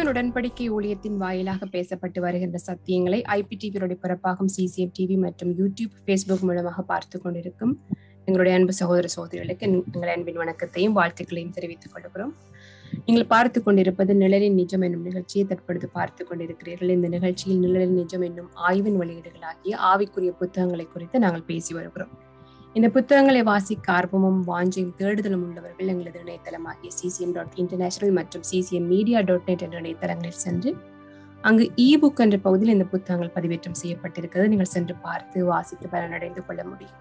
Zion உடன்படிக்கை ஊழியத்தின் வாயிலாக பேசப்பட்டு வருகின்ற சத்தியங்களை ஐபிடிவியோட பிறப்பாகும் சிசிஎம் டிவி மற்றும் யூடியூப் ஃபேஸ்புக் மூலமாக பார்த்து கொண்டிருக்கும் எங்களுடைய அன்பு சகோதர சகோதரிகளுக்கு எங்கள் அன்பின் வணக்கத்தையும் வாழ்த்துக்களையும் தெரிவித்துக் கொள்கிறோம் நீங்கள் பார்த்து கொண்டிருப்பது நிழலின் நிஜம் என்னும் நிகழ்ச்சியை தற்பொழுது பார்த்து கொண்டிருக்கிறீர்கள் இந்த நிகழ்ச்சியில் நிழலின் நிஜம் என்னும் ஆய்வின் வெளியீடுகளாகிய ஆவிக்குரிய புத்தகங்களை குறித்து நாங்கள் பேசி வருகிறோம் இந்த புத்தகங்களை வாசிக்க ஆர்வமும் வாஞ்சையும் தேடுதலும் உள்ளவர்கள் எங்களது இணையதளமாகிய சிசிஎம் டாட் இன்டர்நேஷனல் மற்றும் சிசிஎம் மீடியா டாட் நெட் என்ற இணையதளங்களில் சென்று அங்கு இ புக் என்ற பகுதியில் இந்த புத்தகங்கள் பதிவேற்றம் செய்யப்பட்டிருக்கிறது நீங்கள் சென்று பார்த்து வாசித்து பலனடைந்து கொள்ள முடியும்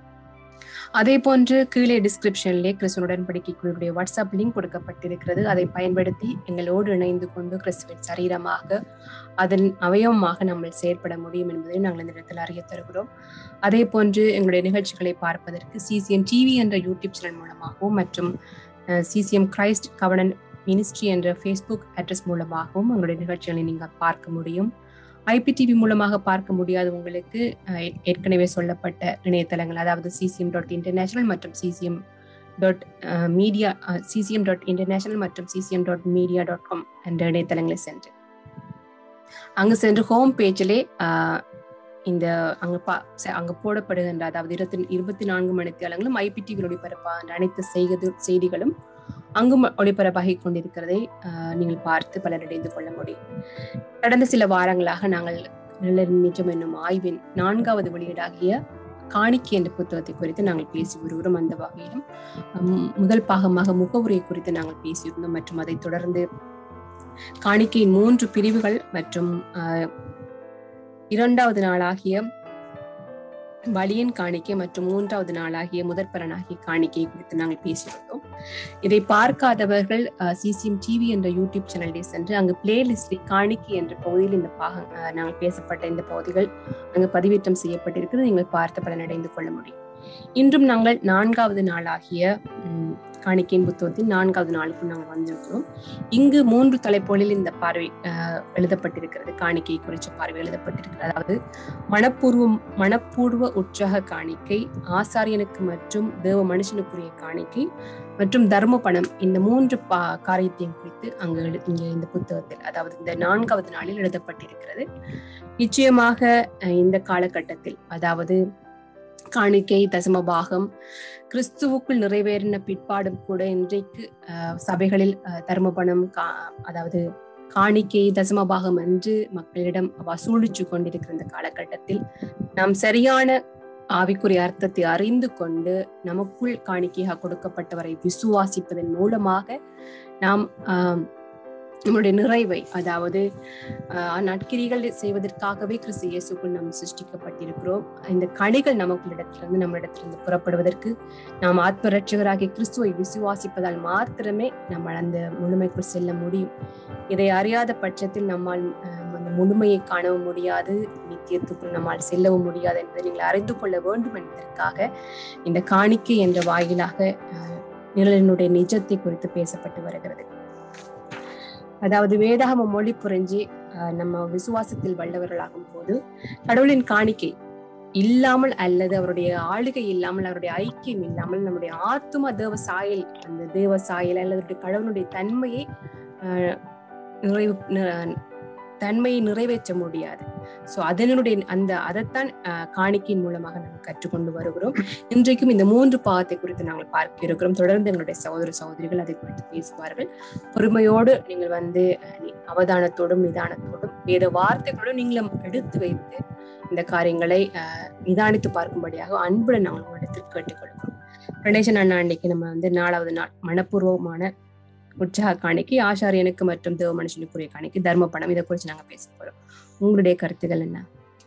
அதே போன்று கீழே டிஸ்கிரிப்ஷனிலே கிறிஸ்துவ உடன்படிக்கை குழுவுடைய வாட்ஸ்அப் லிங்க் கொடுக்கப்பட்டிருக்கிறது அதை பயன்படுத்தி எங்களோடு இணைந்து கொண்டு கிறிஸ்துவின் சரீரமாக அதன் அவயவமாக நம்ம செயற்பட முடியும் என்பதை நாங்கள் இந்த இடத்தில் அறிய தருகிறோம் அதே போன்று எங்களுடைய நிகழ்ச்சிகளை பார்ப்பதற்கு சிசிஎம் டிவி என்ற யூடியூப் சேனல் மூலமாகவும் மற்றும் சிசிஎம் கிரைஸ்ட் கவர்னன் மினிஸ்ட்ரி என்ற ஃபேஸ்புக் அட்ரஸ் மூலமாகவும் எங்களுடைய நிகழ்ச்சிகளை நீங்கள் பார்க்க முடியும் ஐபிடிவி மூலமாக பார்க்க முடியாத உங்களுக்கு ஏற்கனவே சொல்லப்பட்ட இணையதளங்கள் அதாவது சிசிஎம் டாட் இன்டர்நேஷனல் மற்றும் CCM dot media CCM dot international மற்றும் CCM dot media dot com என்ற இணையதளங்களை சென்று அங்கு சென்று ஹோம் பேஜிலே இந்த அங்க பா அங்க போடப்படுகின்ற அதாவது இருபத்தி இருபத்தி நான்கு மணி தேலங்களும் ஐபிடிவியில் ஒளிபரப்பாகின்ற அனைத்து செய்தி செய்திகளும் அங்கும் ஒளிபரப்பாகி கொண்டிருக்கிறதை நீங்கள் பார்த்து பலனடைந்து கொள்ள முடியும் கடந்த சில வாரங்களாக நாங்கள் நிஜம் என்னும் ஆய்வின் நான்காவது வெளியீடாகிய காணிக்கை என்ற புத்தகத்தை குறித்து நாங்கள் பேசி வருகிறோம் அந்த வகையிலும் முதல் பாகமாக முகவுரை குறித்து நாங்கள் பேசியிருந்தோம் மற்றும் அதை தொடர்ந்து காணிக்கையின் மூன்று பிரிவுகள் மற்றும் இரண்டாவது நாளாகிய வலியன் காணிக்கை மற்றும் மூன்றாவது நாளாகிய முதற்பலனாகிய காணிக்கை குறித்து நாங்கள் பேசியிருந்தோம் இதை பார்க்காதவர்கள் சிசிஎம் டிவி என்ற யூடியூப் சேனலிலே சென்று அங்கு பிளேலிஸ்டில் காணிக்கை என்ற பகுதியில் இந்த பாகம் நாங்கள் பேசப்பட்ட இந்த பகுதிகள் அங்கு பதிவேற்றம் செய்யப்பட்டிருக்கிறது நீங்கள் பார்த்து பலனடைந்து கொள்ள முடியும் இன்றும் நாங்கள் நான்காவது நாளாகிய காணிக்கையின் புத்தகத்தின் நான்காவது நாளுக்கு நாங்கள் வந்திருக்கிறோம் இங்கு மூன்று தலைப்புகளில் இந்த பார்வை எழுதப்பட்டிருக்கிறது காணிக்கை குறித்த பார்வை எழுதப்பட்டிருக்கிறது அதாவது மனப்பூர்வம் மனப்பூர்வ உற்சாக காணிக்கை ஆசாரியனுக்கு மற்றும் தேவ மனுஷனுக்குரிய காணிக்கை மற்றும் தர்ம பணம் இந்த மூன்று பா காரியத்தையும் குறித்து அங்கு இங்க இந்த புத்தகத்தில் அதாவது இந்த நான்காவது நாளில் எழுதப்பட்டிருக்கிறது நிச்சயமாக இந்த காலகட்டத்தில் அதாவது காணிக்கை தசமபாகம் கிறிஸ்துவுக்குள் நிறைவேறின பிற்பாடும் கூட இன்றைக்கு சபைகளில் தர்மபணம் கா அதாவது காணிக்கை தசமபாகம் என்று மக்களிடம் வசூலிச்சு கொண்டிருக்கிற இந்த காலகட்டத்தில் நாம் சரியான ஆவிக்குரிய அர்த்தத்தை அறிந்து கொண்டு நமக்குள் காணிக்கையாக கொடுக்கப்பட்டவரை விசுவாசிப்பதன் மூலமாக நாம் நம்முடைய நிறைவை அதாவது நட்கிரிகள் செய்வதற்காகவே கிறிஸ்து இயேசுக்குள் நாம் சிருஷ்டிக்கப்பட்டிருக்கிறோம் இந்த கனிகள் நமக்குள்ளிடத்திலிருந்து நம்மளிடத்திலிருந்து புறப்படுவதற்கு நாம் ஆத்ம ரட்சகராகிய கிறிஸ்துவை விசுவாசிப்பதால் மாத்திரமே நம்ம அந்த முழுமைக்குள் செல்ல முடியும் இதை அறியாத பட்சத்தில் நம்மால் அந்த முழுமையை காணவும் முடியாது நித்தியத்துக்குள் நம்மால் செல்லவும் முடியாது என்பதை நீங்கள் அறிந்து கொள்ள வேண்டும் என்பதற்காக இந்த காணிக்கை என்ற வாயிலாக நிழலினுடைய நிஜத்தை குறித்து பேசப்பட்டு வருகிறது அதாவது வேதாகம மொழி புரிஞ்சு நம்ம விசுவாசத்தில் வல்லவர்களாகும் போது கடவுளின் காணிக்கை இல்லாமல் அல்லது அவருடைய ஆளுகை இல்லாமல் அவருடைய ஐக்கியம் இல்லாமல் நம்முடைய ஆத்தும தேவ சாயல் அந்த தேவ சாயல் அல்லது கடவுளுடைய தன்மையை நிறைவு தன்மையை நிறைவேற்ற முடியாது சோ அதனுடைய அந்த அதைத்தான் காணிக்கையின் மூலமாக நாங்கள் கற்றுக்கொண்டு வருகிறோம் இன்றைக்கும் இந்த மூன்று பாகத்தை குறித்து நாங்கள் பார்க்க இருக்கிறோம் தொடர்ந்து எங்களுடைய சகோதர சகோதரிகள் அதை குறித்து பேசுவார்கள் பொறுமையோடு நீங்கள் வந்து அவதானத்தோடும் நிதானத்தோடும் வேத வார்த்தைகளோடும் நீங்களும் எடுத்து வைத்து இந்த காரியங்களை நிதானித்து பார்க்கும்படியாக அன்புடன் நாங்கள் உங்களிடத்தில் கேட்டுக்கொள்கிறோம் கணேசன் அண்ணா அன்னைக்கு நம்ம வந்து நாலாவது நாள் மனப்பூர்வமான உற்சாக காணிக்கை ஆசாரியனுக்கு மற்றும் தேவ மனுஷனுக்குரிய காணிக்கை தர்ம பணம் இதை குறித்து நாங்க பேச போறோம் உங்களுடைய கருத்துக்கள் என்ன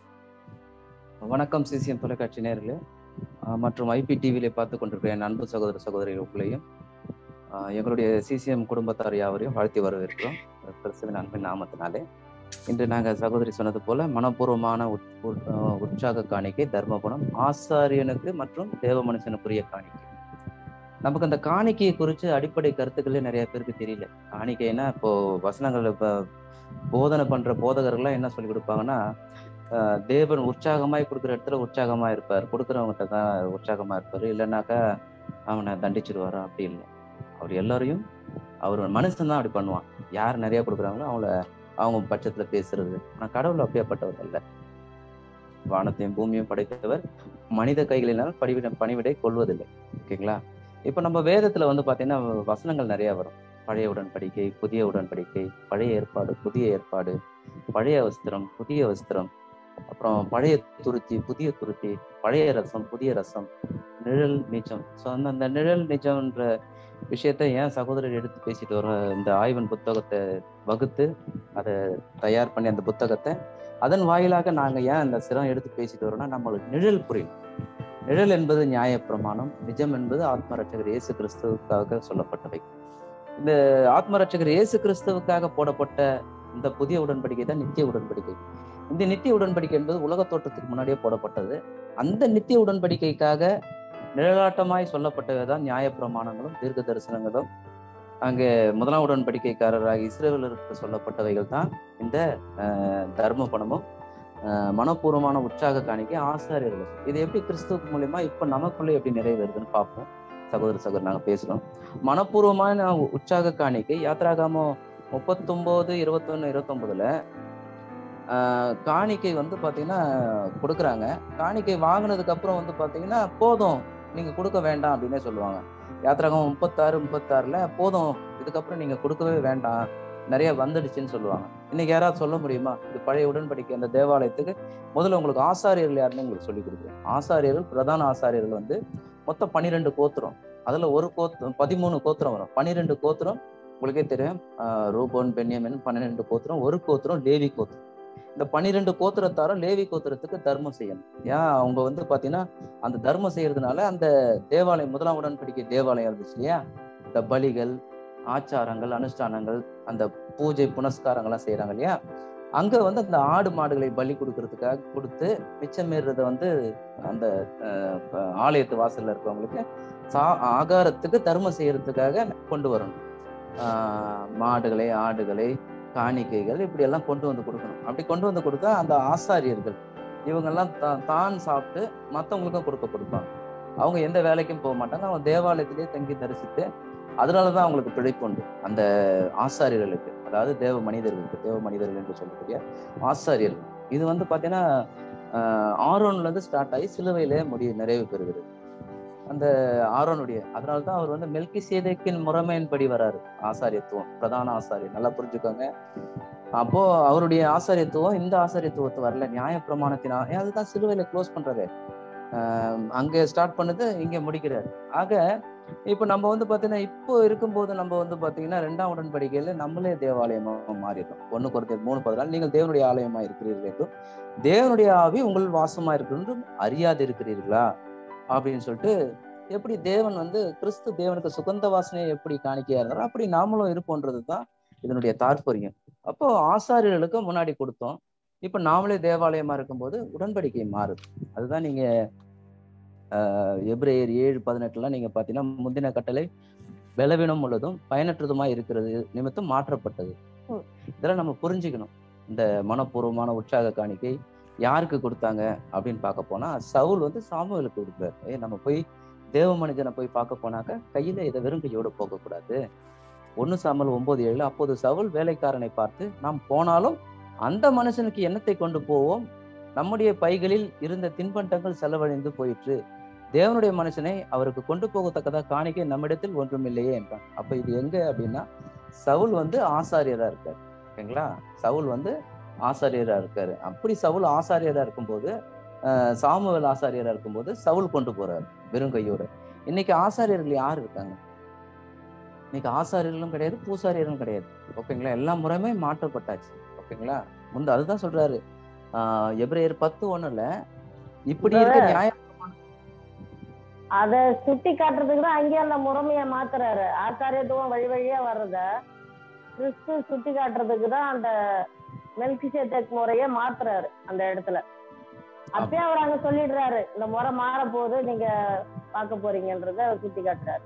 வணக்கம் சிசிஎம் தொலைக்காட்சி நேர்களே மற்றும் ஐபி டிவியில பார்த்து கொண்டிருக்கிற என் அன்பு சகோதர சகோதரிகளுக்குள்ளேயும் எங்களுடைய சிசிஎம் குடும்பத்தார் யாவரையும் வாழ்த்தி வரவேற்கிறோம் கிறிஸ்துவின் அன்பின் நாமத்தினாலே இன்று நாங்கள் சகோதரி சொன்னது போல மனப்பூர்வமான உற்சாக காணிக்கை தர்ம குணம் ஆசாரியனுக்கு மற்றும் தேவ மனுஷனுக்குரிய காணிக்கை நமக்கு அந்த காணிக்கையை குறித்து அடிப்படை கருத்துக்களே நிறைய பேருக்கு தெரியல காணிக்கைன்னா இப்போ வசனங்கள் இப்போ போதனை பண்ற போதகர்கள்லாம் என்ன சொல்லி கொடுப்பாங்கன்னா தேவன் உற்சாகமாய் கொடுக்குற இடத்துல உற்சாகமா இருப்பார் கொடுக்குறவங்ககிட்ட தான் உற்சாகமா இருப்பார் இல்லைன்னாக்கா அவனை தண்டிச்சிருவாரா அப்படி இல்லை அவர் எல்லாரையும் அவர் மனுஷன் தான் அப்படி பண்ணுவான் யார் நிறைய கொடுக்குறாங்களோ அவங்கள அவங்க பட்சத்துல பேசுறது ஆனா கடவுள் அப்படியாப்பட்டவர் அல்ல வானத்தையும் பூமியும் படைத்தவர் மனித கைகளினால் பணிவிட பணிவிடை கொள்வதில்லை ஓகேங்களா இப்ப நம்ம வேதத்துல வந்து பாத்தீங்கன்னா வசனங்கள் நிறைய வரும் பழைய உடன்படிக்கை புதிய உடன்படிக்கை பழைய ஏற்பாடு புதிய ஏற்பாடு பழைய வஸ்திரம் புதிய வஸ்திரம் அப்புறம் பழைய துருத்தி புதிய துருத்தி பழைய ரசம் புதிய ரசம் நிழல் நிஜம் ஸோ அந்த அந்த நிழல் நிஜம்ன்ற விஷயத்த ஏன் சகோதரர் எடுத்து பேசிட்டு வர இந்த ஆய்வன் புத்தகத்தை வகுத்து அதை தயார் பண்ணி அந்த புத்தகத்தை அதன் வாயிலாக நாங்க ஏன் அந்த சிரம் எடுத்து பேசிட்டு வரோம்னா நம்மளுக்கு நிழல் புரியும் நிழல் என்பது நியாயப்பிரமாணம் நிஜம் என்பது ஆத்ம ரட்சகர் இயேசு கிறிஸ்துவுக்காக சொல்லப்பட்டவை இந்த ஆத்ம ரட்சகர் இயேசு கிறிஸ்துவுக்காக போடப்பட்ட இந்த புதிய உடன்படிக்கை தான் நித்திய உடன்படிக்கை இந்த நித்திய உடன்படிக்கை என்பது உலக தோற்றத்துக்கு முன்னாடியே போடப்பட்டது அந்த நித்திய உடன்படிக்கைக்காக நிழலாட்டமாய் சொல்லப்பட்டவை தான் நியாயப்பிரமாணங்களும் தீர்க்க தரிசனங்களும் அங்கே முதலாம் உடன்படிக்கைக்காரராக இஸ்ரேலருக்கு சொல்லப்பட்டவைகள் தான் இந்த தர்ம பணமும் மனப்பூர்வமான உற்சாக காணிக்கை ஆசாரியர்கள் இது எப்படி கிறிஸ்துவ மூலியமா இப்ப நமக்குள்ளே எப்படி நிறைவேறுதுன்னு பார்ப்போம் சகோதர சகோதரர் நாங்க பேசுறோம் மனப்பூர்வமான உற்சாக காணிக்கை யாத்திராகாமோ முப்பத்தொன்பது இருபத்தொன்னு இருபத்தொன்பதுல ஆஹ் காணிக்கை வந்து பாத்தீங்கன்னா கொடுக்குறாங்க காணிக்கை வாங்கினதுக்கு அப்புறம் வந்து பாத்தீங்கன்னா போதும் நீங்க கொடுக்க வேண்டாம் அப்படின்னே சொல்லுவாங்க யாத்திராகம் முப்பத்தாறு முப்பத்தாறுல போதும் இதுக்கப்புறம் நீங்க கொடுக்கவே வேண்டாம் நிறைய வந்துடுச்சுன்னு சொல்லுவாங்க இன்னைக்கு யாராவது சொல்ல முடியுமா இது பழைய உடன்படிக்கை அந்த தேவாலயத்துக்கு முதல்ல உங்களுக்கு ஆசாரியர்கள் யாருன்னு உங்களுக்கு சொல்லி கொடுக்குறேன் ஆசாரியர்கள் பிரதான ஆசாரியர்கள் வந்து மொத்தம் பன்னிரெண்டு கோத்திரம் அதுல ஒரு கோத்திரம் பதிமூணு கோத்திரம் வரும் பன்னிரெண்டு கோத்திரம் உங்களுக்கே தெரியும் ரூபோன் பென்யமின் பன்னிரெண்டு கோத்திரம் ஒரு கோத்திரம் லேவி கோத்திரம் இந்த பன்னிரெண்டு கோத்திரத்தாரும் லேவி கோத்திரத்துக்கு தர்மம் செய்யணும் ஏன் அவங்க வந்து பாத்தீங்கன்னா அந்த தர்மம் செய்யறதுனால அந்த தேவாலயம் முதலாம் உடன்படிக்கை தேவாலயம் இருந்துச்சு இல்லையா இந்த பலிகள் ஆச்சாரங்கள் அனுஷ்டானங்கள் அந்த பூஜை புனஸ்காரங்கள்லாம் செய்யறாங்க இல்லையா அங்க வந்து அந்த ஆடு மாடுகளை பலி கொடுக்கறதுக்காக கொடுத்து மிச்சம் மீறத வந்து அந்த ஆலயத்து வாசல்ல இருக்கவங்களுக்கு சா ஆகாரத்துக்கு தர்மம் செய்யறதுக்காக கொண்டு வரணும் ஆஹ் மாடுகளை ஆடுகளை காணிக்கைகள் இப்படி எல்லாம் கொண்டு வந்து கொடுக்கணும் அப்படி கொண்டு வந்து கொடுத்தா அந்த ஆசாரியர்கள் இவங்கெல்லாம் தான் சாப்பிட்டு மற்றவங்களுக்கும் கொடுக்க கொடுப்பாங்க அவங்க எந்த வேலைக்கும் போக மாட்டாங்க அவங்க தேவாலயத்திலேயே தங்கி தரிசித்து அதனாலதான் அவங்களுக்கு பிழைப்பு உண்டு அந்த ஆசாரியர்களுக்கு அதாவது தேவ மனிதர்களுக்கு தேவ மனிதர்கள் என்று சொல்லக்கூடிய ஆசாரியர்கள் இது வந்து பாத்தீங்கன்னா ஆரோன்ல இருந்து ஸ்டார்ட் ஆகி சிலுவையில முடிவு நிறைவு பெறுகிறது அந்த ஆரோனுடைய அதனால்தான் அவர் வந்து மெல்கி சேதைக்கின் முறைமையின்படி வராரு ஆசாரியத்துவம் பிரதான ஆசாரியர் நல்லா புரிஞ்சுக்கோங்க அப்போ அவருடைய ஆசாரியத்துவம் இந்த ஆசாரியத்துவத்து வரல நியாய பிரமாணத்தின் அதுதான் சிலுவையில க்ளோஸ் பண்றாரு அங்க ஸ்டார்ட் பண்ணது இங்க முடிக்கிறாரு ஆக இப்ப நம்ம வந்து பாத்தீங்கன்னா இப்போ இருக்கும்போது நம்ம வந்து பாத்தீங்கன்னா ரெண்டாம் உடன்படிக்கையில நம்மளே தேவாலயமா மாறிடுறோம் ஒண்ணு குறைந்தது மூணு பதினாலு நீங்கள் தேவனுடைய ஆலயமா இருக்கிறீர்கள் என்றும் தேவனுடைய ஆவி உங்கள் வாசமா இருக்கிறதும் அறியாது இருக்கிறீர்களா அப்படின்னு சொல்லிட்டு எப்படி தேவன் வந்து கிறிஸ்து தேவனுக்கு சுகந்த வாசனையை எப்படி காணிக்கையா இருந்தாரோ அப்படி நாமளும் இருப்போன்றது தான் இதனுடைய தாற்பயம் அப்போ ஆசாரியர்களுக்கு முன்னாடி கொடுத்தோம் இப்ப நாமளே தேவாலயமா இருக்கும்போது உடன்படிக்கை மாறுது அதுதான் நீங்க எப்ரேயர் ஏழு பதினெட்டுலாம் நீங்க பாத்தீங்கன்னா முந்தின கட்டளை பலவீனம் உள்ளதும் பயனற்றதுமா இருக்கிறது நிமித்தம் மாற்றப்பட்டது இதெல்லாம் நம்ம புரிஞ்சுக்கணும் இந்த மனப்பூர்வமான உற்சாக காணிக்கை யாருக்கு கொடுத்தாங்க அப்படின்னு பார்க்க போனா சவுல் வந்து சாமுவேலுக்கு கொடுக்குறாரு ஏ நம்ம போய் தேவ மனிதனை போய் பார்க்க போனாக்க கையில இதை வெறும் கையோட போகக்கூடாது ஒன்னு சாமல் ஒன்பது ஏழு அப்போது சவுல் வேலைக்காரனை பார்த்து நாம் போனாலும் அந்த மனுஷனுக்கு எண்ணத்தை கொண்டு போவோம் நம்முடைய பைகளில் இருந்த தின்பண்டங்கள் செலவழிந்து போயிற்று தேவனுடைய மனுஷனை அவருக்கு கொண்டு போகத்தக்கதா காணிக்கை நம்மிடத்தில் ஒன்றும் இல்லையே என்றான் அப்ப இது எங்க அப்படின்னா சவுல் வந்து ஆசாரியரா இருக்காரு ஓகேங்களா சவுல் வந்து ஆசாரியரா இருக்காரு அப்படி சவுல் ஆசாரியரா இருக்கும்போது சாமுவேல் ஆசாரியரா இருக்கும்போது சவுல் கொண்டு போறாரு வெறும் கையோட இன்னைக்கு ஆசாரியர்கள் யார் இருக்காங்க இன்னைக்கு ஆசாரியர்களும் கிடையாது பூசாரியர்களும் கிடையாது ஓகேங்களா எல்லா முறையுமே மாற்றப்பட்டாச்சு ஓகேங்களா முந்த அதுதான் சொல்றாரு ஆஹ் எப்ரேயர் பத்து ஒண்ணுல இப்படி இருக்க நியாய அத சுட்டி காட்டுறதுக்கு தான் அங்கேயே அந்த முறைமைய மாத்துறாரு ஆச்சாரியத்துவம் வழி வழியா வர்றத கிறிஸ்து சுட்டி காட்டுறதுக்கு தான் அந்த மெல்கிசேத்தக் முறைய மாத்துறாரு அந்த இடத்துல அப்பயே அவர் அங்க சொல்லிடுறாரு இந்த முறை மாற போது நீங்க பார்க்க போறீங்கன்றத சுட்டி காட்டுறாரு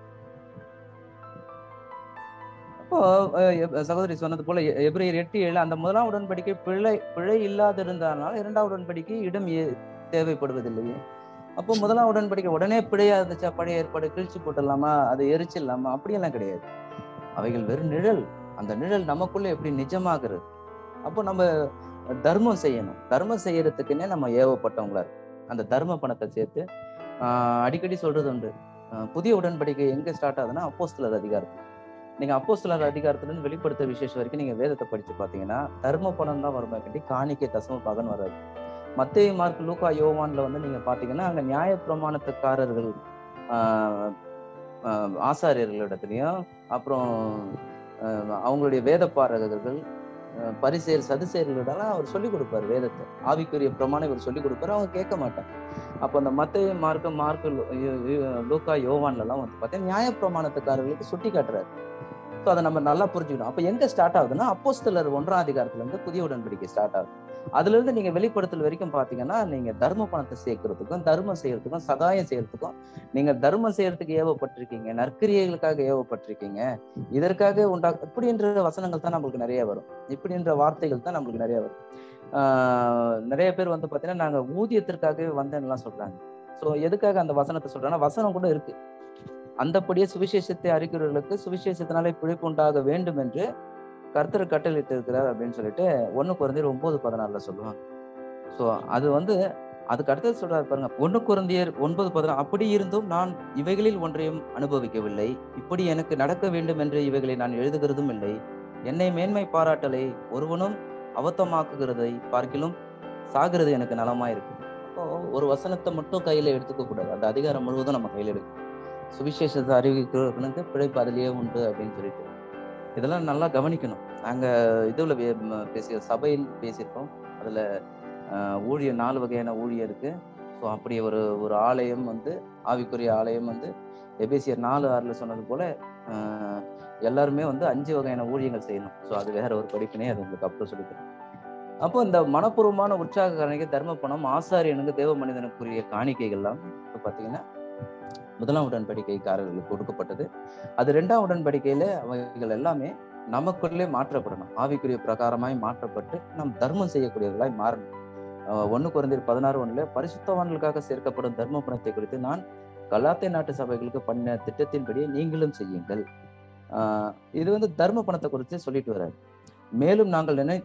அப்போ சகோதரி சொன்னது போல எப்ரேயர் எட்டு ஏழு அந்த முதலாம் உடன்படிக்கை பிழை பிழை இல்லாதிருந்ததுனால இரண்டாம் உடன்படிக்கை இடம் தேவைப்படுவதில்லையே அப்போ முதலாம் உடன்படிக்கை உடனே பிழையா இருந்துச்சா பழைய ஏற்பாடு கிழிச்சு போட்டுடலாமா அதை எரிச்சிடலாமா அப்படியெல்லாம் கிடையாது அவைகள் வெறும் நிழல் அந்த நிழல் நமக்குள்ள எப்படி நிஜமாகிறது அப்போ நம்ம தர்மம் செய்யணும் தர்மம் செய்யறதுக்குன்னே நம்ம ஏவப்பட்டவங்களா இருக்கு அந்த தர்ம பணத்தை சேர்த்து ஆஹ் அடிக்கடி சொல்றது உண்டு ஆஹ் புதிய உடன்படிக்கை எங்க ஸ்டார்ட் ஆகுதுன்னா அப்போஸ்தலர் அதிகாரத்தில் நீங்க அப்போஸ்தலர் அதிகாரத்துல இருந்து வெளிப்படுத்த விசேஷம் வரைக்கும் நீங்க வேதத்தை படிச்சு பாத்தீங்கன்னா தர்ம பணம் தான் வருமே கட்டி காணிக்கை தசம பாகன் வராது மத்திய மார்க் லூக்கா யோவான்ல வந்து நீங்க பாத்தீங்கன்னா அங்க நியாய பிரமாணத்துக்காரர்கள் ஆஹ் ஆஹ் ஆசாரியர்களிடத்துலயும் அப்புறம் ஆஹ் அவங்களுடைய வேத பாரகர்கள் பரிசேர் சதுசேர்களெல்லாம் அவர் சொல்லிக் கொடுப்பாரு வேதத்தை ஆவிக்குரிய பிரமாணம் இவர் சொல்லிக் கொடுப்பாரு அவங்க கேட்க மாட்டாங்க அப்போ அந்த மத்திய மார்க்க மார்க் லூக்கா யோவான்ல எல்லாம் வந்து பார்த்தீங்கன்னா நியாய பிரமாணத்துக்காரர்களுக்கு சுட்டி காட்டுறாரு ஸோ அதை நம்ம நல்லா புரிஞ்சுக்கணும் அப்போ எங்க ஸ்டார்ட் ஆகுதுன்னா அப்போஸ்தலர் ஒன்றாம் அதிகாரத்துல இருந்து புதிய உடன்படிக்கை ஸ்டார்ட் ஆகுது அதுல இருந்து நீங்க வெளிப்படுத்தல் வரைக்கும் பாத்தீங்கன்னா நீங்க தர்ம பணத்தை சேர்க்கறதுக்கும் தர்மம் செய்யறதுக்கும் சகாயம் செய்யறதுக்கும் நீங்க தர்மம் செய்யறதுக்கு ஏவப்பட்டிருக்கீங்க நற்கிரியைகளுக்காக ஏவப்பட்டிருக்கீங்க இதற்காக உண்டா இப்படின்ற வசனங்கள் தான் நம்மளுக்கு நிறைய வரும் இப்படின்ற வார்த்தைகள் தான் நம்மளுக்கு நிறைய வரும் ஆஹ் நிறைய பேர் வந்து பாத்தீங்கன்னா நாங்க ஊதியத்திற்காகவே வந்தேன்னுலாம் சொல்றாங்க சோ எதுக்காக அந்த வசனத்தை சொல்றாங்கன்னா வசனம் கூட இருக்கு அந்தப்படியே சுவிசேஷத்தை அறிக்கிறவர்களுக்கு சுவிசேஷத்தினாலே பிழைப்பு உண்டாக வேண்டும் என்று கர்த்தர் கட்டளையிட்டு இருக்கிறார் அப்படின்னு சொல்லிட்டு ஒண்ணு குறைந்தர் ஒன்பது பதினாறுல சொல்லுவாங்க சோ அது வந்து அதுக்கு அடுத்தது சொல்றாரு பாருங்க ஒண்ணு குறைந்தியர் ஒன்பது பதினாறு அப்படி இருந்தும் நான் இவைகளில் ஒன்றையும் அனுபவிக்கவில்லை இப்படி எனக்கு நடக்க வேண்டும் என்று இவைகளை நான் எழுதுகிறதும் இல்லை என்னை மேன்மை பாராட்டலை ஒருவனும் அவத்தமாக்குகிறதை பார்க்கிலும் சாகிறது எனக்கு நலமா இருக்கு அப்போ ஒரு வசனத்தை மட்டும் கையில எடுத்துக்க கூடாது அந்த அதிகாரம் முழுவதும் நம்ம கையில எடுக்கணும் சுவிசேஷத்தை அறிவிக்கிறவனுக்கு பிழைப்பு அதிலேயே உண்டு அப்படின்னு சொல்லிட்டு இதெல்லாம் நல்லா கவனிக்கணும் நாங்க இதுல வே- ம- பேசிய சபையில் பேசியிருக்கோம் அதுல ஆஹ், ஊழியர் நாலு வகையான ஊழியர் இருக்கு ஸோ அப்படி ஒரு ஒரு ஆலயம் வந்து ஆவிக்குரிய ஆலயம் வந்து எபேசியர் நாலு ஆறுல சொன்னது போல ஆஹ், எல்லாருமே வந்து அஞ்சு வகையான ஊழியங்கள் செய்யணும் ஸோ அது வேற ஒரு படிப்பினே அது உங்களுக்கு அப்புறம் சொல்லிக்கிறேன் அப்போ இந்த மனப்பூர்வமான உற்சாக காணிக்கை தர்ம பணம் ஆசாரியனுக்கு தேவ மனிதனுக்குரிய காணிக்கைகள்லாம் இப்போ பார்த்தீங்கன்னா முதலாம் உடன்படிக்கைக்காரர்களுக்கு கொடுக்கப்பட்டது அது ரெண்டாம் உடன்படிக்கையில அவைகள் எல்லாமே நமக்குள்ளே மாற்றப்படணும் ஆவிக்குரிய பிரகாரமாய் மாற்றப்பட்டு நம் தர்மம் செய்யக்கூடியவர்களாய் மாறணும் அஹ் ஒண்ணு குறைந்தர் பதினாறு ஒண்ணுல பரிசுத்தவான்களுக்காக சேர்க்கப்படும் தர்ம பணத்தை குறித்து நான் கலாத்தை நாட்டு சபைகளுக்கு பண்ண திட்டத்தின்படி நீங்களும் செய்யுங்கள் ஆஹ் இது வந்து தர்ம பணத்தை குறித்து சொல்லிட்டு வர்றாரு மேலும் நாங்கள் நினை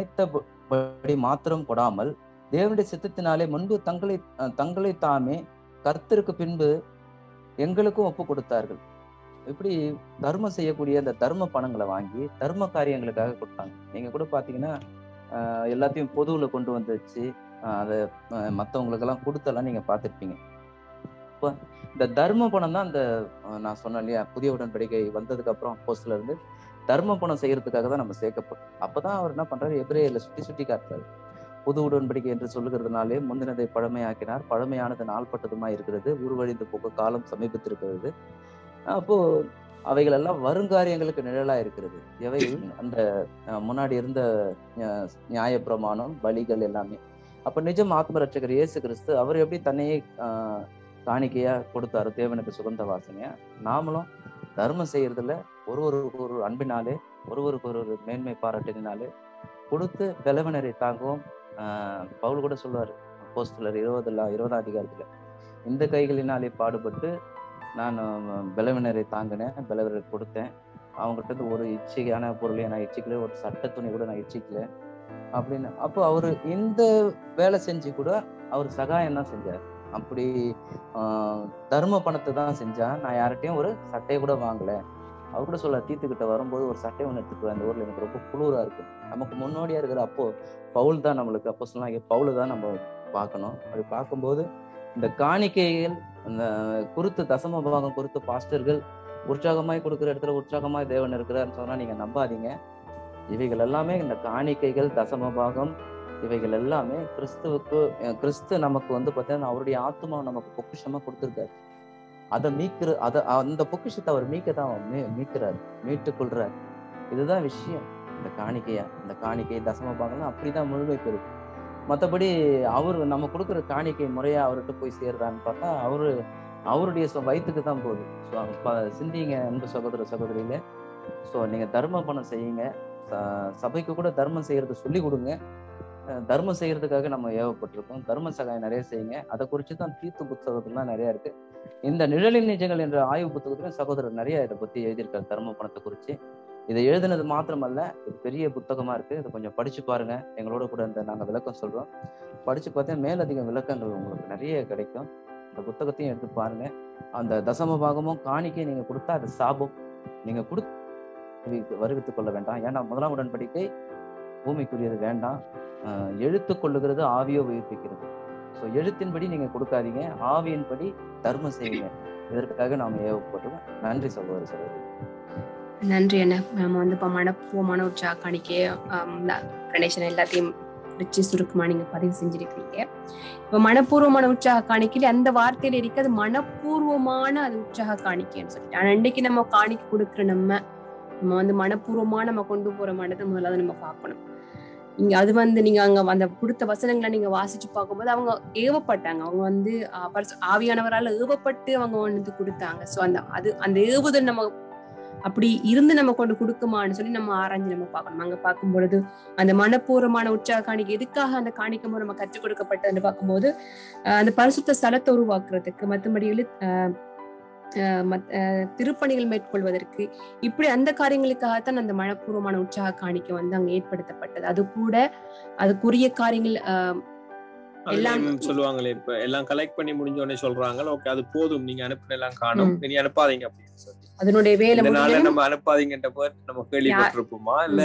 நினைத்தபடி மாத்திரம் கொடாமல் தேவனுடைய சித்தத்தினாலே முன்பு தங்களை அஹ் தங்களை தாமே கர்த்தருக்கு பின்பு எங்களுக்கும் ஒப்பு கொடுத்தார்கள் இப்படி தர்மம் செய்யக்கூடிய அந்த தர்ம பணங்களை வாங்கி தர்ம காரியங்களுக்காக கொடுத்தாங்க நீங்க கூட பாத்தீங்கன்னா ஆஹ் எல்லாத்தையும் பொதுவுல கொண்டு வந்து வச்சு ஆஹ் அதை ஆஹ் மத்தவங்களுக்கெல்லாம் கொடுத்தெல்லாம் நீங்க பார்த்திருப்பீங்க இப்போ இந்த தர்ம பணம் தான் இந்த ஆஹ் நான் சொன்னேன் இல்லையா புதிய உடன்படிக்கை வந்ததுக்கு அப்புறம் போஸ்ட்ல இருந்து தர்ம பணம் செய்யறதுக்காக தான் நம்ம சேர்க்கப்படும் அப்பதான் அவர் என்ன பண்றாரு எபிரேயர்ல சுட்டி சுட்டி காட்டுறாரு புது உடன்படிக்கை என்று சொல்லுகிறதுனாலே முந்தினதை பழமையாக்கினார் பழமையானது நாள்பட்டதுமா இருக்கிறது உருவழிந்து போக காலம் சமீபத்திருக்கிறது அப்போ அவைகள் எல்லாம் வருங்காரியங்களுக்கு நிழலா இருக்கிறது எவைகள் அந்த அஹ், முன்னாடி இருந்த அஹ், நியாயப்பிரமாணம் பலிகள் எல்லாமே அப்ப நிஜம் ஆத்ம ரட்சகர் இயேசு கிறிஸ்து அவர் எப்படி தன்னையே ஆஹ், காணிக்கையா கொடுத்தாரு தேவனுக்கு சுகந்த வாசனையா நாமளும் தர்மம் செய்யறதுல ஒருவருக்கு ஒரு அன்பினாலே ஒருவருக்கு ஒரு மேன்மை பாராட்டினாலே கொடுத்து பலவனரை தாங்கவும் ஆஹ், பவுல் கூட சொல்லுவாரு போஸ்டலர் இருபதுல இருபதாம் அதிகாரத்துல இந்த கைகளினாலே பாடுபட்டு நான் அஹ், பலவீனரை தாங்கினேன் பலவரை கொடுத்தேன் அவங்ககிட்ட இருந்து ஒரு இச்சைக்கான பொருளையும் நான் இச்சிக்கல ஒரு சட்ட துணி கூட நான் இச்சிக்கல அப்படின்னு அப்போ அவரு இந்த வேலை செஞ்சு கூட அவர் சகாயம் தான் செஞ்சார் அப்படி ஆஹ், தர்ம பணத்தை தான் செஞ்சா நான் யார்கிட்டயும் ஒரு சட்டையை கூட வாங்கல அவர் கூட சொல்ல தீத்துக்கிட்ட வரும்போது ஒரு சட்டை ஒன்று எடுத்துட்டு வா, இந்த ஊர்ல எனக்கு ரொம்ப குளிரா இருக்கு நமக்கு முன்னோடியா இருக்கிற அப்போ பவுல் தான் நம்மளுக்கு அப்போ சொன்னாங்க பவுல் தான் நம்ம பார்க்கணும் அப்படி பார்க்கும்போது இந்த காணிக்கைகள் அந்த குருத்து தசம பாகம் குருத்து பாஸ்டர்கள் உற்சாகமாய் கொடுக்குற இடத்துல உற்சாகமாய் தேவன் இருக்கிறாருன்னு சொன்னா நீங்க நம்பாதீங்க இவைகள் எல்லாமே இந்த காணிக்கைகள் தசம பாகம் இவைகள் எல்லாமே கிறிஸ்துவுக்கு அஹ் கிறிஸ்து நமக்கு வந்து பார்த்தீங்கன்னா அவருடைய ஆத்மாவை நமக்கு பொக்கிஷமா கொடுத்துருக்காரு அதை மீட்கிற அதை அந்த பொக்கிஷத்தை அவர் மீட்க தான் அவர் மீ மீட்கிறார் மீட்டு கொள்றார் இதுதான் விஷயம் இந்த காணிக்கையா இந்த காணிக்கை தசம பாகம்லாம் அப்படிதான் முழுமை பெறுது மற்றபடி அவர் நம்ம கொடுக்குற காணிக்கை முறையா அவர்கிட்ட போய் சேர்றான்னு பார்த்தா அவரு அவருடைய சொ- வயித்துக்கு தான் போகுது ஸோ சிந்திங்க அன்பு சகோதர சகோதரியில ஸோ நீங்க தர்ம பணம் செய்யுங்க ச- சபைக்கு கூட தர்மம் செய்யறது சொல்லி கொடுங்க அஹ் தர்மம் செய்யறதுக்காக நம்ம ஏவப்பட்டிருக்கோம் தர்ம சகாயம் நிறைய செய்யுங்க அதை குறித்து தான் தீர்த்து புத்தகத்துலாம் நிறைய இருக்கு இந்த நிழலின் நிஜங்கள் என்ற ஆய்வு புத்தகத்திலும் சகோதரர் நிறைய இதை பத்தி எழுதியிருக்காரு தர்ம பணத்தை குறித்து இதை எழுதினது மாத்திரமல்ல இது பெரிய புத்தகமா இருக்கு இதை கொஞ்சம் படிச்சு பாருங்க எங்களோட கூட இந்த நாங்க விளக்கம் சொல்றோம் படிச்சு பார்த்தா மேலதிக விளக்கங்கள் உங்களுக்கு நிறைய கிடைக்கும் இந்த புத்தகத்தையும் எடுத்து பாருங்க அந்த தசம பாகமும் காணிக்கை நீங்க கொடுத்தா அது சாபம் நீங்க கொடுத்து வருவித்துக் கொள்ள வேண்டாம் ஏன்னா முதலாம் உடன்படிக்கை பூமிக்குரியது வேண்டாம் ஆஹ் எழுத்து கொள்ளுகிறது ஆவியோ உயிர்ப்பிக்கிறது ஸோ எழுத்தின்படி நீங்க கொடுக்காதீங்க ஆவியின்படி தர்மம் செய்யுங்க இதற்காக நாம் ஏவப்பட்டுவோம் நன்றி சகோதர சகோதரி நன்றி அண்ணா நம்ம வந்து இப்போ மனப்பூர்வமான உற்சாக காணிக்கைய கணேசன் எல்லாத்தையும் வச்சு சுருக்கமா நீங்க பதிவு செஞ்சிருக்கீங்க இப்ப மனப்பூர்வமான உற்சாக காணிக்கையில அந்த வார்த்தையில இருக்கு அது மனப்பூர்வமான அது உற்சாக காணிக்கைன்னு சொல்லிட்டு ஆனா இன்னைக்கு நம்ம காணிக்கை கொடுக்குற நம்ம நம்ம வந்து மனப்பூர்வமா நம்ம கொண்டு போற மனதை முதல்ல அதை நம்ம பார்க்கணும் இங்க அது வந்து நீங்க அங்க அந்த கொடுத்த வசனங்களை நீங்க வாசிச்சு பார்க்கும்போது அவங்க ஏவப்பட்டாங்க அவங்க வந்து ஆஹ், பரிசு- ஆவியானவரால ஏவப்பட்டு அவங்க வந்து கொடுத்தாங்க சோ அந்த அது அந்த ஏவுதல் நம்ம அப்படி இருந்து நம்ம கொண்டு கொடுக்குமான்னு சொல்லி நம்ம ஆராய்ஞ்சு நம்ம பார்க்கணும் அங்க பார்க்கும் பொழுது அந்த மனப்பூர்வமான உற்சாக காணிக்கை எதுக்காக அந்த காணிக்கை முறை நம்ம கற்றுக் கொடுக்கப்பட்டதுன்னு பார்க்கும்போது ஆஹ், அந்த பரிசுத்த ஸ்தலத்தை உருவாக்குறதுக்கு மற்றபடி எழு ஆஹ், ஆஹ், மத்- ஆஹ், திருப்பணிகள் மேற்கொள்வதற்கு இப்படி அந்த காரியங்களுக்காகத்தான் அந்த மனப்பூர்வமான உற்சாக காணிக்கை வந்து அங்க ஏற்படுத்தப்பட்டது அது கூட அதுக்குரிய காரியங்கள் ஆஹ், எல்லாம் எல்லாம் சொல்லுவாங்களே இப்ப எல்லாம் கலெக்ட் பண்ணி முடிஞ்ச உடனே சொல்றாங்க ஓகே அது போதும் நீங்க அனுப்பின எல்லாம் காணும் ம். இனி அனுப்பாதீங்க அப்படின்னு சொல்லி அதனுடைய வேலை இந்த நாள்ல முடியணும் நம்ம அனுப்பாதீங்கன்ற பேர் நம்ம கேள்விப்பட்டிருப்போமா இல்ல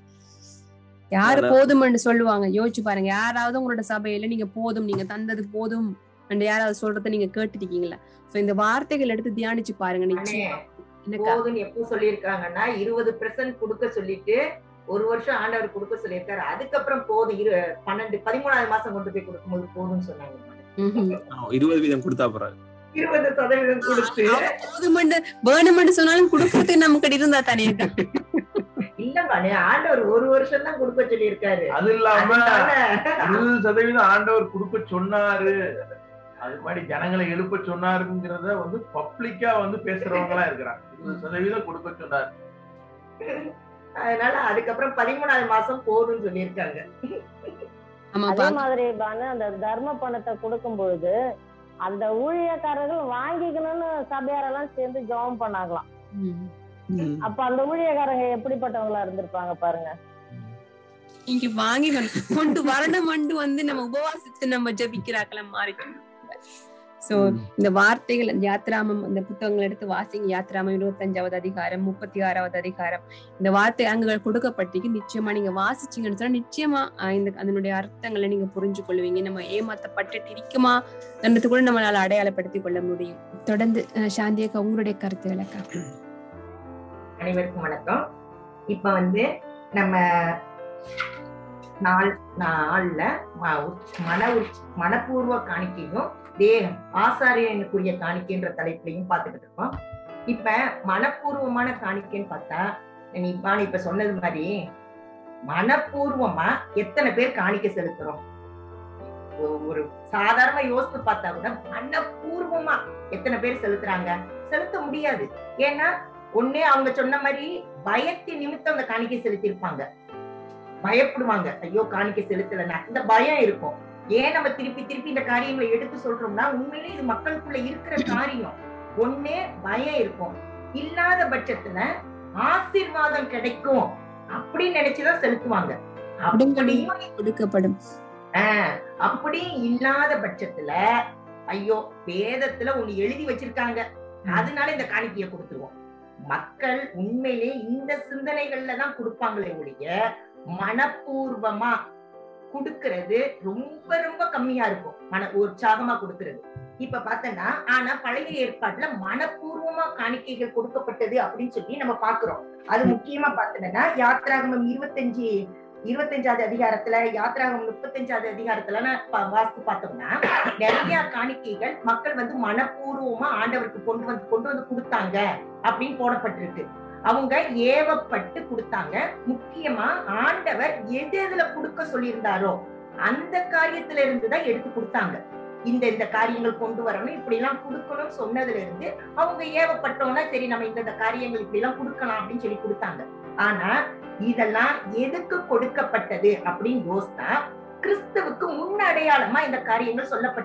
யாரு ஆனா- போதும்னு சொல்லுவாங்க யோசிச்சு பாருங்க யாராவது உங்களோட சபையில நீங்க போதும் நீங்க தந்தது போதும் என்று யாராவது சொல்றத நீங்க கேட்டுருக்கீங்களா சோ இந்த வார்த்தைகள் எடுத்து தியானிச்சு பாருங்க நிச்சயம் என்னக்கா போதுன்னு எப்போ சொல்லியிருக்காங்கன்னா இருபது பெர்சன்ட் கொடுக்க சொல்லிட்டு ஒரு வருஷம் ஆண்டவர் கொடுக்க சொல்லியிருக்காரு அதுக்கப்புறம் போதும் இரு பன்னெண்டு பதிமூணாவது மாசம் கொண்டு போய் கொடுக்கும்போது போதும்னு சொன்னாங்க ம்ஹும். இருபது வீதம் கொடுத்தா போறாரு இருபது சதவீதம் கொடுத்து போதுமென்று வேணுமென்று சொன்னாலும் கொடுக்கறது நமக்கு இருந்தா தானேக்கா இல்லம்மா நீ ஆண்டவர் ஒரு வருஷம் தான் கொடுக்க சொல்லியிருக்காரு அது இல்லாம அதனால இருபது சதவீதம் ஆண்டவர் கொடுக்க சொன்னாரு அது மாதிரி ஜனங்களை எழுப்ப சொன்னாருங்கிறத வந்து பப்ளிக்கா வந்து பேசுறவங்களா இருக்கிறாங்க இருபது சதவீதம் கொடுக்க சொன்னாரு அதனால அதுக்கப்புறம் பதிமூணாவது மாசம் போதும்னு சொல்லியிருக்காங்க ஆமா அதே பாக்க மாதிரி பானு அந்த தர்ம பணத்தை கொடுக்கும் பொழுது அந்த ஊழியக்காரர்கள் வாங்கிக்கணும்னு சபையாரெல்லாம் சேர்ந்து ஜெபம் பண்ணாங்களாம் ம். அப்ப அந்த ஊழியக்காரங்க எப்படிப்பட்டவங்களா இருந்திருப்பாங்க பாருங்க இங்க வாங்கி வந்து- கொண்டு வரணும் மண்டு வந்து நம்ம உபவாசித்து நம்ம ஜபிக்கிறாக்கலாம் மாறிக்கணும் சோ இந்த வார்த்தைகள் அந்த யாத்ராமம் இந்த புத்தகங்கள் எடுத்து வாசிங்க யாத்ராமம் இருபத்தஞ்சாவது அதிகாரம் முப்பத்தி ஆறாவது அதிகாரம் இந்த வார்த்தை அங்குகள் கொடுக்கப்பட்டிருக்கு நிச்சயமா நீங்க வாசிச்சீங்கன்னு சொன்னா நிச்சயமா ஆஹ், இந்த அதனுடைய அர்த்தங்களை நீங்க புரிஞ்சு கொள்வீங்க நம்ம ஏமாத்தப்பட்டுட்டு இருக்குமா என்றது கூட நம்மளால அடையாளப்படுத்திக் கொள்ள முடியும் தொடர்ந்து அஹ், சாந்தி அக்கா உங்களுடைய கருத்துக்கள் அக்கா அனைவருக்கும் வணக்கம் இப்ப வந்து நம்ம நாள் நாள்ல ம- உச்- மன உச்- மனப்பூர்வ காணிக்கையும் தேகம் ஆசாரியனுக்குரிய காணிக்கைன்ற தலைப்புலையும் பார்த்துக்கிட்டு இருக்கோம் இப்ப மனப்பூர்வமான காணிக்கைன்னு பார்த்தா நீ பானு இப்ப சொன்னது மாதிரி மனப்பூர்வமா எத்தனை பேர் காணிக்கை செலுத்துறோம் ஒ- ஒரு சாதாரண யோசித்து பார்த்தா கூட மனப்பூர்வமா எத்தனை பேர் செலுத்துறாங்க செலுத்த முடியாது ஏன்னா ஒண்ணு அவங்க சொன்ன மாதிரி பயத்தின் நிமித்தம் அந்த காணிக்கை செலுத்தியிருப்பாங்க பயப்படுவாங்க ஐயோ காணிக்கை செலுத்தலைன்னா இந்த பயம் இருக்கும் ஏன் நம்ம திருப்பி திருப்பி இந்த காரியங்களை எடுத்து சொல்றோம்னா உண்மையிலே இது மக்களுக்குள்ள இருக்கிற காரியம் ஒண்ணே பயம் இருக்கும் இல்லாத பட்சத்துல ஆசீர்வாதம் கிடைக்கும் அப்படின்னு நினைச்சுதான் செலுத்துவாங்க அப்படியும் கொடுக்கப்படும் ஆஹ் அப்படி இல்லாத பட்சத்துல ஐயோ வேதத்துல ஒண்ணு எழுதி வச்சிருக்காங்க அதனால இந்த காணிக்கையை கொடுத்துருவோம் மக்கள் உண்மையிலே இந்த சிந்தனைகள்ல தான் கொடுப்பாங்களே ஒழிய மனப்பூர்வமா கொடுக்கறது ரொம்ப ரொம்ப கம்மியா இருக்கும் மன உற்சாகமா கொடுக்கறது இப்ப பார்த்தோம்னா ஆனா பழைய ஏற்பாட்டுல மனப்பூர்வமா காணிக்கைகள் கொடுக்கப்பட்டது அப்படின்னு சொல்லி நம்ம பாக்குறோம் அது முக்கியமா பார்த்தோம்னா யாத்ராகமம் இருபத்தஞ்சு இருபத்தஞ்சாவது அதிகாரத்துல யாத்ராகம் முப்பத்தஞ்சாவது அதிகாரத்துல நான் பா- வாசித்து பார்த்தோம்னா நிறைய காணிக்கைகள் மக்கள் வந்து மனப்பூர்வமா ஆண்டவருக்கு கொண்டு வந்து கொண்டு வந்து கொடுத்தாங்க அப்படின்னு போடப்பட்டிருக்கு அவங்க ஏவப்பட்டு கொடுத்தாங்க முக்கியமா ஆண்டவர் எது எதுல கொடுக்க சொல்லியிருந்தாரோ அந்த காரியத்துல இருந்து தான் எடுத்து கொடுத்தாங்க இந்த இந்த காரியங்கள் கொண்டு வரணும் இப்படி எல்லாம் கொடுக்கணும்னு சொன்னதுல இருந்து அவங்க ஏவப்பட்டோம்னா சரி நம்ம இந்த இந்த காரியங்கள் இப்படி எல்லாம் கொடுக்கலாம் அப்படின்னு சொல்லி கொடுத்தாங்க ஆனா இதெல்லாம் எதுக்கு கொடுக்கப்பட்டது அப்படின்னு யோசித்தா கிறிஸ்துவுக்கு முன் அடையாளமா இந்த காரியங்கள் சொல்லப்பட்டது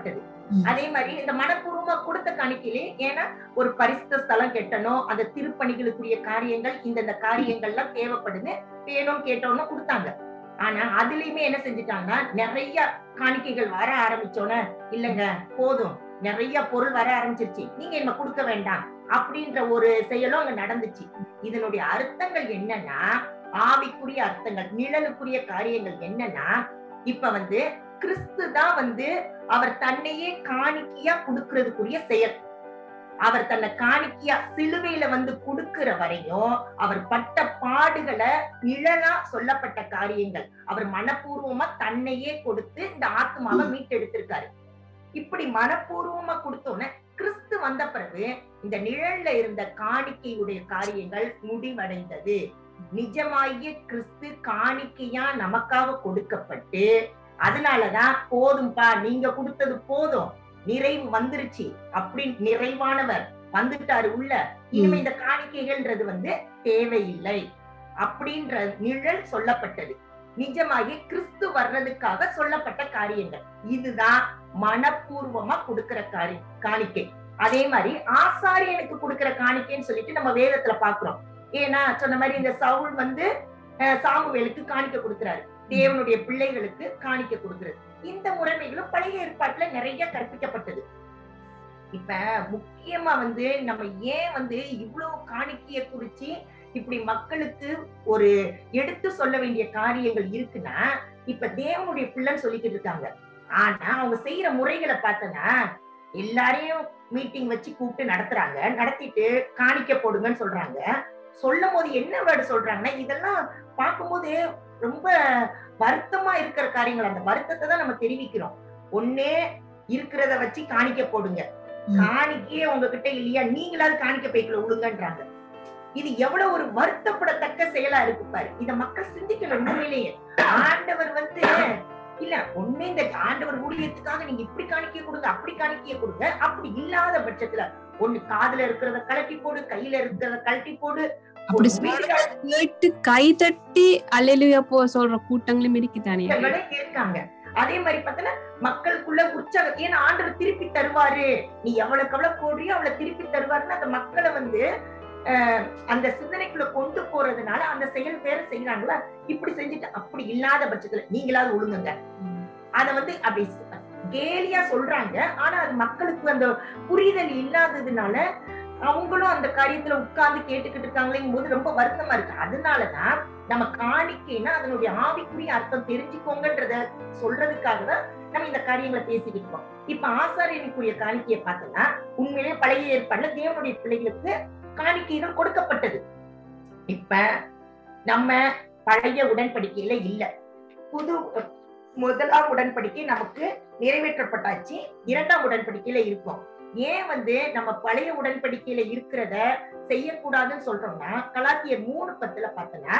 ம். அதே மாதிரி இந்த மனப்பூர்வமா கொடுத்த காணிக்கையிலே ஏன்னா ஒரு பரிசுத்த ஸ்தலம் கெட்டணும் அந்த திருப்பணிகளுக்குரிய காரியங்கள் இந்தந்த காரியங்கள்லாம் தேவைப்படுது வேணும் கேட்டோன்னு கொடுத்தாங்க ஆனா அதுலயுமே என்ன செஞ்சுட்டாங்கன்னா நிறைய காணிக்கைகள் வர ஆரம்பிச்சோன்னே இல்லைங்க போதும் நிறைய பொருள் வர ஆரம்பிச்சிருச்சு நீங்க என்ன கொடுக்க வேண்டாம் அப்படின்ற ஒரு செயலும் அங்க நடந்துச்சு இதனுடைய அர்த்தங்கள் என்னன்னா ஆவிக்குரிய அர்த்தங்கள் நிழலுக்குரிய காரியங்கள் என்னன்னா இப்ப வந்து கிறிஸ்து தான் வந்து அவர் தன்னையே காணிக்கையா கொடுக்கறதுக்குரிய செயல் அவர் தன்னை காணிக்கையா சிலுவையில வந்து கொடுக்கிற வரையும் அவர் பட்ட பாடுகளை நிழலா சொல்லப்பட்ட காரியங்கள் அவர் மனப்பூர்வமா தன்னையே கொடுத்து இந்த ஆத்மாவை மீட்டெடுத்திருக்காரு இப்படி மனப்பூர்வமா கொடுத்தோன்னே கிறிஸ்து வந்த பிறகு இந்த நிழல்ல இருந்த காணிக்கையுடைய காரியங்கள் முடிவடைந்தது நிஜமாகிய கிறிஸ்து காணிக்கையா நமக்காக கொடுக்கப்பட்டு அதனாலதான் போதும்பா நீங்க கொடுத்தது போதும் நிறைவு வந்துருச்சு அப்படி நிறைவானவர் வந்துட்டாரு உள்ள இனிமே இந்த காணிக்கைகள்ன்றது வந்து தேவையில்லை அப்படின்ற நிழல் சொல்லப்பட்டது நிஜமாகி கிறிஸ்து வர்றதுக்காக சொல்லப்பட்ட காரியங்கள் இதுதான் மனப்பூர்வமா கொடுக்கிற காரி காணிக்கை அதே மாதிரி ஆசாரியனுக்கு கொடுக்கிற காணிக்கைன்னு சொல்லிட்டு நம்ம வேதத்துல பாக்குறோம் ஏன்னா சொன்ன மாதிரி இந்த சவுல் வந்து அஹ், சாமுவேலுக்கு காணிக்க கொடுக்கிறாரு தேவனுடைய பிள்ளைகளுக்கு காணிக்க கொடுக்கிறது இந்த முறைமைகளும் பழைய ஏற்பாட்டுல நிறைய கற்பிக்கப்பட்டது இப்ப முக்கியமா வந்து நம்ம ஏன் வந்து இவ்வளவு காணிக்கைய குறிச்சு இப்படி மக்களுக்கு ஒரு எடுத்து சொல்ல வேண்டிய காரியங்கள் இருக்குன்னா இப்ப தேவனுடைய பிள்ளைன்னு சொல்லிக்கிட்டு இருக்காங்க ஆனா அவங்க செய்யற முறைகளை பார்த்தனா எல்லாரையும் மீட்டிங் வச்சு கூப்பிட்டு நடத்துறாங்க நடத்திட்டு காணிக்க போடுங்கன்னு சொல்றாங்க சொல்லும் போது என்ன வேர்டு சொல்றாங்கன்னா இதெல்லாம் பார்க்கும்போது ரொம்ப வருத்தமா இருக்கிற காரியங்கள் அந்த வருத்தத்தை தான் நம்ம தெரிவிக்கிறோம் ஒண்ணே இருக்கிறத வச்சு காணிக்க போடுங்க ம். காணிக்கையே உங்ககிட்ட இல்லையா நீங்களாவது காணிக்க பைக்குள்ள விடுங்கன்றாங்க இது எவ்வளவு ஒரு வருத்தப்படத்தக்க செயலா இருக்கு பாரு இத மக்கள் சிந்திக்கணும் உண்மையிலேயே ஆண்டவர் வந்து இல்ல ஒண்ணே இந்த ஆண்டவர் ஊழியத்துக்காக நீங்க இப்படி காணிக்கை கொடுங்க அப்படி காணிக்கைய கொடுங்க அப்படி இல்லாத பட்சத்துல ஒண்ணு காதுல இருக்கிறத கழட்டி போடு கையில இருக்கிறத கழட்டி போடு அப்படி ஒரு வீடுகளை கேட்டு கை தட்டி அலையிலுயா போ சொல்ற கூட்டங்களும் இருக்குதானே கூட்டங்களே இருக்காங்க அதே மாதிரி பார்த்தனா மக்களுக்குள்ள உற்சாகம் ஏன்னா ஆண்டவர் திருப்பி தருவாரு நீ எவ்வளவுக்கு எவ்வளவு போடுறியோ அவ்வளவு திருப்பி தருவாருன்னு அந்த மக்களை வந்து அஹ், அந்த சிந்தனைக்குள்ள கொண்டு போறதுனால அந்த செயல் வேற செய்யறாங்களா இப்படி செஞ்சுட்டு அப்படி இல்லாத பட்சத்துல நீங்களாவது ஒழுங்குங்க அத வந்து அப்படி கேலியா சொல்றாங்க ஆனா அது மக்களுக்கு அந்த புரிதல் இல்லாததுனால அவங்களும் அந்த காரியத்துல உட்கார்ந்து கேட்டுக்கிட்டு இருக்காங்களேங்கும் போது ரொம்ப வருத்தமா இருக்கு அதனாலதான் நம்ம காணிக்கைன்னா அதனுடைய ஆவிக்குரிய அர்த்தம் தெரிஞ்சுக்கோங்கன்றத சொல்றதுக்காக தான் நம்ம இந்த காரியங்களை பேசிக்கிட்டு இருக்கோம் இப்ப ஆசாரியனுக்குரிய காணிக்கையை பார்த்தோம்னா உண்மையிலேயே பழைய ஏற்பாடுல தேவனுடைய பிள்ளைகளுக்கு காணிக்கைகள் கொடுக்கப்பட்டது இப்ப நம்ம பழைய உடன்படிக்கையில இல்ல புது முதலாம் உடன்படிக்கை நமக்கு நிறைவேற்றப்பட்டாச்சு இரண்டாம் உடன்படிக்கையில இருக்கும் ஏன் வந்து நம்ம பழைய உடன்படிக்கையில இருக்கிறத செய்யக்கூடாதுன்னு சொல்றோம்னா கலாத்தியர் மூணு பத்துல பார்த்தோன்னா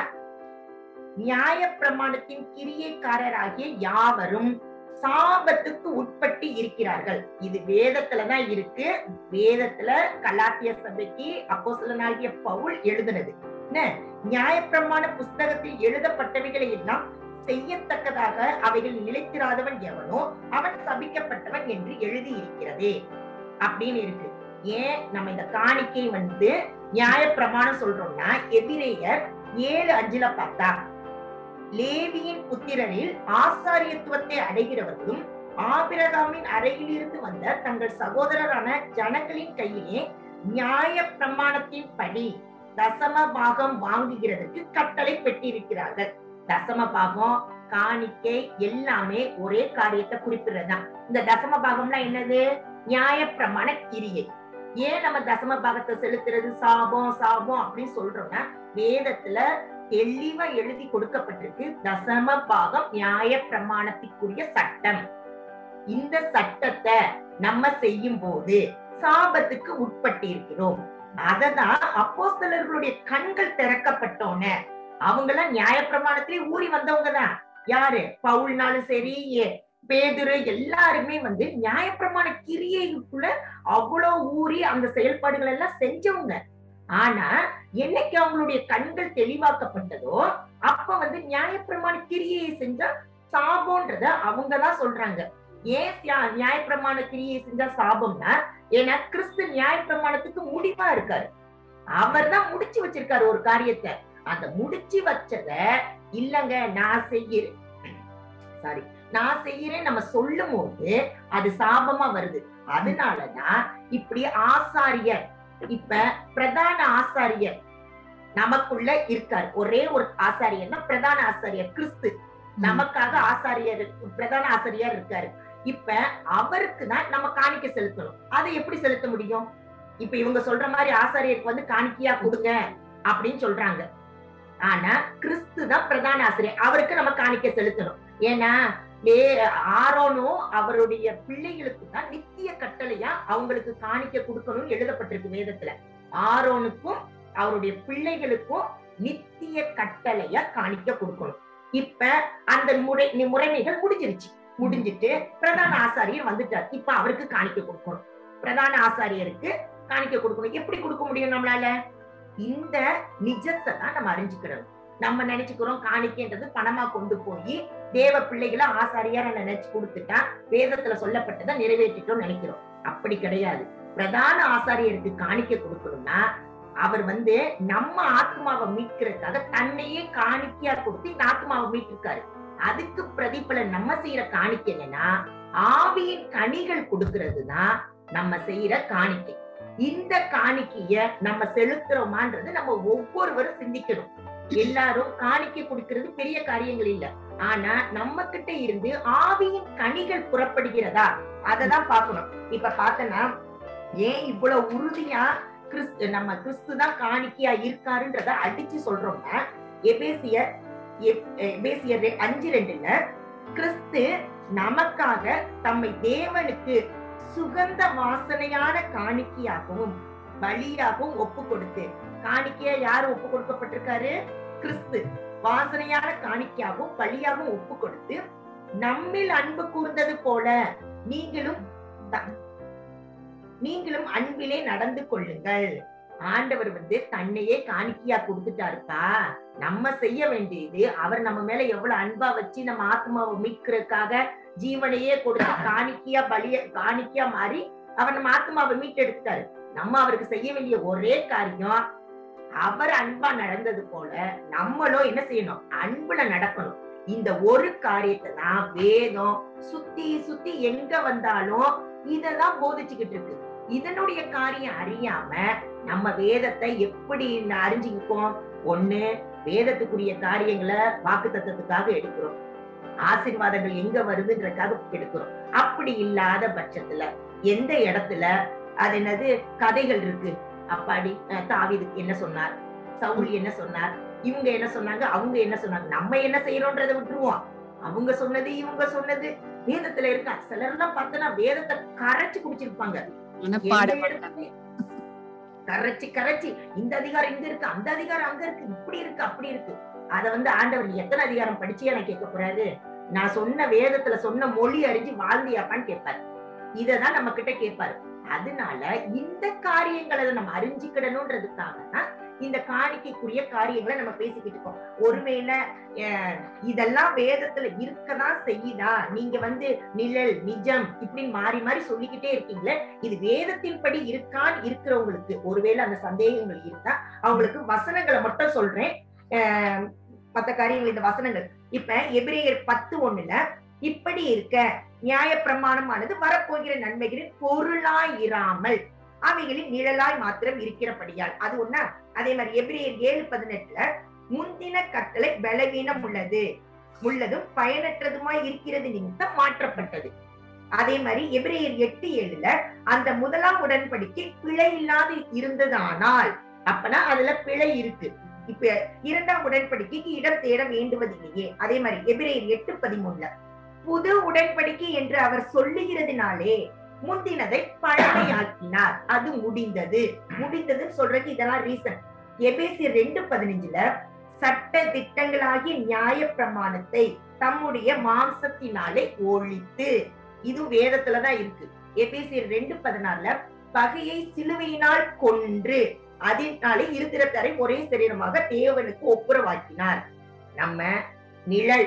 நியாய பிரமாணத்தின் கிரியைக்காரராகிய யாவரும் சாபத்துக்கு உட்பட்டு இருக்கிறார்கள் இது வேதத்துலதான் இருக்கு வேதத்துல கலாத்திய சபைக்கு அப்போஸ்தலனாகிய பவுல் எழுதுனது என்ன நியாயப்பிரமாண புஸ்தகத்தில் எழுதப்பட்டவைகளை எல்லாம் செய்யத்தக்கதாக அவைகள் நிலைத்திராதவன் எவனோ அவன் சபிக்கப்பட்டவன் என்று எழுதி இருக்கிறதே அப்படின்னு இருக்கு ஏன் நம்ம இந்த காணிக்கை வந்து நியாயப்பிரமாணம் சொல்றோம்னா எபிரேயர் ஏழு அஞ்சுல பார்த்தா லேவியின் புத்திரரில் ஆசாரியத்துவத்தை அடைகிறவர்களும் ஆபிரகாமின் அறையிலிருந்து வந்த தங்கள் சகோதரரான ஜனங்களின் கையிலே நியாய பிரமாணத்தின் படி தசம பாகம் வாங்குகிறதுக்கு கட்டளை பெற்றிருக்கிறார்கள் தசம பாகம் காணிக்கை எல்லாமே ஒரே காரியத்தை குறிப்பிடுறதுதான் இந்த தசம பாகம்னா என்னது நியாய பிரமாண கிரியை ஏன் நம்ம தசம பாகத்தை செலுத்துறது சாபம் சாபம் அப்படின்னு சொல்றோம்னா வேதத்துல தெளிவா எழுதி கொடுக்கப்பட்டிருக்கு தசம பாகம் நியாய பிரமாணத்திற்குரிய சட்டம் இந்த சட்டத்தை நம்ம செய்யும் போது சாபத்துக்கு உட்பட்டு இருக்கிறோம் அததான் அப்போஸ்தலர்களுடைய கண்கள் திறக்கப்பட்டோன்னு அவங்க எல்லாம் நியாயப்பிரமாணத்திலே ஊறி வந்தவங்க தான் யாரு பவுல்னாலும் சரி ஏ- பேதுரு எல்லாருமே வந்து நியாயப்பிரமாண கிரியைக்குள்ள அவ்வளவு ஊறி அந்த செயல்பாடுகள் எல்லாம் செஞ்சவங்க ஆனா என்னைக்கு அவங்களுடைய கண்கள் தெளிவாக்கப்பட்டதோ அப்ப வந்து நியாயப்பிரமாண கிரியையை செஞ்சா சாபம்ன்றத அவங்கதான் சொல்றாங்க ஏன் தியா- நியாயப்பிரமாண கிரியை செஞ்சா சாபம்னா ஏன்னா கிறிஸ்து நியாயப்பிரமாணத்துக்கு முடிவா இருக்காரு அவர் தான் முடிச்சு வச்சிருக்காரு ஒரு காரியத்தை அந்த முடிச்சு வச்சத இல்லங்க நான் செய்கிறேன் சாரி நான் செய்யறேன் நம்ம சொல்லும் போது அது சாபமா வருது அதனாலதான் இப்படி ஆசாரியர் இப்ப பிரதான ஆசாரியர் நமக்குள்ள இருக்காரு ஒரே ஒரு ஆசாரியர்னா பிரதான ஆசாரியர் கிறிஸ்து நமக்காக ஆசாரியர் பிரதான ஆசாரியார் இருக்காரு இப்ப அவருக்கு தான் நம்ம காணிக்க செலுத்தணும் அதை எப்படி செலுத்த முடியும் இப்ப இவங்க சொல்ற மாதிரி ஆசாரியருக்கு வந்து காணிக்கையா கொடுங்க அப்படின்னு சொல்றாங்க ஆனா கிறிஸ்து தான் பிரதான ஆசிரியர் அவருக்கு நம்ம காணிக்க செலுத்தணும் ஏன்னா வே ஆரோனும் அவருடைய பிள்ளைகளுக்கு தான் நித்திய கட்டளையா அவங்களுக்கு காணிக்க கொடுக்கணும்னு எழுதப்பட்டிருக்கு வேதத்துல ஆரோனுக்கும் அவருடைய பிள்ளைகளுக்கும் நித்திய கட்டளையா காணிக்க கொடுக்கணும் இப்ப அந்த முறை நி- முறைமைகள் முடிஞ்சிருச்சு முடிஞ்சிட்டு பிரதான ஆசாரியர் வந்துட்டார் இப்ப அவருக்கு காணிக்க கொடுக்கணும் பிரதான ஆசாரியருக்கு காணிக்க கொடுக்கணும் எப்படி கொடுக்க முடியும் நம்மளால இந்த நிஜத்தை தான் நம்ம அறிஞ்சுக்கிறோம் நம்ம நினைச்சுக்கிறோம் காணிக்கைன்றது பணமா கொண்டு போய் தேவ பிள்ளைகளை ஆசாரியார நினைச்சு கொடுத்துட்டா வேதத்துல சொல்லப்பட்டதை நிறைவேற்றிட்டோம் நினைக்கிறோம் அப்படி கிடையாது பிரதான ஆசாரியருக்கு காணிக்க கொடுக்கணும்னா அவர் வந்து நம்ம ஆத்மாவை மீட்கிறதுக்காக தன்னையே காணிக்கையா கொடுத்து இந்த ஆத்மாவை மீட்டிருக்காரு அதுக்கு பிரதிபலன் நம்ம செய்யற காணிக்கை என்னன்னா ஆவியின் கனிகள் கொடுக்கிறது தான் நம்ம செய்யற காணிக்கை இந்த காணிக்கைய நம்ம செலுத்துறோமான்றது நம்ம ஒவ்வொருவரும் சிந்திக்கணும் எல்லாரும் காணிக்கை கொடுக்கிறது பெரிய காரியங்கள் இல்ல ஆனா நம்ம கிட்ட இருந்து ஆவியின் கனிகள் புறப்படுகிறதா அததான் பார்க்கணும் இப்ப பார்த்தனா ஏன் இவ்வளவு உறுதியா கிறிஸ்து நம்ம கிறிஸ்து தான் காணிக்கையா இருக்காருன்றத அடிச்சு சொல்றோம்னா எபேசியர் எப்- எபேசியர் ரெ- அஞ்சு ரெண்டுல கிறிஸ்து நமக்காக தம்மை தேவனுக்கு சுகந்த வாசனையான காணிக்கையாகவும் பலியாகவும் ஒப்பு கொடுத்து காணிக்கையா யார் ஒப்பு கொடுக்கப்பட்டிருக்காரு கிறிஸ்து வாசனையான காணிக்கையாகவும் பலியாகவும் ஒப்பு கொடுத்து நம்மில் அன்பு கூர்ந்தது போல நீங்களும் த- நீங்களும் அன்பிலே நடந்து கொள்ளுங்கள் ஆண்டவர் வந்து தன்னையே காணிக்கையா கொடுத்துட்டாருப்பா நம்ம செய்ய வேண்டியது அவர் நம்ம மேல எவ்வளவு அன்பா வச்சு நம்ம ஆத்மாவை மீட்கிறதுக்காக ஜீவனையே கொடுத்து காணிக்கையா பலிய காணிக்கையா மாறி அவர் நம்ம ஆத்மாவை மீட்டெடுத்தாரு நம்ம அவருக்கு செய்ய வேண்டிய ஒரே காரியம் அவர் அன்பா நடந்தது போல நம்மளும் என்ன செய்யணும் அன்புல நடக்கணும் இந்த ஒரு காரியத்தை தான் வேதம் சுத்தி சுத்தி எங்க வந்தாலும் இதெல்லாம் போதிச்சுக்கிட்டு இருக்கு இதனுடைய காரியம் அறியாம நம்ம வேதத்தை எப்படி அறிஞ்சுக்கிப்போம் ஒண்ணு வேதத்துக்குரிய காரியங்களை வாக்கு தத்துவத்துக்காக எடுக்கிறோம் ஆசீர்வாதங்கள் எங்க வருதுன்றதுக்காக எடுக்கிறோம் அப்படி இல்லாத பட்சத்துல எந்த இடத்துல அது என்னது கதைகள் இருக்கு அப்பாடி அஹ் தாவீதுக்கு என்ன சொன்னார் சவுல் என்ன சொன்னார் இவங்க என்ன சொன்னாங்க அவங்க என்ன சொன்னாங்க நம்ம என்ன செய்யறோன்றதை விட்டுருவோம் அவங்க சொன்னது இவங்க சொன்னது வேதத்துல இருக்கா சிலர் எல்லாம் பார்த்தனா வேதத்தை கரைச்சு குடிச்சிருப்பாங்க மனப்பாடம் எந்த இடத்துலயும் கரைச்சு கரைச்சு இந்த அதிகாரம் இங்க இருக்கு அந்த அதிகாரம் அங்க இருக்கு இப்படி இருக்கு அப்படி இருக்கு அத வந்து ஆண்டவர் நீ எத்தனை அதிகாரம் படிச்சியா நான் கேட்க போறாரு நான் சொன்ன வேதத்துல சொன்ன மொழி அறிஞ்சு வாழ்ந்தியாப்பான்னு கேட்பாரு இததான் நம்ம கிட்ட கேட்பாரு அதனால இந்த காரியங்களை நம்ம அறிஞ்சுக்கிடணும்ன்றதுக்காக தான் இந்த காணிக்கைக்குரிய காரியங்களை நம்ம பேசிக்கிட்டு இருக்கோம் ஒருவேளை அஹ், இதெல்லாம் வேதத்துல இருக்கதான் செய்யுதா நீங்க வந்து நிழல் நிஜம் இப்படி மாறி மாறி சொல்லிக்கிட்டே இருக்கீங்களே இது வேதத்தின்படி இருக்கான்னு இருக்கிறவங்களுக்கு ஒருவேளை அந்த சந்தேகங்கள் இருந்தா அவங்களுக்கு வசனங்களை மட்டும் சொல்றேன் அஹ், மத்த காரியங்கள் இந்த வசனங்கள் இப்ப எபிரேயர் பத்து ஒண்ணுல இப்படி இருக்க நியாய பிரமாணமானது வரப்போகிற நன்மைகளின் பொருளாய் இராமல் அவைகளின் நிழலாய் மாத்திரம் இருக்கிறபடியால் அது ஒண்ணா அதே மாதிரி எபிரேயர் ஏழு பதினெட்டுல முந்தின கட்டளை பலவீனம் உள்ளது உள்ளதும் பயனற்றதுமாய் இருக்கிறது நிமித்தம் மாற்றப்பட்டது அதே மாதிரி எபிரேயர் எட்டு ஏழுல அந்த முதலாம் உடன்படிக்கை பிழை இல்லாது இருந்ததானால் அப்பனா அதுல பிழை இருக்கு இப்ப இரண்டாம் உடன்படிக்கைக்கு இடம் தேட வேண்டுவதில்லையே அதே மாதிரி எபிரேயர் எட்டு பதிமூணுல புது உடன்படிக்கை என்று அவர் சொல்லுகிறதுனாலே முந்தினதை பழமையாக்கினார் அது முடிந்தது முடிந்ததுன்னு சொல்றதுக்கு இதெல்லாம் ரீசன் எபேசியர் ரெண்டு பதினஞ்சுல சட்ட திட்டங்களாகிய நியாய பிரமாணத்தை தம்முடைய மாம்சத்தினாலே ஒழித்து இது வேதத்துலதான் இருக்கு எபேசியர் ரெண்டு பதினாலுல பகையை சிலுவையினால் கொன்று அதனாலே இருதிரத்தரை ஒரே சரீரமாக தேவனுக்கு ஒப்புரவாக்கினார் நம்ம நிழல்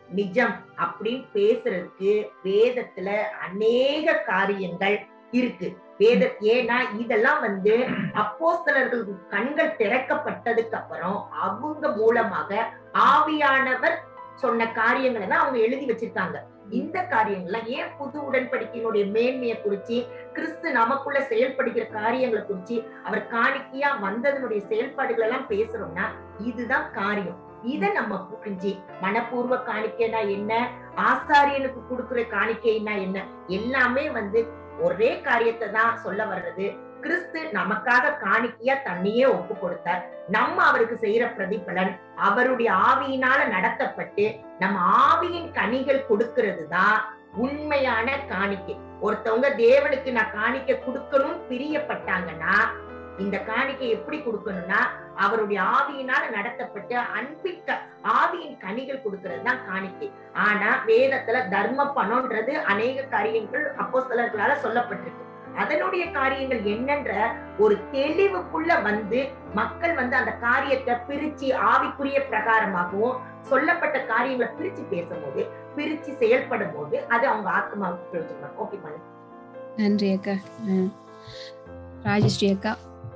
நிஜம் அப்படின்னு பேசுறதுக்கு வேதத்துல அநேக காரியங்கள் இருக்கு வேத ஏன்னா இதெல்லாம் வந்து அப்போஸ்தலர்களுக்கு கண்கள் திறக்கப்பட்டதுக்கு அப்புறம் அவங்க மூலமாக ஆவியானவர் சொன்ன காரியங்களை தான் அவங்க எழுதி வச்சிருக்காங்க இந்த காரியங்கள்லாம் ஏன் புது உடன்படிக்கையினுடைய மேன்மையை குறிச்சு கிறிஸ்து நமக்குள்ள செயல்படுகிற காரியங்களை குறிச்சு அவர் காணிக்கையா வந்ததனுடைய செயல்பாடுகள் எல்லாம் பேசுறோம்னா இதுதான் காரியம் இத நம்ம புரிஞ்சு மனப்பூர்வ காணிக்கைனா என்ன ஆசாரியனுக்கு கொடுக்கிற காணிக்கைனா என்ன எல்லாமே வந்து ஒரே காரியத்தை தான் சொல்ல வர்றது கிறிஸ்து நமக்காக காணிக்கையா தன்னையே ஒப்பு கொடுத்தார் நம்ம அவருக்கு செய்யற பிரதிபலன் அவருடைய ஆவியினால நடத்தப்பட்டு நம்ம ஆவியின் கனிகள் கொடுக்கிறது தான் உண்மையான காணிக்கை ஒருத்தவங்க தேவனுக்கு நான் காணிக்கை கொடுக்கணும்னு பிரியப்பட்டாங்கன்னா இந்த காணிக்கை எப்படி கொடுக்கணும்னா அவருடைய ஆவியினால நடத்தப்பட்டு அன்பின் க- ஆவியின் கனிகள் கொடுக்கிறது தான் காணிக்கை ஆனா வேதத்துல தர்ம பணம்ன்றது அநேக காரியங்கள் அப்போஸ்தலர்களால சொல்லப்பட்டிருக்கு அதனுடைய காரியங்கள் என்னன்ற ஒரு தெளிவுக்குள்ள வந்து மக்கள் வந்து அந்த காரியத்தை பிரிச்சு ஆவிக்குரிய பிரகாரமாகவும் சொல்லப்பட்ட காரியங்களை பிரிச்சு பேசும்போது பிரிச்சு செயல்படும் போது அது அவங்க ஆத்மாவுக்கு பிரயோஜனம் ஓகே பண்ணு நன்றி அக்கா ம். ராஜஸ்ரீ அக்கா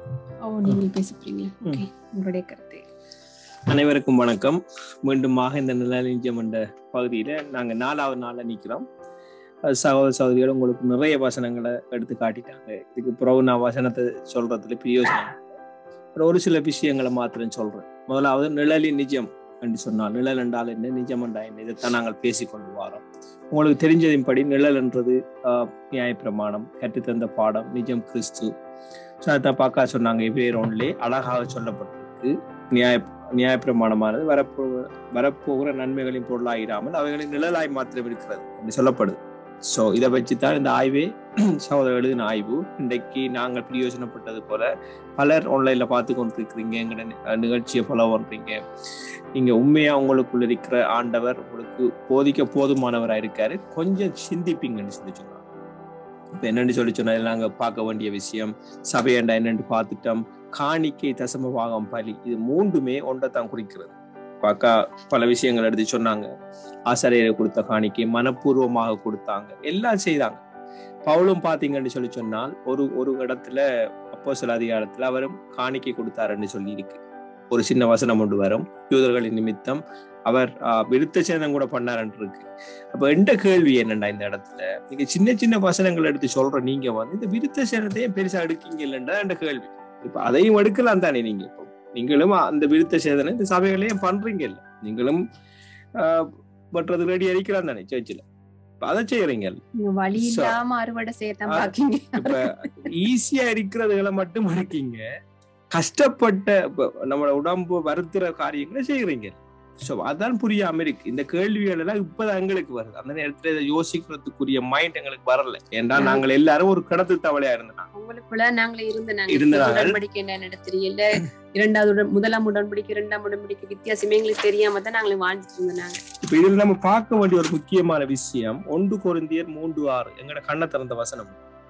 ஓ நீங்கள் பேச போறீங்களா ஓகே உங்களுடைய கருத்து அனைவருக்கும் வணக்கம் மீண்டுமாக இந்த நிலநெஞ்சம் என்ற பகுதியில நாங்க நாலாவது நாள்ல நிக்கிறோம் அஹ் சகோதர சகோதரிகள் உங்களுக்கு நிறைய வசனங்களை எடுத்து காட்டிட்டாங்க இதுக்கு பிறகு நான் வசனத்தை சொல்றதுல பிரயோஜனம் அப்புறம் ஒரு சில விஷயங்களை மாத்திரம் சொல்றேன் முதலாவது நிழலின் நிஜம் என்று சொன்னால் நிழல் என்றால் என்ன நிஜம் என்றா என்ன இதைத்தான் நாங்கள் பேசிக்கொண்டு வரோம் உங்களுக்கு தெரிஞ்சதின்படி நிழல் என்றது ஆஹ், நியாயப்பிரமாணம் கற்றுத்தந்த பாடம் நிஜம் கிறிஸ்து ஸோ அதான் பார்க்க சொன்னாங்க இவ்வேறொன்லே அழகாக சொல்லப்பட்டிருக்கு நியாய நியாயப்பிரமாணமானது வரப்போ வரப்போகிற நன்மைகளின் பொருளாயிராமல் அவைகளின் நிழலாய் மாத்திரம் இருக்கிறது அப்படி சொல்லப்படுது ஸோ இதை வச்சு தான் இந்த ஆய்வே சகோதரர் எழுதின ஆய்வு இன்றைக்கு நாங்கள் பிரயோஜனப்பட்டது போல பலர் ஆன்லைன்ல பார்த்து கொண்டிருக்கிறீங்க எங்களோட நி- நிகழ்ச்சியை ஃபாலோ பண்றீங்க நீங்க உண்மையா உங்களுக்குள்ள இருக்கிற ஆண்டவர் உங்களுக்கு போதிக்க போதுமானவரா இருக்காரு கொஞ்சம் சிந்திப்பீங்கன்னு சொல்லி சொன்னாங்க இப்ப என்னன்னு சொல்லி சொன்னா இதுல நாங்க பார்க்க வேண்டிய விஷயம் சபையண்டா என்னன்னு பார்த்துட்டோம் காணிக்கை தசம பாகம் பலி இது மூன்றுமே ஒன்றை தான் குறிக்கிறது பார்க்க பல விஷயங்கள் எடுத்து சொன்னாங்க ஆசிரியரை கொடுத்த காணிக்கை மனப்பூர்வமாக கொடுத்தாங்க எல்லாம் செய்தாங்க பவுலும் பாத்தீங்கன்னு சொல்லி சொன்னால் ஒரு ஒரு இடத்துல அப்போ சில அதிகாரத்துல அவரும் காணிக்கை கொடுத்தாருன்னு சொல்லி இருக்கு ஒரு சின்ன வசனம் ஒன்று வரும் யூதர்களின் நிமித்தம் அவர் ஆஹ், விருத்த சேதம் கூட பண்ணாருன்னு இருக்கு அப்ப எந்த கேள்வி என்னண்டா இந்த இடத்துல நீங்க சின்ன சின்ன வசனங்கள் எடுத்து சொல்ற நீங்க வந்து இந்த விருத்த சேதத்தையும் பெருசா எடுக்கீங்க இல்லைன்றா என்ற கேள்வி இப்ப அதையும் எடுக்கலாம் தானே நீங்க இப்போ நீங்களும் அந்த விருத்த சேதனை இந்த சபைகளையும் பண்றீங்க இல்ல நீங்களும் ஆஹ், பண்றது ரெடி அடிக்கலாம் தானே சர்ச்சில் இப்ப அதை செய்யறீங்க நீங்க வழி So- இல்லாம அறுவடை செய்யத்தான் ஆ, பாக்கீங்க இப்ப ஈஸியா இருக்கிறதுகளை மட்டும் எடுக்கீங்க கஷ்டப்பட்ட இப்ப நம்மளோட உடம்பு வருத்துற காரியங்களை செய்யறீங்க சோ அதான் புரியாம இருக்கு இந்த கேள்விகள் எல்லாம் இப்பதான் எங்களுக்கு வருது அந்த நேரத்துல இதை யோசிக்கிறதுக்குரிய மைண்ட் எங்களுக்கு வரல ஏன்டா நாங்கள் எல்லாரும் ஒரு கடத்து தவளையா இருந்தோம் உங்களுக்குள்ள நாங்களே இருந்த நாங்க இருந்தாங்க. இப்ப உடன்படிக்கை என்னன்னு தெரியல இரண்டாவது உடன் முதலாம் உடன்படிக்கை இரண்டாம் உடன்படிக்கை வித்தியாசமே எங்களுக்கு தெரியாம தான் நாங்களே வாழ்ந்துட்டு இருந்தோம் நாங்க இப்ப இதுல நம்ம பார்க்க வேண்டிய ஒரு முக்கியமான விஷயம் ஒன்று கொரிந்தியர் மூன்று ஆறு எங்கட கண்ணை திறந்த வசனம்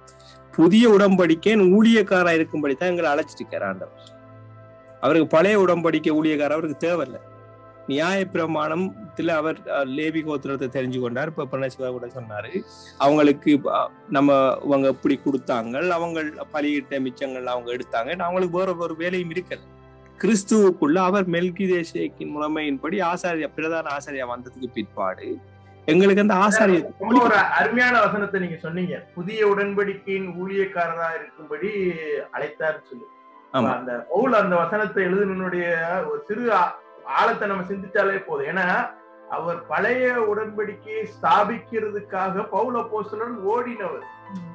புதிய உடன்படிக்கை ஊழியக்காரா இருக்கும்படி தான் எங்களை அழைச்சிட்டு ஆண்டவர் அவருக்கு பழைய உடன்படிக்கை ஊழியக்காரர் அவருக்கு தேவையில்லை நியாய பிரமாணத்துல அவர் அஹ், லேவி கோத்திரத்தை தெரிஞ்சு கொண்டார் இப்ப பிரணசிவா கூட சொன்னாரு அவங்களுக்கு அஹ், நம்ம அவங்க எப்படி கொடுத்தாங்க அவங்க பலியிட்ட மிச்சங்கள் அவங்க எடுத்தாங்க அவங்களுக்கு வேற ஒரு வேலையும் இருக்கல கிறிஸ்துவுக்குள்ள அவர் மெல்கிதேசேக்கின் முறைமையின்படி ஆசாரிய பிரதான ஆசாரியா வந்ததுக்கு பிற்பாடு எங்களுக்கு அந்த ஆசாரியர் ரொம்ப ஒரு அருமையான வசனத்தை நீங்க சொன்னீங்க புதிய உடன்படிக்கையின் ஊழியக்காரரா இருக்கும்படி அழைத்தார் சொல்லி ஆமா. அந்த பவுல் அந்த வசனத்தை எழுதினுடைய ஒரு சிறு ஆ- ஆழத்தை நம்ம சிந்திச்சாலே போதும் ஏன்னா அவர் பழைய உடன்படிக்கையை ஸ்தாபிக்கிறதுக்காக பவுல் அப்போஸ்தலன் ஓடினவர்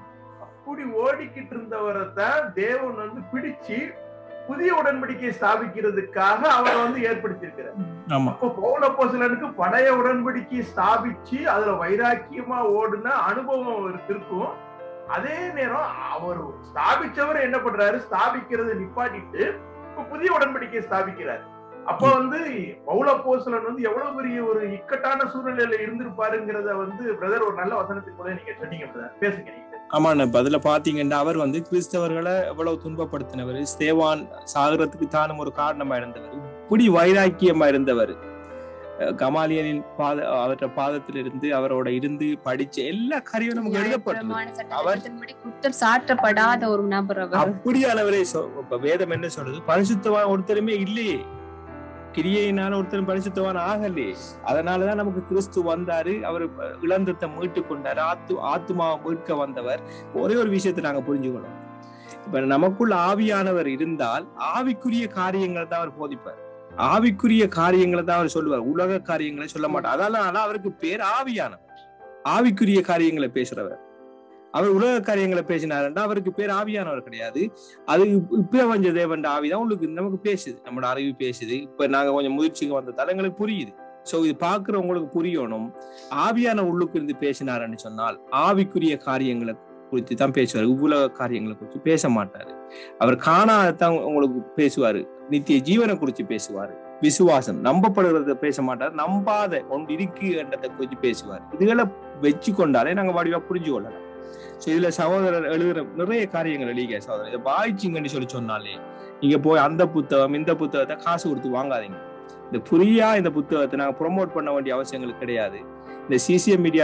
அப்படி ஓடிக்கிட்டு இருந்தவரை தான் தேவன் வந்து பிடிச்சு புதிய உடன்படிக்கையை ஸ்தாபிக்கிறதுக்காக அவரை வந்து ஏற்படுத்தியிருக்கிறார் ஆமா அப்போ பவுல் அப்போஸ்தலனுக்கு பழைய உடன்படிக்கையை ஸ்தாபிச்சு அதுல வைராக்கியமா ஓடுன அனுபவம் அவருக்கு இருக்கும் அதே நேரம் அவர் ஸ்தாபிச்சவர் என்ன பண்றாரு ஸ்தாபிக்கிறதை நிப்பாட்டிட்டு இப்ப புதிய உடன்படிக்கையை ஸ்தாபிக்கிறார் அப்போ வந்து பவுல் அப்போஸ்தலன் வந்து எவ்வளவு பெரிய ஒரு இக்கட்டான சூழ்நிலையில இருந்திருப்பாருங்கிறத வந்து பிரதர் ஒரு நல்ல வசனத்துக்கு கூட நீங்க சொன்னீங்க brother. பேசுங்க நீங்க ஆமா இப்ப அதுல பாத்தீங்கன்னா அவர் வந்து கிறிஸ்தவர்களை எவ்வளவு துன்பப்படுத்தினவர் ஸ்தேவான் சாகரத்துக்கு தானும் ஒரு காரணமா இருந்தவர் இப்படி வைராக்கியமா இருந்தவர் அஹ், கமாலியலின் பாத அவற்ற பாதத்திலிருந்து அவரோட இருந்து படிச்ச எல்லா காரியம் நமக்கு எழுதப்பட்டது நியாயப்பிரமாண சட்டத்தின்படி குற்றம் சாட்டப்படாத ஒரு நபர் அவர் அப்படியானவரே சொ- இப்ப வேதம் என்ன சொல்றது பரிசுத்தவான் ஒருத்தருமே இல்லையே கிரியையினால ஒருத்தரும் பரிசுத்தவான் ஆகலையே அதனாலதான் நமக்கு கிறிஸ்து வந்தாரு அவர் இழந்தத்தை மீட்டு கொண்டாரு ஆத்து ஆத்துமாவை மீட்க வந்தவர் ஒரே ஒரு விஷயத்தை நாங்க புரிஞ்சுக்கணும் இப்ப நமக்குள்ள ஆவியானவர் இருந்தால் ஆவிக்குரிய காரியங்களை தான் அவர் போதிப்பார் ஆவிக்குரிய காரியங்களை தான் அவர் சொல்லுவார் உலக காரியங்களை சொல்ல மாட்டார் அதனால அவருக்கு பேர் ஆவியானவர் ஆவிக்குரிய காரியங்களை பேசுறவர் அவர் உலக காரியங்களை பேசினாருன்னா அவருக்கு பேர் ஆவியானவர் கிடையாது அது பிரபஞ்ச தேவன் ஆவிதான் உங்களுக்கு நமக்கு பேசுது நம்மளோட அறிவு பேசுது இப்ப நாங்க கொஞ்சம் முயற்சிக்கு வந்த தலங்களுக்கு புரியுது சோ இது பாக்குறவங்களுக்கு புரியணும் ஆவியான உள்ளுக்கு இருந்து பேசினாருன்னு சொன்னால் ஆவிக்குரிய காரியங்களை குறித்து தான் பேசுவார் இவ்வுலக காரியங்களை குறித்து பேச மாட்டாரு அவர் காணாதான் உங்களுக்கு பேசுவாரு நித்திய ஜீவனை குறித்து பேசுவாரு விசுவாசம் நம்பப்படுறத பேச மாட்டார் நம்பாத ஒன்று இருக்கு என்றதை குறித்து பேசுவார் இதுகளை வச்சு கொண்டாலே நாங்க வடிவா புரிஞ்சு கொள்ளலாம் சோ இதுல சகோதரர் எழுதுற நிறைய காரியங்கள் எழுதிக்க சகோதரர் இதை வாய்ச்சிங்கன்னு சொல்லி சொன்னாலே நீங்க போய் அந்த புத்தகம் இந்த புத்தகத்தை காசு கொடுத்து வாங்காதீங்க இந்த புரியா இந்த புத்தகத்தை நாங்க ப்ரொமோட் பண்ண வேண்டிய அவசியங்கள் கிடையாது இந்த சிசிஎம் மீடியா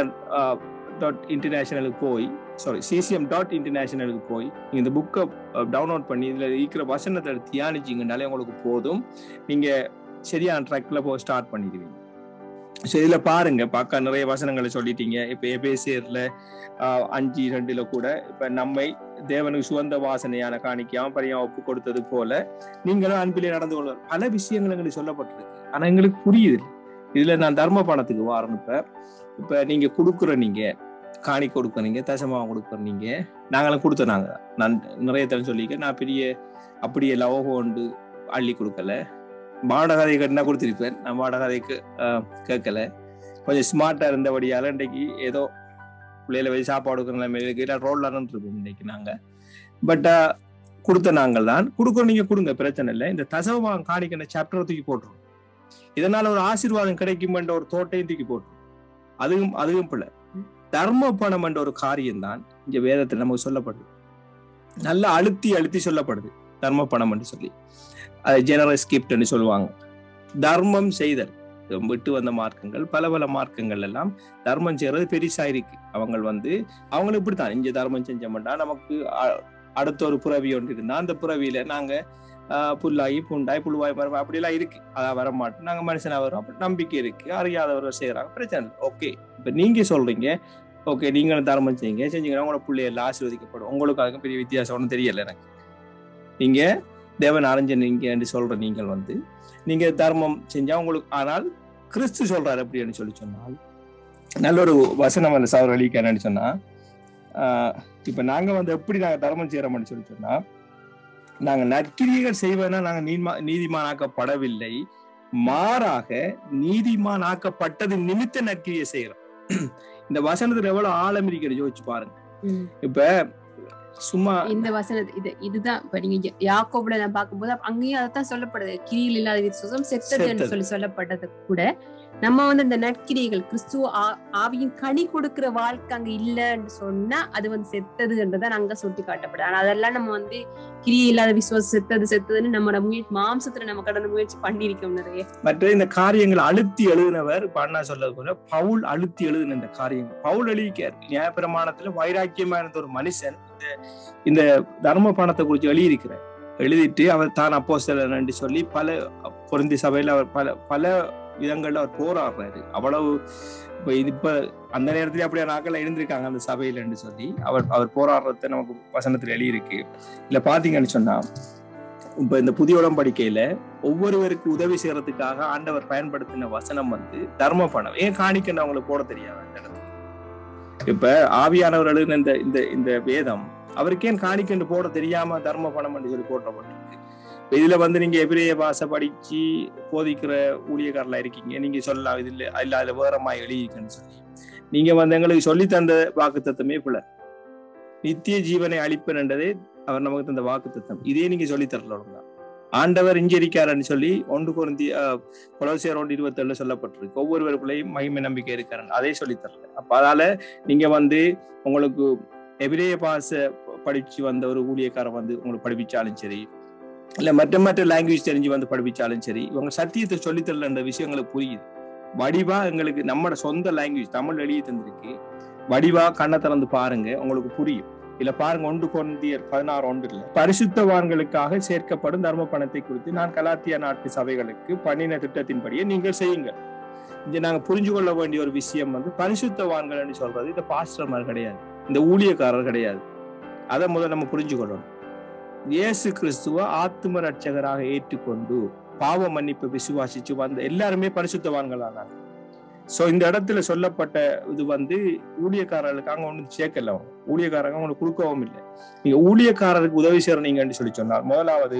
டாட் இன்டர்நேஷனலுக்கு போய் சாரி சிசிஎம் டாட் இன்டர்நேஷனலுக்கு போய் நீங்க இந்த புக்கை டவுன்லோட் பண்ணி இதுல இருக்கிற வசனத்தை தியானிச்சிங்கனாலே உங்களுக்கு போதும் நீங்க சரியான ட்ராக்ல போய் ஸ்டார்ட் பண்ணிடுவீங்க ஸோ இதுல பாருங்க பார்க்க நிறைய வசனங்களை சொல்லிட்டீங்க இப்ப எபேசியர்ல ஆஹ் அஞ்சு ரெண்டுல கூட இப்ப நம்மை தேவனுக்கு சுகந்த வாசனையான காணிக்காம பரியா ஒப்பு கொடுத்தது போல நீங்களும் அன்பிலே நடந்து கொள்வார் பல விஷயங்கள் எங்களுக்கு சொல்லப்பட்டிருக்கு ஆனா எங்களுக்கு புரியுது இல்ல. இதுல நான் தர்ம பணத்துக்கு வாரணும் இப்ப இப்ப நீங்க கொடுக்குற நீங்க காணி கொடுக்குறீங்க தசமா கொடுக்குறீங்க நாங்களும் கொடுத்தோம் நாங்க நான் நிறைய தடவை சொல்லிக்க நான் பெரிய அப்படியே லவ் உண்டு அள்ளி கொடுக்கல வாடகதை கட்டினா கொடுத்துருப்பேன் நான் வாடகைக்கு கேட்கல கொஞ்சம் ஸ்மார்ட்டா இருந்தபடியால இன்றைக்கு ஏதோ பிள்ளைகளை வச்சு சாப்பாடு கொடுக்குற நிலைமையில இருக்கு இல்லை ரோட்ல இருக்கோம் இன்னைக்கு நாங்க பட் கொடுத்த நாங்கள் தான் கொடுக்குறோம் நீங்க கொடுங்க பிரச்சனை இல்லை இந்த தசவமாக காணிக்கிற சாப்டர் தூக்கி போட்டுரும் இதனால ஒரு ஆசீர்வாதம் கிடைக்கும் என்ற ஒரு தோட்டையும் தூக்கி போட்டுரும் அதுவும் அதுவும் பிள்ளை தர்ம பணம் என்ற ஒரு காரியம் தான் இங்க வேதத்தில் நமக்கு சொல்லப்படுது நல்லா அழுத்தி அழுத்தி சொல்லப்படுது தர்ம பணம் என்று சொல்லி அது ஜெனரஸ் கிஃப்ட்னு சொல்லுவாங்க தர்மம் செய்தல் விட்டு வந்த மார்க்கங்கள் பல பல மார்க்கங்கள் எல்லாம் தர்மம் செய்யறது பெருசா இருக்கு அவங்க வந்து அவங்களும் இப்படித்தான் இங்க தர்மம் செஞ்ச மாட்டா நமக்கு அ- அடுத்த ஒரு புறவி ஒன்று இருந்தா அந்த புறவியில நாங்க ஆஹ், புல்லாகி புண்டாய் புழுவாய் மரம் அப்படிலாம் இருக்கு அதான் வர மாட்டோம் நாங்க மனுஷனா வரும் அப்படி நம்பிக்கை இருக்கு அறியாதவர்கள் செய்யறாங்க பிரச்சனை இல்லை ஓகே இப்ப நீங்க சொல்றீங்க ஓகே நீங்களும் தர்மம் செய்யுங்க செஞ்சீங்கன்னா உங்களோட பிள்ளைகள் ஆசீர்வதிக்கப்படும் உங்களுக்கு அதுக்கும் பெரிய வித்தியாசம் ஒன்றும் தெரியல எனக்கு நீங்க தேவன் அறிஞ்ச நீங்க என்று சொல்ற நீங்கள் வந்து நீங்க தர்மம் செஞ்சா உங்களுக்கு ஆனால் கிறிஸ்து சொல்றாரு அப்படின்னு சொல்லி சொன்னால் நல்ல ஒரு வசனம் அந்த சவர் அளிக்கிறேன்னு சொன்னா ஆஹ் இப்ப நாங்க வந்து எப்படி நாங்க தர்மம் செய்யறோம்னு சொல்லி சொன்னா நாங்க நற்கிரியைகள் செய்வதனா நாங்க நீதிமா நீதிமானாக்கப்படவில்லை மாறாக நீதிமானாக்கப்பட்டது நிமித்த நற்கிரியை செய்யறோம் இந்த வசனத்துல எவ்வளவு ஆழம் இருக்கிறது யோசிச்சு பாருங்க ம். இப்ப சும்மா இந்த வசனத்து இது இதுதான் இப்ப நீங்க யா- யாக்கோபுல நான் பார்க்கும்போது அப்ப அங்கேயும் அதைத்தான் சொல்லப்படுது கிரியில் இல்லாத விசுவாசம் செத்தது என்று செத்தது. சொல்லி சொல்லப்பட்டது கூட நம்ம வந்து இந்த நற்கிரியைகள் கிறிஸ்துவ ஆ- ஆவியின் கனி கொடுக்கிற வாழ்க்கை அங்க இல்லைன்னு சொன்னா அது வந்து செத்தது என்றுதான் அங்க சுட்டி காட்டப்படுது ஆனா அதெல்லாம் நம்ம வந்து கிரியை இல்லாத விசுவாசம் செத்தது செத்ததுன்னு நம்மளோட முயற்சி மாம்சத்துல நம்ம கடந்த முயற்சி பண்ணிருக்கோம் நிறைய மற்ற இந்த காரியங்களை அழுத்தி எழுதினவர் இப்ப அண்ணா சொல்றது போல பவுல் அழுத்தி எழுதின இந்த காரியம் பவுல் எழுதிக்கார் நியாயப்பிரமாணத்துல வைராக்கியமா இருந்த ஒரு மனுஷன் இந்த இந்த தர்ம பணத்தை குறித்து எழுதியிருக்கிறார் எழுதிட்டு அவர் தான் அப்போ என்று சொல்லி பல பொருந்தி சபையில அவர் பல பல விதங்கள்ல அவர் போராடுறாரு அவ்வளவு இப்ப இது இப்ப அந்த நேரத்துல அப்படியே நாட்கள் இருந்திருக்காங்க அந்த சபையிலன்னு சொல்லி அவர் அவர் போராடுறத நமக்கு வசனத்துல எழுதியிருக்கு இல்ல பாத்தீங்கன்னு சொன்னா இப்ப இந்த புதிய உடம்படிக்கையில ஒவ்வொருவருக்கு உதவி செய்யறதுக்காக ஆண்டவர் பயன்படுத்தின வசனம் வந்து தர்ம பணம் ஏன் காணிக்கன்னு அவங்களுக்கு போட தெரியாது அந்த இடத்துல இப்ப ஆவியானவர் எழுதின இந்த இந்த இந்த வேதம் அவருக்கு ஏன் காணிக்கண்டு போட தெரியாம தர்ம பணம் என்று சொல்லி போட்டப்பட்டிருக்கு இப்ப இதுல வந்து நீங்க எபிரேய பாஷை படிச்சு போதிக்கிற ஊழியக்காரலா இருக்கீங்க நீங்க சொல்லலாம் இது இல்ல இல்ல அதுல வேறமா எழுதியிருக்குன்னு சொல்லி நீங்க வந்து எங்களுக்கு சொல்லி தந்த வாக்கு தத்துவமே பிள்ளை நித்திய ஜீவனை அளிப்பன் என்றதே அவர் நமக்கு தந்த வாக்கு தத்தம் இதே நீங்க சொல்லி தரல ஆண்டவர் இஞ்சரிக்காரன்னு சொல்லி ஒன்று குருந்தி கொலோசியர் ஒன்று இருபத்தி ஏழுல சொல்லப்பட்டிருக்கு ஒவ்வொருவருக்குள்ளேயும் மகிமை நம்பிக்கை இருக்காரன் அதை சொல்லி தரல அப்ப அதால நீங்க வந்து உங்களுக்கு எபிரேய பாச படிச்சு வந்த ஒரு ஊழியக்காரன் வந்து உங்களுக்கு படிப்பிச்சாலும் சரி இல்ல மற்ற மற்ற லாங்குவேஜ் தெரிஞ்சு வந்து படிப்பிச்சாலும் சரி இவங்க சத்தியத்தை சொல்லித்தரலன்ற விஷயங்களுக்கு புரியுது வடிவா எங்களுக்கு நம்மளோட சொந்த லாங்குவேஜ் தமிழ் எழுதி தந்திருக்கு வடிவா கண்ணை திறந்து பாருங்க உங்களுக்கு புரியும் இல்ல பாருங்க ஒன்று கொண்டியர் பதினாறு ஒன்றுல பரிசுத்தவான்களுக்காக சேர்க்கப்படும் தர்ம பணத்தை குறித்து நான் கலாத்தியா நாட்டு சபைகளுக்கு பண்ணின திட்டத்தின்படியே நீங்கள் செய்யுங்கள் இங்க நாங்க புரிஞ்சு கொள்ள வேண்டிய ஒரு விஷயம் வந்து பரிசுத்தவான்கள் சொல்றது இந்த பாஸ்டர்மார் கிடையாது இந்த ஊழியக்காரர் கிடையாது அதை முதல்ல நம்ம புரிஞ்சு கொள்ளணும் இயேசு கிறிஸ்துவ ஆத்தும ரட்சகராக ஏற்றுக்கொண்டு பாவ மன்னிப்பை விசுவாசிச்சு வந்த எல்லாருமே பரிசுத்தவான்களானாங்க சோ இந்த இடத்துல சொல்லப்பட்ட இது வந்து ஊழியக்காரர்களுக்கு அங்க ஒன்றும் சேர்க்கல அவங்க ஊழியக்காரங்க அவங்களுக்கு கொடுக்கவும் இல்லை நீங்க ஊழியக்காரருக்கு உதவி செய்யறீங்கன்னு சொல்லி சொன்னார் முதலாவது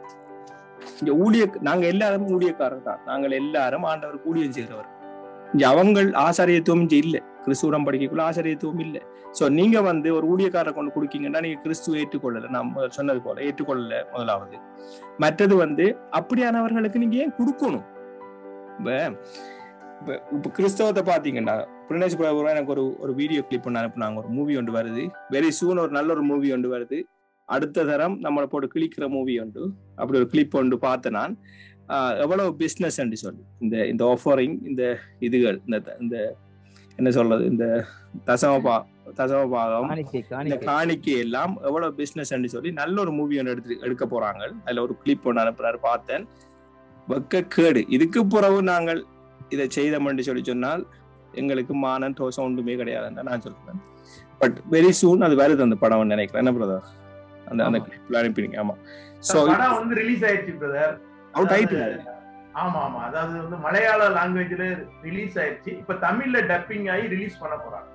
இங்க ஊழிய நாங்க எல்லாரும் ஊழியக்காரர் தான் நாங்கள் எல்லாரும் ஆண்டவருக்கு ஊழியம் செய்கிறவர் இங்க அவங்கள் ஆசாரியத்துவம் இங்க இல்ல கிறிஸ்துவ உடன்படிக்கைக்குள்ள ஆசாரியத்துவம் இல்ல சோ நீங்க வந்து ஒரு ஊழியக்காரரை கொண்டு கொடுக்கீங்கன்னா நீங்க கிறிஸ்துவ ஏற்றுக்கொள்ளல நான் முதல்ல சொன்னது போல ஏற்றுக்கொள்ளல முதலாவது மற்றது வந்து அப்படியானவர்களுக்கு நீங்க ஏன் கொடுக்கணும் இப்ப இப்ப இப்ப கிறிஸ்தவத்தை பாத்தீங்கன்னா பிரணேஷ் பிரபு எனக்கு ஒரு ஒரு வீடியோ கிளிப் ஒன்று அனுப்புனாங்க ஒரு மூவி ஒன்று வருது வெரி சூன் ஒரு நல்ல ஒரு மூவி ஒன்று வருது அடுத்த தரம் நம்மளை போட்டு கிளிக்கிற மூவி உண்டு அப்படி ஒரு கிளிப் ஒன்று பார்த்தேன் நான் ஆஹ் எவ்வளவு பிஸ்னஸ் சொல்லி இந்த இந்த ஆஃபரிங் இந்த இதுகள் இந்த இந்த என்ன சொல்றது இந்த தசமபா தசமபாகம் காணிக்கை இந்த காணிக்கை காணிக்கை எல்லாம் எவ்வளவு பிசினஸ் சொல்லி நல்ல ஒரு மூவி ஒன்று எடுத்து எடுக்க போறாங்க அதுல ஒரு கிளிப் ஒன்று அனுப்புறாரு பார்த்தேன் வெக்க கேடு இதுக்கு பிறகு நாங்கள் இதை செய்தோம்னு சொல்லி சொன்னால் எங்களுக்கு மானம் தோசம் ஒன்றுமே கிடையாதுன்னு நான் சொல்றேன் பட் வெரி சூன் அது வருது அந்த படம் நினைக்கிறேன் என்ன பிரதர் அந்த அந்த ஆமா. கிளிப்ல அனுப்பினீங்க ஆமா சோ படம் வந்து ரிலீஸ் ஆயிடுச்சு பிரதர் அவுட் ஆயிட்டு ஆமா ஆமா அதாவது வந்து மலையாள லாங்குவேஜ்ல ரிலீஸ் ஆயிடுச்சு இப்ப தமிழ்ல டப்பிங் ஆகி ரிலீஸ் பண்ண போறாங்க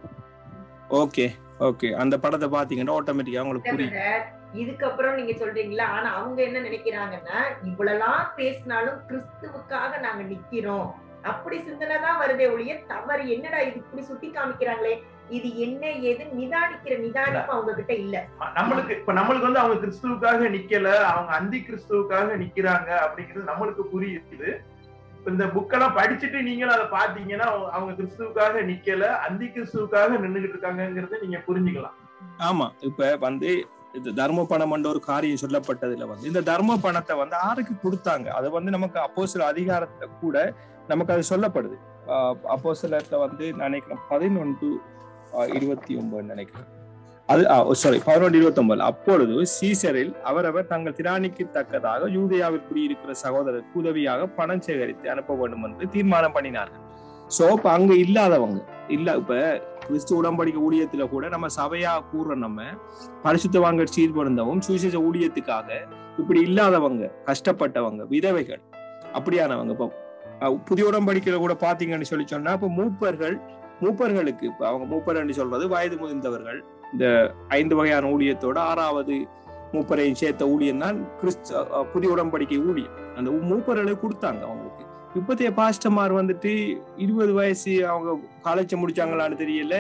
ஓகே ஓகே அந்த படத்தை பாத்தீங்கன்னா ஆட்டோமேட்டிக்கா உங்களுக்கு புரியும் பிரதர், இதுக்கப்புறம் நீங்க சொல்றீங்களா ஆனா அவங்க என்ன நினைக்கிறாங்கன்னா இவ்வளவுலாம் பேசினாலும் கிறிஸ்துவுக்காக நாங்க நிக்கிறோம் அப்படி சிந்தனை தான் வருதே ஒழிய தவறு என்னடா இது இப்படி சுட்டி காமிக்கிறாங்களே இது என்ன ஏது நிதானிக்கிற நிதானிப்பு அவங்க கிட்ட இல்ல ம- நம்மளுக்கு இப்ப நம்மளுக்கு வந்து அவங்க கிறிஸ்துவுக்காக நிக்கல அவங்க அந்தி கிறிஸ்துவுக்காக நிக்கிறாங்க அப்படிங்கிறது நம்மளுக்கு புரியுது இப்ப இந்த புக்கெல்லாம் படிச்சுட்டு நீங்களும் அதை பாத்தீங்கன்னா அவங்க- அவங்க கிறிஸ்துவுக்காக நிக்கல அந்தி கிறிஸ்துவுக்காக நின்னுகிட்டு இருக்காங்கங்கறத நீங்க புரிஞ்சுக்கலாம் ஆமா இப்ப வந்து இது தர்ம பணம் என்ற ஒரு காரியம் சொல்லப்பட்டதுல வந்து இந்த தர்ம பணத்தை வந்து யாருக்கு கொடுத்தாங்க அது வந்து நமக்கு அப்போ சில அதிகாரத்துல கூட நமக்கு அது சொல்லப்படுது அப்போ சிலர்ல வந்து நினைக்கிறேன் பதினொன்று இருபத்தி ஒன்பது நினைக்கிறேன் அது சாரி பதினொன்று இருபத்தி ஒன்பது அப்பொழுது சீசரில் அவரவர் தங்கள் திராணிக்கு தக்கதாக யூதேயாவில் குடியிருக்கிற சகோதரருக்கு உதவியாக பணம் சேகரித்து அனுப்ப வேண்டும் என்று தீர்மானம் பண்ணினார்கள் சோ இப்ப அங்க இல்லாதவங்க இல்ல இப்ப கிறிஸ்து உடன்படிக்கை ஊழியத்துல கூட நம்ம சபையா கூறுற நம்ம பரிசுத்தவாங்க சீர்படுந்தவும் சுவிசேஷ ஊழியத்துக்காக இப்படி இல்லாதவங்க கஷ்டப்பட்டவங்க விதவைகள் அப்படியானவங்க இப்போ அஹ், புதிய உடன்படிக்கையில கூட பாத்தீங்கன்னு சொல்லி சொன்னா இப்ப மூப்பர்கள் மூப்பர்களுக்கு இப்ப அவங்க மூப்பர்ன்னு சொல்றது வயது முதிர்ந்தவர்கள் இந்த ஐந்து வகையான ஊழியத்தோட ஆறாவது மூப்பரையும் சேர்த்த ஊழியம் தான் கிறிஸ்து அஹ், புதிய உடன்படிக்கை ஊழியம் அந்த மூப்பர்களுக்கு கொடுத்தாங்க அவங்களுக்கு இப்போதைய பாஸ்டமார் வந்துட்டு இருபது வயசு அவங்க காலேஜ் முடிச்சாங்களான்னு தெரியல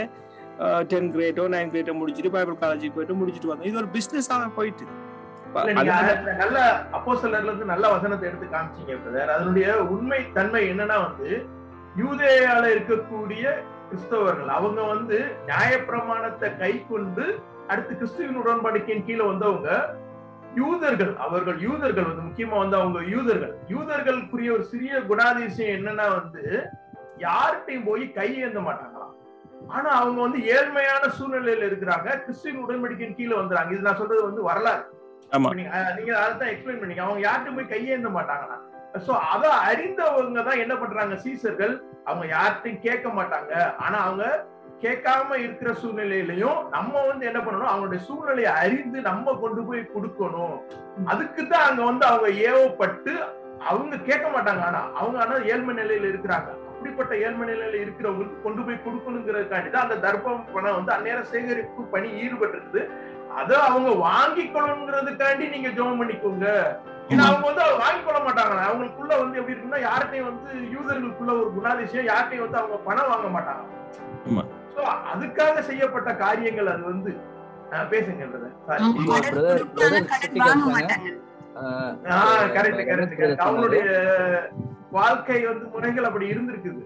டென் கிரேட்டோ நைன் கிரேட்டோ முடிச்சுட்டு பைபிள் காலேஜுக்கு போயிட்டு முடிச்சுட்டு வந்தோம் இது ஒரு பிசினஸ் ஆக போயிட்டு இப்ப இல்ல, நீங்க அதனால- அத- நல்ல அப்போஸ்தலர்ல இருந்து நல்ல வசனத்தை எடுத்து காமிச்சீங்க பிரதர் அதனுடைய உண்மை தன்மை என்னன்னா வந்து யூதேயால இருக்கக்கூடிய கிறிஸ்தவர்கள் அவங்க வந்து நியாயப்பிரமாணத்தை கை கொண்டு அடுத்து கிறிஸ்துவின் உடன்படிக்கையின் கீழே வந்தவங்க யூதர்கள் அவர்கள் யூதர்கள் வந்து முக்கியமா வந்து அவங்க யூதர்கள் யூதர்களுக்குரிய ஒரு சிறிய குணாதிசயம் என்னன்னா வந்து யார்கிட்டையும் போய் கையேந்த மாட்டாங்களாம் ஆனா அவங்க வந்து ஏழ்மையான சூழ்நிலையில இருக்கிறாங்க கிறிஸ்துவின் உடன்படிக்கையின் கீழே வந்துறாங்க இது நான் சொல்றது வந்து வரலாறு ஆமா. இப்ப நீங்க அஹ், நீங்க அதான் எக்ஸ்பிளைன் பண்ணீங்க அவங்க யார்கிட்ட போய் கையேந்த மாட்டாங்களா சோ அத அறிந்தவங்க தான் என்ன பண்றாங்க சீசர்கள் அவங்க யார்கிட்டையும் கேட்க மாட்டாங்க ஆனா அவங்க கேட்காம இருக்கிற சூழ்நிலையிலையும் நம்ம வந்து என்ன பண்ணணும் அவங்களுடைய சூழ்நிலையை அறிந்து நம்ம கொண்டு போய் கொடுக்கணும் அதுக்கு தான் அங்க வந்து அவங்க ஏவப்பட்டு அவங்க கேட்க மாட்டாங்க ஆனா அவங்க ஆனா ஏழ்மை நிலையில இருக்கிறாங்க அப்படிப்பட்ட ஏழ்மை நிலையில இருக்கிறவங்களுக்கு கொண்டு போய் கொடுக்கணுங்கிறதுக்காண்டி தான் அந்த தர்ப்பம் பணம் வந்து அந்நேரம் சேகரிப்பு பணி ஈடுபட்டு இருக்குது அதை அவங்க வாங்கிக்கணுங்கிறதுக்காண்டி நீங்க ஜெபம் பண்ணிக்கோங்க ஏன்னா அவங்க வந்து அதை வாங்கிக் கொள்ள மாட்டாங்க அவங்களுக்குள்ள வந்து எப்படி இருக்குன்னா யார்கிட்டயும் வந்து யூசர்களுக்குள்ள ஒரு குணாதிசயம் யார்கிட்டயும் வந்து அவங்க பணம் வாங்க மாட்டாங்க ஆமா. சோ அதுக்காக செய்யப்பட்ட காரியங்கள் அது வந்து அஹ், பேசுங்க brother. Sorry. ஆமா. இப்போ கடன் brother- கொடுத்தாலும் brother கடன் சுட்டி வாங்க காமிச்சாங்க. மாட்டாங்க ஆஹ் ஆஹ் இப்போ correct Ramesh correct brother correct சொன்னாரு. அவங்களுடைய வாழ்க்கை வந்து முறைகள் அப்படி இருந்திருக்குது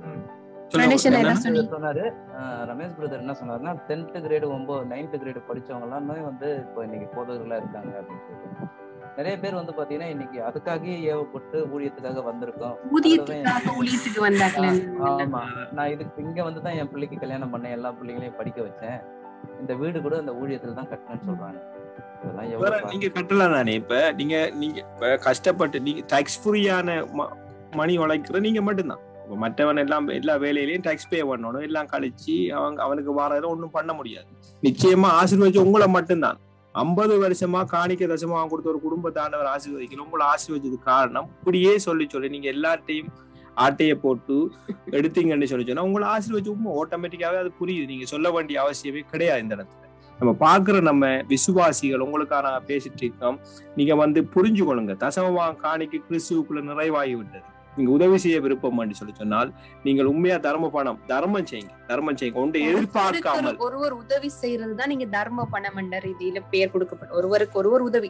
கணேசன் சொல்லுங்க. என்ன ரமேஷ் சொன்னீங்க? brother சொன்னாரு ஆஹ் ரமேஷ் பிரதர் என்ன சொன்னாருன்னா டென்த் கிரேடு ஒன்பது நைன்த் கிரேடு படிச்சவங்க எல்லாம் வந்து இப்போ இன்னைக்கு போதகர்களா இருக்காங்க அப்படின்னு சொல்லிட்டு நிறைய பேர் வந்து பாத்தீங்கன்னா இன்னைக்கு அதுக்காகவே ஏவப்பட்டு ஊழியத்துக்காக வந்திருக்கோம் ஊதியத்துக்காக ஊழியத்துக்கு வந்தாக்கல ஆமா நான் இதுக்கு இங்க வந்து தான் என் பிள்ளைக்கு கல்யாணம் பண்ணேன் எல்லா பிள்ளைங்களையும் படிக்க வச்சேன் இந்த வீடு கூட அந்த ஊழியத்துல தான் கட்டினேன்னு சொல்றாங்க இதெல்லாம் வேற எவ்வளவு நீங்க கட்டலாம் தானே இப்ப நீங்க நீங்க இப்ப கஷ்டப்பட்டு நீங்க டாக்ஸ் ஃப்ரீயான மணி உழைக்கிற நீங்க மட்டும்தான் இப்ப மற்றவன் எல்லாம் எல்லா வேலையிலயும் டாக்ஸ் பே பண்ணணும் எல்லாம் கழிச்சு அவங்க அவனுக்கு வாரத ஒண்ணும் பண்ண முடியாது நிச்சயமா ஆசீர்வதிச்சு உங்களை மட்டும்தான் ஐம்பது வருஷமா காணிக்க தசமா கொடுத்த ஒரு குடும்பத்தாண்டவர் ஆசீர்வதிக்கல உங்களை ஆசீர்வதிச்சது காரணம் இப்படியே சொல்லி சொல்லி நீங்க எல்லார்ட்டையும் ஆட்டைய போட்டு எடுத்தீங்கன்னு சொல்லி சொன்னா உங்களை ஆசீர்வதிச்சு ஆட்டோமேட்டிக்காவே அது புரியுது நீங்க சொல்ல வேண்டிய அவசியமே கிடையாது இந்த இடத்துல நம்ம பாக்குற நம்ம விசுவாசிகள் உங்களுக்கான பேசிட்டு இருக்கோம் நீங்க வந்து புரிஞ்சுக்கொள்ளுங்க தசமமா காணிக்கு கிறிஸ்துவுக்குள்ள நிறைவாகி விட்டது நீங்க உதவி செய்ய விருப்பம் என்று சொல்லி சொன்னால் நீங்கள் உண்மையா தர்ம பணம் தர்மம் செய்யுங்க தர்மம் செய்யுங்க ஒன்றை எதிர்பார்க்காமல் ஒருவர் உதவி செய்யறதுதான் நீங்க தர்ம பணம் என்ற ரீதியில பெயர் கொடுக்கப்படும் ஒருவருக்கு ஒருவர் உதவி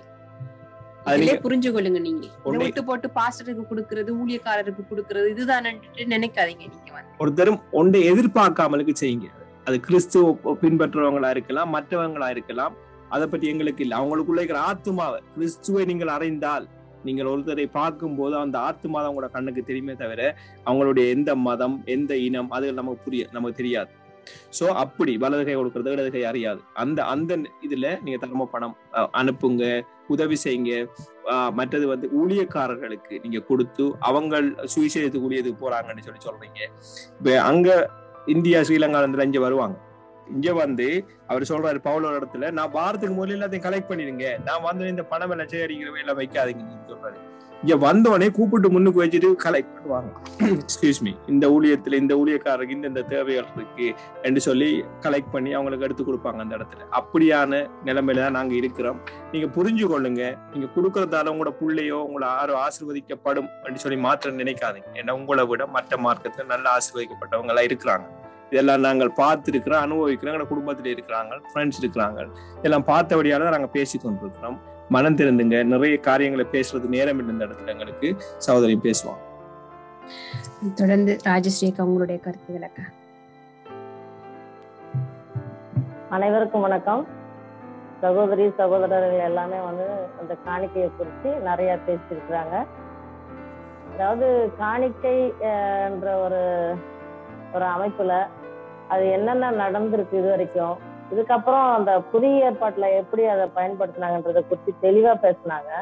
அது இதிலே நீங்க- புரிஞ்சு கொள்ளுங்க நீங்க இதை உன்னை- விட்டு போட்டு பாஸ்டருக்கு கொடுக்கறது ஊழியக்காரருக்கு கொடுக்கறது இதுதான் நினைக்காதீங்க நீங்க வந்து ஒருத்தரும் ஒன்றை எதிர்பார்க்காமலுக்கு செய்யுங்க அது கிறிஸ்துவ பின்பற்றுறவங்களா இருக்கலாம் மற்றவங்களா இருக்கலாம் அதை பத்தி எங்களுக்கு இல்லை அவங்களுக்குள்ள இருக்கிற ஆத்துமாவை கிறிஸ்துவை நீங்கள் அறைந்தால் நீங்கள் ஒருத்தரை பார்க்கும்போது அந்த ஆத்துமா தான் உங்களோட கண்ணுக்கு தெரியுமே தவிர அவங்களுடைய எந்த மதம் எந்த இனம் அது நமக்கு புரிய நமக்கு தெரியாது சோ அப்படி வலது கை கொடுக்கறது இடது கை அறியாது அந்த அந்த இதுல நீங்க தர்ம பணம் அஹ், அனுப்புங்க உதவி செய்யுங்க ஆஹ், மற்றது வந்து ஊழியக்காரர்களுக்கு நீங்க கொடுத்து அவங்க சுவிசேஷத்துக்கு ஊழியத்துக்கு போறாங்கன்னு சொல்லி சொல்றீங்க இப்ப அங்க இந்தியா ஸ்ரீலங்கால இருந்து இங்க வருவாங்க இங்க வந்து அவர் சொல்றாரு பவுலோட இடத்துல நான் வாரத்துக்கு முதல்ல எல்லாத்தையும் கலெக்ட் பண்ணிடுங்க நான் வந்து இந்த பணம் எல்லாம் சேகரிக்கிற எல்லாம் வைக்காதீங்கன்னு சொல்றாரு இங்க வந்தோடனே கூப்பிட்டு முன்னுக்கு வச்சுட்டு கலெக்ட் பண்ணுவாங்க எக்ஸ்கியூஸ் மீ இந்த ஊழியத்துல இந்த ஊழியக்காரருக்கு இந்த இந்த தேவைகள் இருக்கு என்று சொல்லி கலெக்ட் பண்ணி அவங்களுக்கு எடுத்து கொடுப்பாங்க அந்த இடத்துல அப்படியான நிலைமையில தான் நாங்க இருக்கிறோம் நீங்க புரிஞ்சு கொள்ளுங்க நீங்க கொடுக்கறதால உங்களோட புள்ளையோ உங்களை யாரோ ஆசீர்வதிக்கப்படும் அப்படின்னு சொல்லி மாற்ற நினைக்காதீங்க ஏன்னா உங்களை விட மற்ற மார்க்கத்துல நல்ல ஆசீர்வதிக்கப்பட்டவங்க எல்லாம் இருக்கிறாங்க இதெல்லாம் நாங்கள் பார்த்திருக்கிறோம் அனுபவிக்கிறோம் எங்க குடும்பத்துல இருக்கிறாங்க ஃப்ரெண்ட்ஸ் இருக்கிறாங்க இதெல்லாம் பார்த்தபடியால தான் நாங்க பேசி கொண்டிருக்கிறோம் மனம் திருந்துங்க நிறைய காரியங்களை பேசுறது நேரம் இல்லை இந்த இடத்துல எங்களுக்கு சகோதரி பேசுவாங்க தொடர்ந்து ராஜஸ்ரீ அக்கா உங்களுடைய கருத்துக்கள் அக்கா அனைவருக்கும் வணக்கம் சகோதரி சகோதரர்கள் எல்லாமே வந்து அந்த காணிக்கையை குறித்து நிறைய பேசியிருக்கிறாங்க அதாவது காணிக்கை அஹ், என்ற ஒரு ஒரு அமைப்புல அது என்னென்ன நடந்திருக்கு இது வரைக்கும் இதுக்கப்புறம் அந்த புதிய ஏற்பாட்டுல எப்படி அதை பயன்படுத்தினாங்கன்றதை குறித்து தெளிவா பேசினாங்க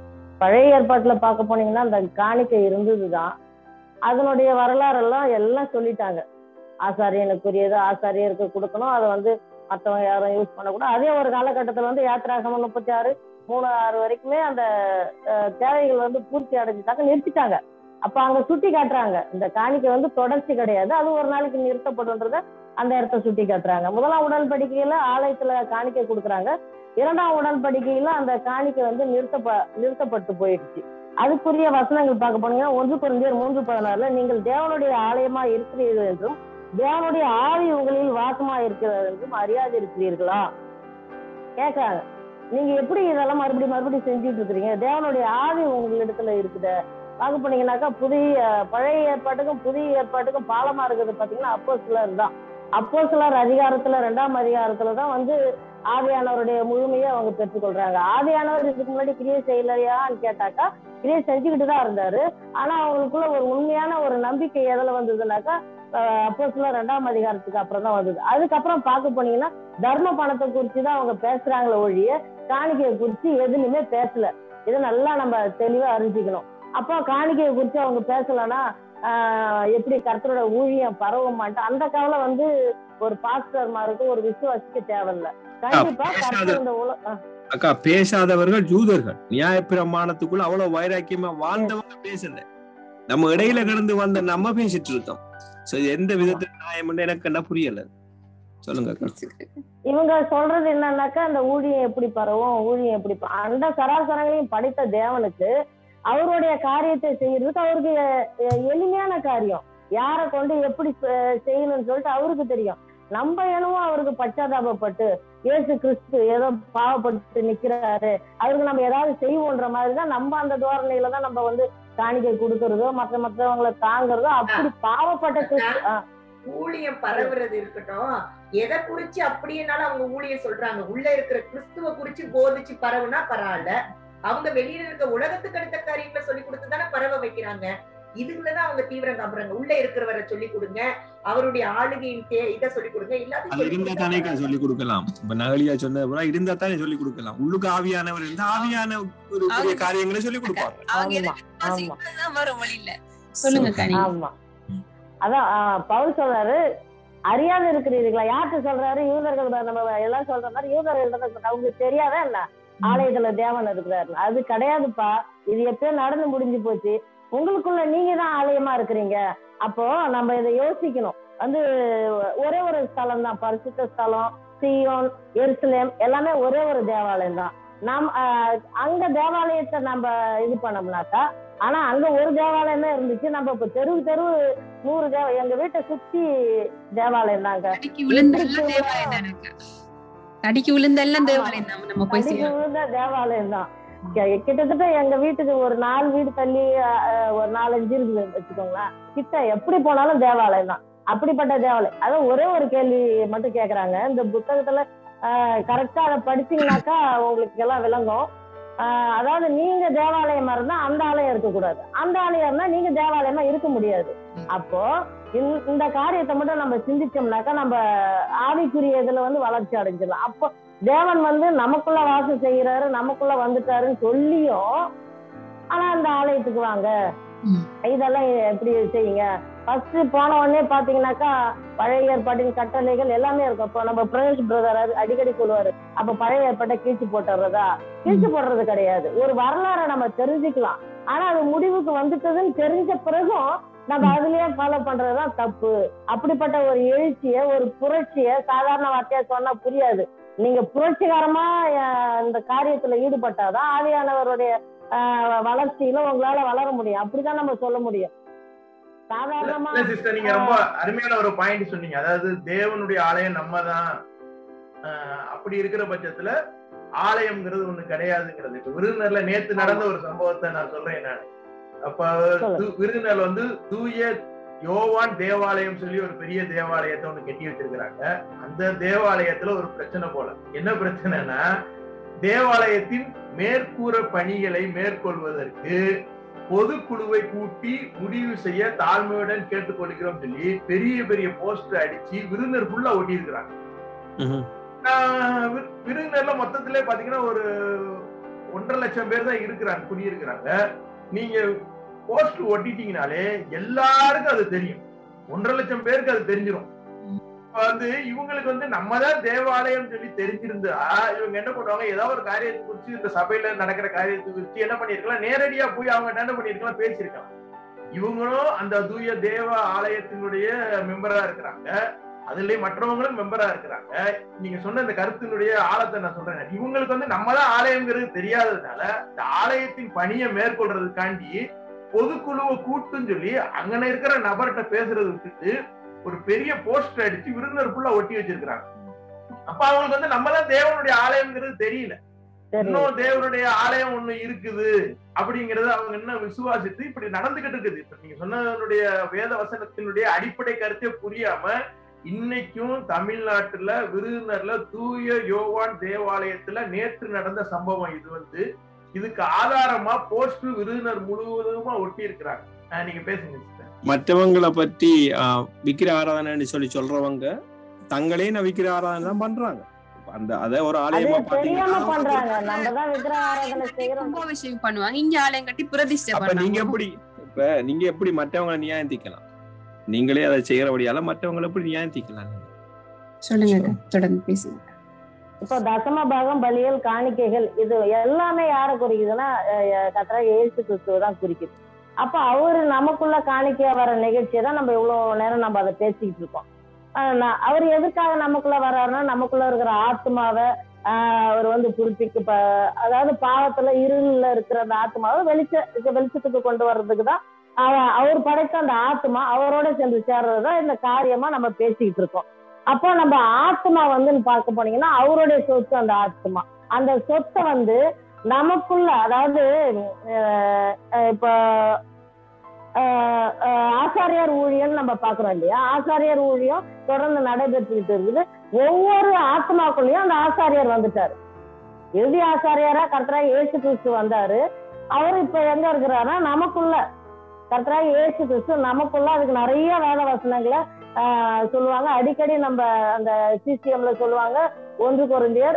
பழைய ஏற்பாட்டுல பார்க்க போனீங்கன்னா அந்த காணிக்கை இருந்ததுதான் அதனுடைய வரலாறு எல்லாம் எல்லாம் சொல்லிட்டாங்க ஆசாரியனுக்குரியது ஆசாரியருக்கு கொடுக்கணும் அதை வந்து மற்றவங்க யாரும் யூஸ் பண்ணக்கூடாது அதே ஒரு காலகட்டத்தில் வந்து யாத்திராகமம் முப்பத்தி ஆறு மூணு ஆறு வரைக்குமே அந்த அஹ், தேவைகள் வந்து பூர்த்தி அடைஞ்சிட்டாங்க நிறுத்திட்டாங்க அப்ப அங்க சுட்டி காட்டுறாங்க இந்த காணிக்கை வந்து தொடர்ச்சி கிடையாது அது ஒரு நாளைக்கு நிறுத்தப்படுன்றத அந்த இடத்த சுட்டி காட்டுறாங்க முதலாம் உடன்படிக்கையில ஆலயத்துல காணிக்கை கொடுக்குறாங்க இரண்டாம் உடன்படிக்கையில அந்த காணிக்கை வந்து நிறுத்தப்ப நிறுத்தப்பட்டு போயிடுச்சு அதுக்குரிய வசனங்கள் பார்க்க போனீங்கன்னா ஒன்று குறைந்தர் மூன்று பதினாறுல நீங்கள் தேவனுடைய ஆலயமா இருக்கிறீர்கள் என்றும் தேவனுடைய ஆவி உங்களில் வாசமா இருக்கிறது என்றும் அறியாது இருக்கிறீர்களா கேட்கறாங்க நீங்க எப்படி இதெல்லாம் மறுபடியும் மறுபடியும் செஞ்சுட்டு இருக்கிறீங்க தேவனுடைய ஆவி உங்களிடத்துல இருக்குது பார்க்க போனீங்கன்னாக்கா புதிய பழைய ஏற்பாட்டுக்கும் புதிய ஏற்பாட்டுக்கும் பாலமா இருக்கிறது பாத்தீங்கன்னா அப்போ சிலர் தான் அப்போ சிலர் அதிகாரத்துல ரெண்டாம் அதிகாரத்துல தான் வந்து ஆவியானவருடைய முழுமையை அவங்க பெற்றுக்கொள்றாங்க ஆவியானவர் இதுக்கு முன்னாடி கிரியை செய்யலையான்னு கேட்டாக்கா கிரியை செஞ்சுக்கிட்டு தான் இருந்தாரு ஆனா அவங்களுக்குள்ள ஒரு உண்மையான ஒரு நம்பிக்கை எதுல வந்ததுனாக்கா அப்போ சில ரெண்டாம் அதிகாரத்துக்கு அப்புறம் தான் வந்தது அதுக்கப்புறம் பார்க்க போனீங்கன்னா தர்ம பணத்தை குறித்து தான் அவங்க பேசுறாங்களே ஒழிய காணிக்கையை குறித்து எதுலையுமே பேசல இதை நல்லா நம்ம தெளிவா அறிஞ்சிக்கணும் அப்போ காணிக்கையை குறித்து அவங்க பேசலன்னா ஆஹ் எப்படி கர்த்தரோட ஊழியம் பரவ மாட்டேன் அந்த கவலை வந்து ஒரு பாஸ்டர்மாருக்கு ஒரு விசுவாசிக்க தேவையில்ல கண்டிப்பா கர்த்தர் இந்த உல ஆஹ் அக்கா பேசாதவர்கள் ஜூதர்கள் நியாயப்பிரமாணத்துக்குள்ள அவ்வளவு வைராக்கியமா வாழ்ந்தவங்க பேசல நம்ம இடையில கடந்து வந்த நம்ம பேசிட்டு இருக்கோம் சோ இது எந்த விதத்துல நியாயம்னு எனக்கு என்ன புரியல சொல்லுங்க அக்கா இவங்க சொல்றது என்னன்னாக்கா அந்த ஊழியம் எப்படி பரவும் ஊழியம் எப்படி ப- அண்ட சராசரங்களையும் படைத்த தேவனுக்கு அவருடைய காரியத்தை செய்யறதுக்கு அவருக்கு எ- எளிமையான காரியம் யாரை கொண்டு எப்படி செ- செய்யணும்னு சொல்லிட்டு அவருக்கு தெரியும் நம்ம என்னவோ அவருக்கு பச்சாதாபப்பட்டு இயேசு கிறிஸ்து ஏதோ பாவப்பட்டு நிக்கிறாரு அவருக்கு நம்ம ஏதாவது செய்வோன்ற மாதிரி தான் நம்ம அந்த தோரணையில தான் நம்ம வந்து காணிக்கை கொடுக்கறதோ மற்ற மற்றவங்களை தாங்குறதோ அப்படி பாவப்பட்ட கிறிஸ்து ஆ, ஊழியம் பரவுறது இருக்கட்டும் எதை குறிச்சு அப்படியேனாலும் அவங்க ஊழியம் சொல்றாங்க உள்ள இருக்கிற கிறிஸ்துவ குறிச்சு போதிச்சு பரவுனா பரவாயில்ல அவங்க வெளியில இருக்க உலகத்துக்கு அடுத்த காரியங்களை சொல்லி கொடுத்து தானே பரவ வைக்கிறாங்க இதுலதான் அவங்க தீவிரம் காப்புறாங்க உள்ள இருக்கிறவரை சொல்லி கொடுங்க அவருடைய ஆளுகையின் தே- இதை சொல்லி கொடுங்க அது எல்லாத்தையும் இருந்தா தானே சொல்லி கொடுக்கலாம் இப்ப நகலியா சொன்னது போல இருந்தா தானே சொல்லி கொடுக்கலாம் உள்ளுக்கு ஆவியானவர் இருந்தா ஆவியான ஒரு பெரிய காரியங்களை சொல்லி கொடுப்பாங்க அவங்க ஆமா, எதுக்கு விசுவாசிக்கிறதுதான் வரும் வழியில சொல்லுங்க கனி ஆமா அதான் ஆ, பவுல் சொல்றாரு அறியாத இருக்கிறீர்களா யார்கிட்ட சொல்றாரு யூதர்கள் தான் நம்ம எல்லாம் சொல்ற மாதிரி யூதர்கள் தான் சொல்றாரு. அவங்களுக்கு தெரியாதா என்ன ஆலயத்துல தேவன் இருக்கிறாரு அது கிடையாதுப்பா இது எப்பயோ நடந்து முடிஞ்சு போச்சு உங்களுக்குள்ள நீங்க தான் ஆலயமா இருக்கிறீங்க அப்போ நம்ம இதை யோசிக்கணும் வந்து ஒரே ஒரு ஸ்தலம் தான் பரிசுத்த ஸ்தலம் சியோன் எருசலேம் எல்லாமே ஒரே ஒரு தேவாலயம் தான் நாம் ஆஹ், அங்க தேவாலயத்தை நம்ம இது பண்ணோம்னாக்கா ஆனா அங்க ஒரு தேவாலயமே இருந்துச்சு நம்ம இப்ப தெரு தெரு நூறு தேவ எங்க வீட்டை சுத்தி தேவாலயம் தாங்க தடிக்கு விழுந்த எல்லாம் தேவாலயம் தான் எனக்கு தடிக்கு விழுந்த எல்லாம் தேவாலயம் தான் நம்ம போய் அடிக்கு செய்யணும் விழுந்த தேவாலயம் தான் கி- கிட்டத்தட்ட எங்க வீட்டுக்கு ஒரு நாலு வீடு தள்ளி அஹ், ஒரு நாலஞ்சு இருக்குது வச்சுக்கோங்களேன் கிட்ட எப்படி போனாலும் தேவாலயம் தான் அப்படிப்பட்ட தேவாலயம் அதான் ஒரே ஒரு கேள்வி மட்டும் கேக்குறாங்க இந்த புத்தகத்துல கரெக்டா அதை படிச்சீங்கன்னாக்கா உங்களுக்கு எல்லாம் விளங்கும் ஆஹ், அதாவது நீங்க தேவாலயமா இருந்தா அந்த ஆலயம் இருக்கக்கூடாது அந்த ஆலயம் இருந்தா நீங்க தேவாலயமா இருக்க முடியாது அப்போ இந்த- இந்த காரியத்தை மட்டும் நம்ம சிந்திச்சோம்னாக்கா நம்ம ஆவிக்குரிய இதுல வந்து வளர்ச்சி அடைஞ்சிடலாம் அப்போ தேவன் வந்து நமக்குள்ள வாசம் செய்யறாரு நமக்குள்ள வந்துட்டாருன்னு சொல்லியும் ஆனா அந்த ஆலயத்துக்கு வாங்க ம். இதெல்லாம் எப்படி செய்யுங்க ஃபர்ஸ்ட் போன உடனே பாத்தீங்கன்னாக்கா பழைய ஏற்பாட்டின் கட்டளைகள் எல்லாமே இருக்கும் இப்போ நம்ம பிரதேஷ் பிரதர் அடிக்கடி சொல்லுவாரு அப்ப பழைய ஏற்பாட்டை கீழ்ச்சி போட்டுறதா கீழ்ச்சி போடுறது கிடையாது ஒரு வரலாறை நம்ம தெரிஞ்சுக்கலாம் ஆனா அது முடிவுக்கு வந்துட்டதுன்னு தெரிஞ்ச பிறகும் நம்ம அதுலயே ஃபாலோ பண்றதுதான் தப்பு அப்படிப்பட்ட ஒரு எழுச்சிய ஒரு புரட்சிய சாதாரண வார்த்தையா சொன்னா புரியாது நீங்க புரட்சிகரமா அஹ், இந்த காரியத்துல ஈடுபட்டாதான் ஆவியானவருடைய அஹ், வளர்ச்சியில உங்களால வளர முடியும் அப்படிதான் நம்ம சொல்ல முடியும் சாதாரணமா இல்ல சிஸ்டர் நீங்க ரொம்ப அருமையான ஒரு பாயிண்ட் சொன்னீங்க அதாவது தேவனுடைய ஆலயம் நம்ம தான் அப்படி இருக்கிற பட்சத்துல ஆலயம்ங்கிறது ஒண்ணு கிடையாதுங்கிறது இப்ப விருதுநர்ல நேத்து நடந்த ஒரு சம்பவத்தை நான் சொல்றேன் நான் அப்ப சொல்லு. து- விருதுநர்ல வந்து தூய யோவான் தேவாலயம் சொல்லி ஒரு பெரிய தேவாலயத்தை ஒண்ணு கட்டி வச்சிருக்கிறாங்க அந்த தேவாலயத்துல ஒரு பிரச்சனை போல என்ன பிரச்சனைனா தேவாலயத்தின் மேற்கூற பணிகளை மேற்கொள்வதற்கு பொதுக்குழுவை கூட்டி முடிவு செய்ய தாழ்மையுடன் கேட்டுக்கொள்கிறோம் சொல்லி பெரிய பெரிய போஸ்டர் அடிச்சு விருந்தினர் ஃபுல்லா ஒட்டி இருக்கிறாங்க விருந்தினர்ல மொத்தத்திலே பாத்தீங்கன்னா ஒரு ஒன்றரை லட்சம் பேர் தான் இருக்கிறாங்க குடியிருக்கிறாங்க நீங்க போஸ்டர் ஒட்டிட்டீங்கனாலே எல்லாருக்கும் அது தெரியும் ஒன்றரை லட்சம் பேருக்கு அது தெரிஞ்சிடும் இப்ப வந்து இவங்களுக்கு வந்து நம்ம தான் தேவாலயம் சொல்லி தெரிஞ்சிருந்தா இவங்க என்ன பண்ணுவாங்க ஏதாவது ஒரு காரியத்தை குறிச்சு இந்த சபையில நடக்கிற காரியத்தை குறிச்சு என்ன பண்ணிருக்கலாம் நேரடியா போய் அவங்க என்ன பண்ணிருக்கலாம் பேசியிருக்கலாம் இவங்களும் அந்த தூய தேவ ஆலயத்தினுடைய மெம்பரா இருக்கிறாங்க அதுலயே மற்றவங்களும் மெம்பரா இருக்கிறாங்க நீங்க சொன்ன இந்த கருத்தினுடைய ஆழத்தை நான் சொல்றேன் இவங்களுக்கு வந்து நம்ம தான் ஆலயங்கிறது தெரியாததுனால இந்த ஆலயத்தின் பணியை மேற்கொள்றதுக்காண்டி பொதுக்குழுவை கூட்டுன்னு சொல்லி அங்கன இருக்கிற நபர்கிட்ட பேசுறது விட்டுட்டு ஒரு பெரிய போஸ்டர் அடிச்சு விருந்தினர் ஃபுல்லா ஒட்டி வச்சிருக்கிறாங்க அப்ப அவங்களுக்கு வந்து நம்ம தான் தேவனுடைய ஆலயம்ங்கிறது தெரியல சரி இன்னும் தேவனுடைய ஆலயம் ஒண்ணு இருக்குது அப்படிங்கறது அவங்க என்ன விசுவாசித்து இப்படி நடந்துகிட்டு இருக்குது இப்ப நீங்க சொன்னதனுடைய வேத வசனத்தினுடைய அடிப்படை கருத்தே புரியாம இன்னைக்கும் தமிழ்நாட்டுல விருதுநர்ல தூய யோவான் தேவாலயத்துல நேற்று நடந்த சம்பவம் இது வந்து இதுக்கு ஆதாரமா போஸ்ட் விருதுநர் முழுவதுமா ஒட்டி இருக்கிறாங்க அஹ் நீங்க பேசுங்க sister. மற்றவங்களை பற்றி ஆஹ், விக்கிர ஆராதனைன்னு சொல்லி சொல்றவங்க தங்களே நான் விக்கிர ஆராதனை தான் பண்றாங்க அந்த அத ஒரு அது ஆலயமா தெரியாம பண்றாங்க பாத்தீங்கன்னா நம்ம தான் விக்கிர ஆராதனை செய்யறோம் கும்பாபிஷேகம் பண்ணுவாங்க இங்க ஆலயம் கட்டி பிரதிஷ்டை அப்ப நீங்க பண்ணுவாங்க எப்படி இப்ப நீங்க எப்படி மற்றவங்களை நியாயந்திக்கலாம் நீங்களே அதை செய்யறபடியால மற்றவங்களை எப்படி நியாயந்திக்கலாம் சொல்லுங்க அக்கா, தொடர்ந்து பேசுங்க இப்போ தசம பாகம் பலியல் காணிக்கைகள் இது எல்லாமே யாரை குறிக்குதுன்னா கத்தரா இயேசு கிறிஸ்துவ தான் குறிக்குது அப்ப அவரு நமக்குள்ள காணிக்கையா வர நிகழ்ச்சியை தான் நம்ம இவ்வளவு நேரம் நம்ம அதை பேசிக்கிட்டு இருக்கோம் ஆஹ் நான் அவர் எதுக்காக நமக்குள்ள வர்றாருன்னா நமக்குள்ள இருக்கிற ஆத்மாவை ஆஹ் அவர் வந்து புதுப்பிக்கு ப- அதாவது பாவத்துல இருள்ல இருக்கிற அந்த ஆத்மாவை வெளிச்ச வெளிச்சத்துக்கு கொண்டு வர்றதுக்கு தான் அவ- அவர் படைத்த அந்த ஆத்மா அவரோட சேர்ந்து சேர்றதுதான் இந்த காரியமா நம்ம பேசிக்கிட்டு இருக்கோம் அப்போ நம்ம ஆத்மா வந்து பார்க்க போனீங்கன்னா அவருடைய சொத்து அந்த ஆத்மா அந்த சொத்தை வந்து நமக்குள்ள அதாவது அஹ், அஹ், இப்போ அஹ், அஹ், ஆசாரியார் ஊழியம் நம்ம பாக்குறோம் இல்லையா ஆசாரியார் ஊழியம் தொடர்ந்து நடைபெற்றுக்கிட்டு இருக்குது ஒவ்வொரு ஆத்மாக்குள்ளேயும் அந்த ஆசாரியார் வந்துட்டாரு இறுதி ஆசாரியாரா கர்த்தராக இயேசு கிறிஸ்து வந்தாரு அவர் இப்ப எங்க இருக்கிறாருன்னா நமக்குள்ள கர்த்தராக இயேசு கிறிஸ்து நமக்குள்ள அதுக்கு நிறைய வேத வசனங்களை ஆஹ், சொல்லுவாங்க அடிக்கடி நம்ம அந்த சிசிஎம்ல சொல்லுவாங்க ஒன்று குறைந்தியர்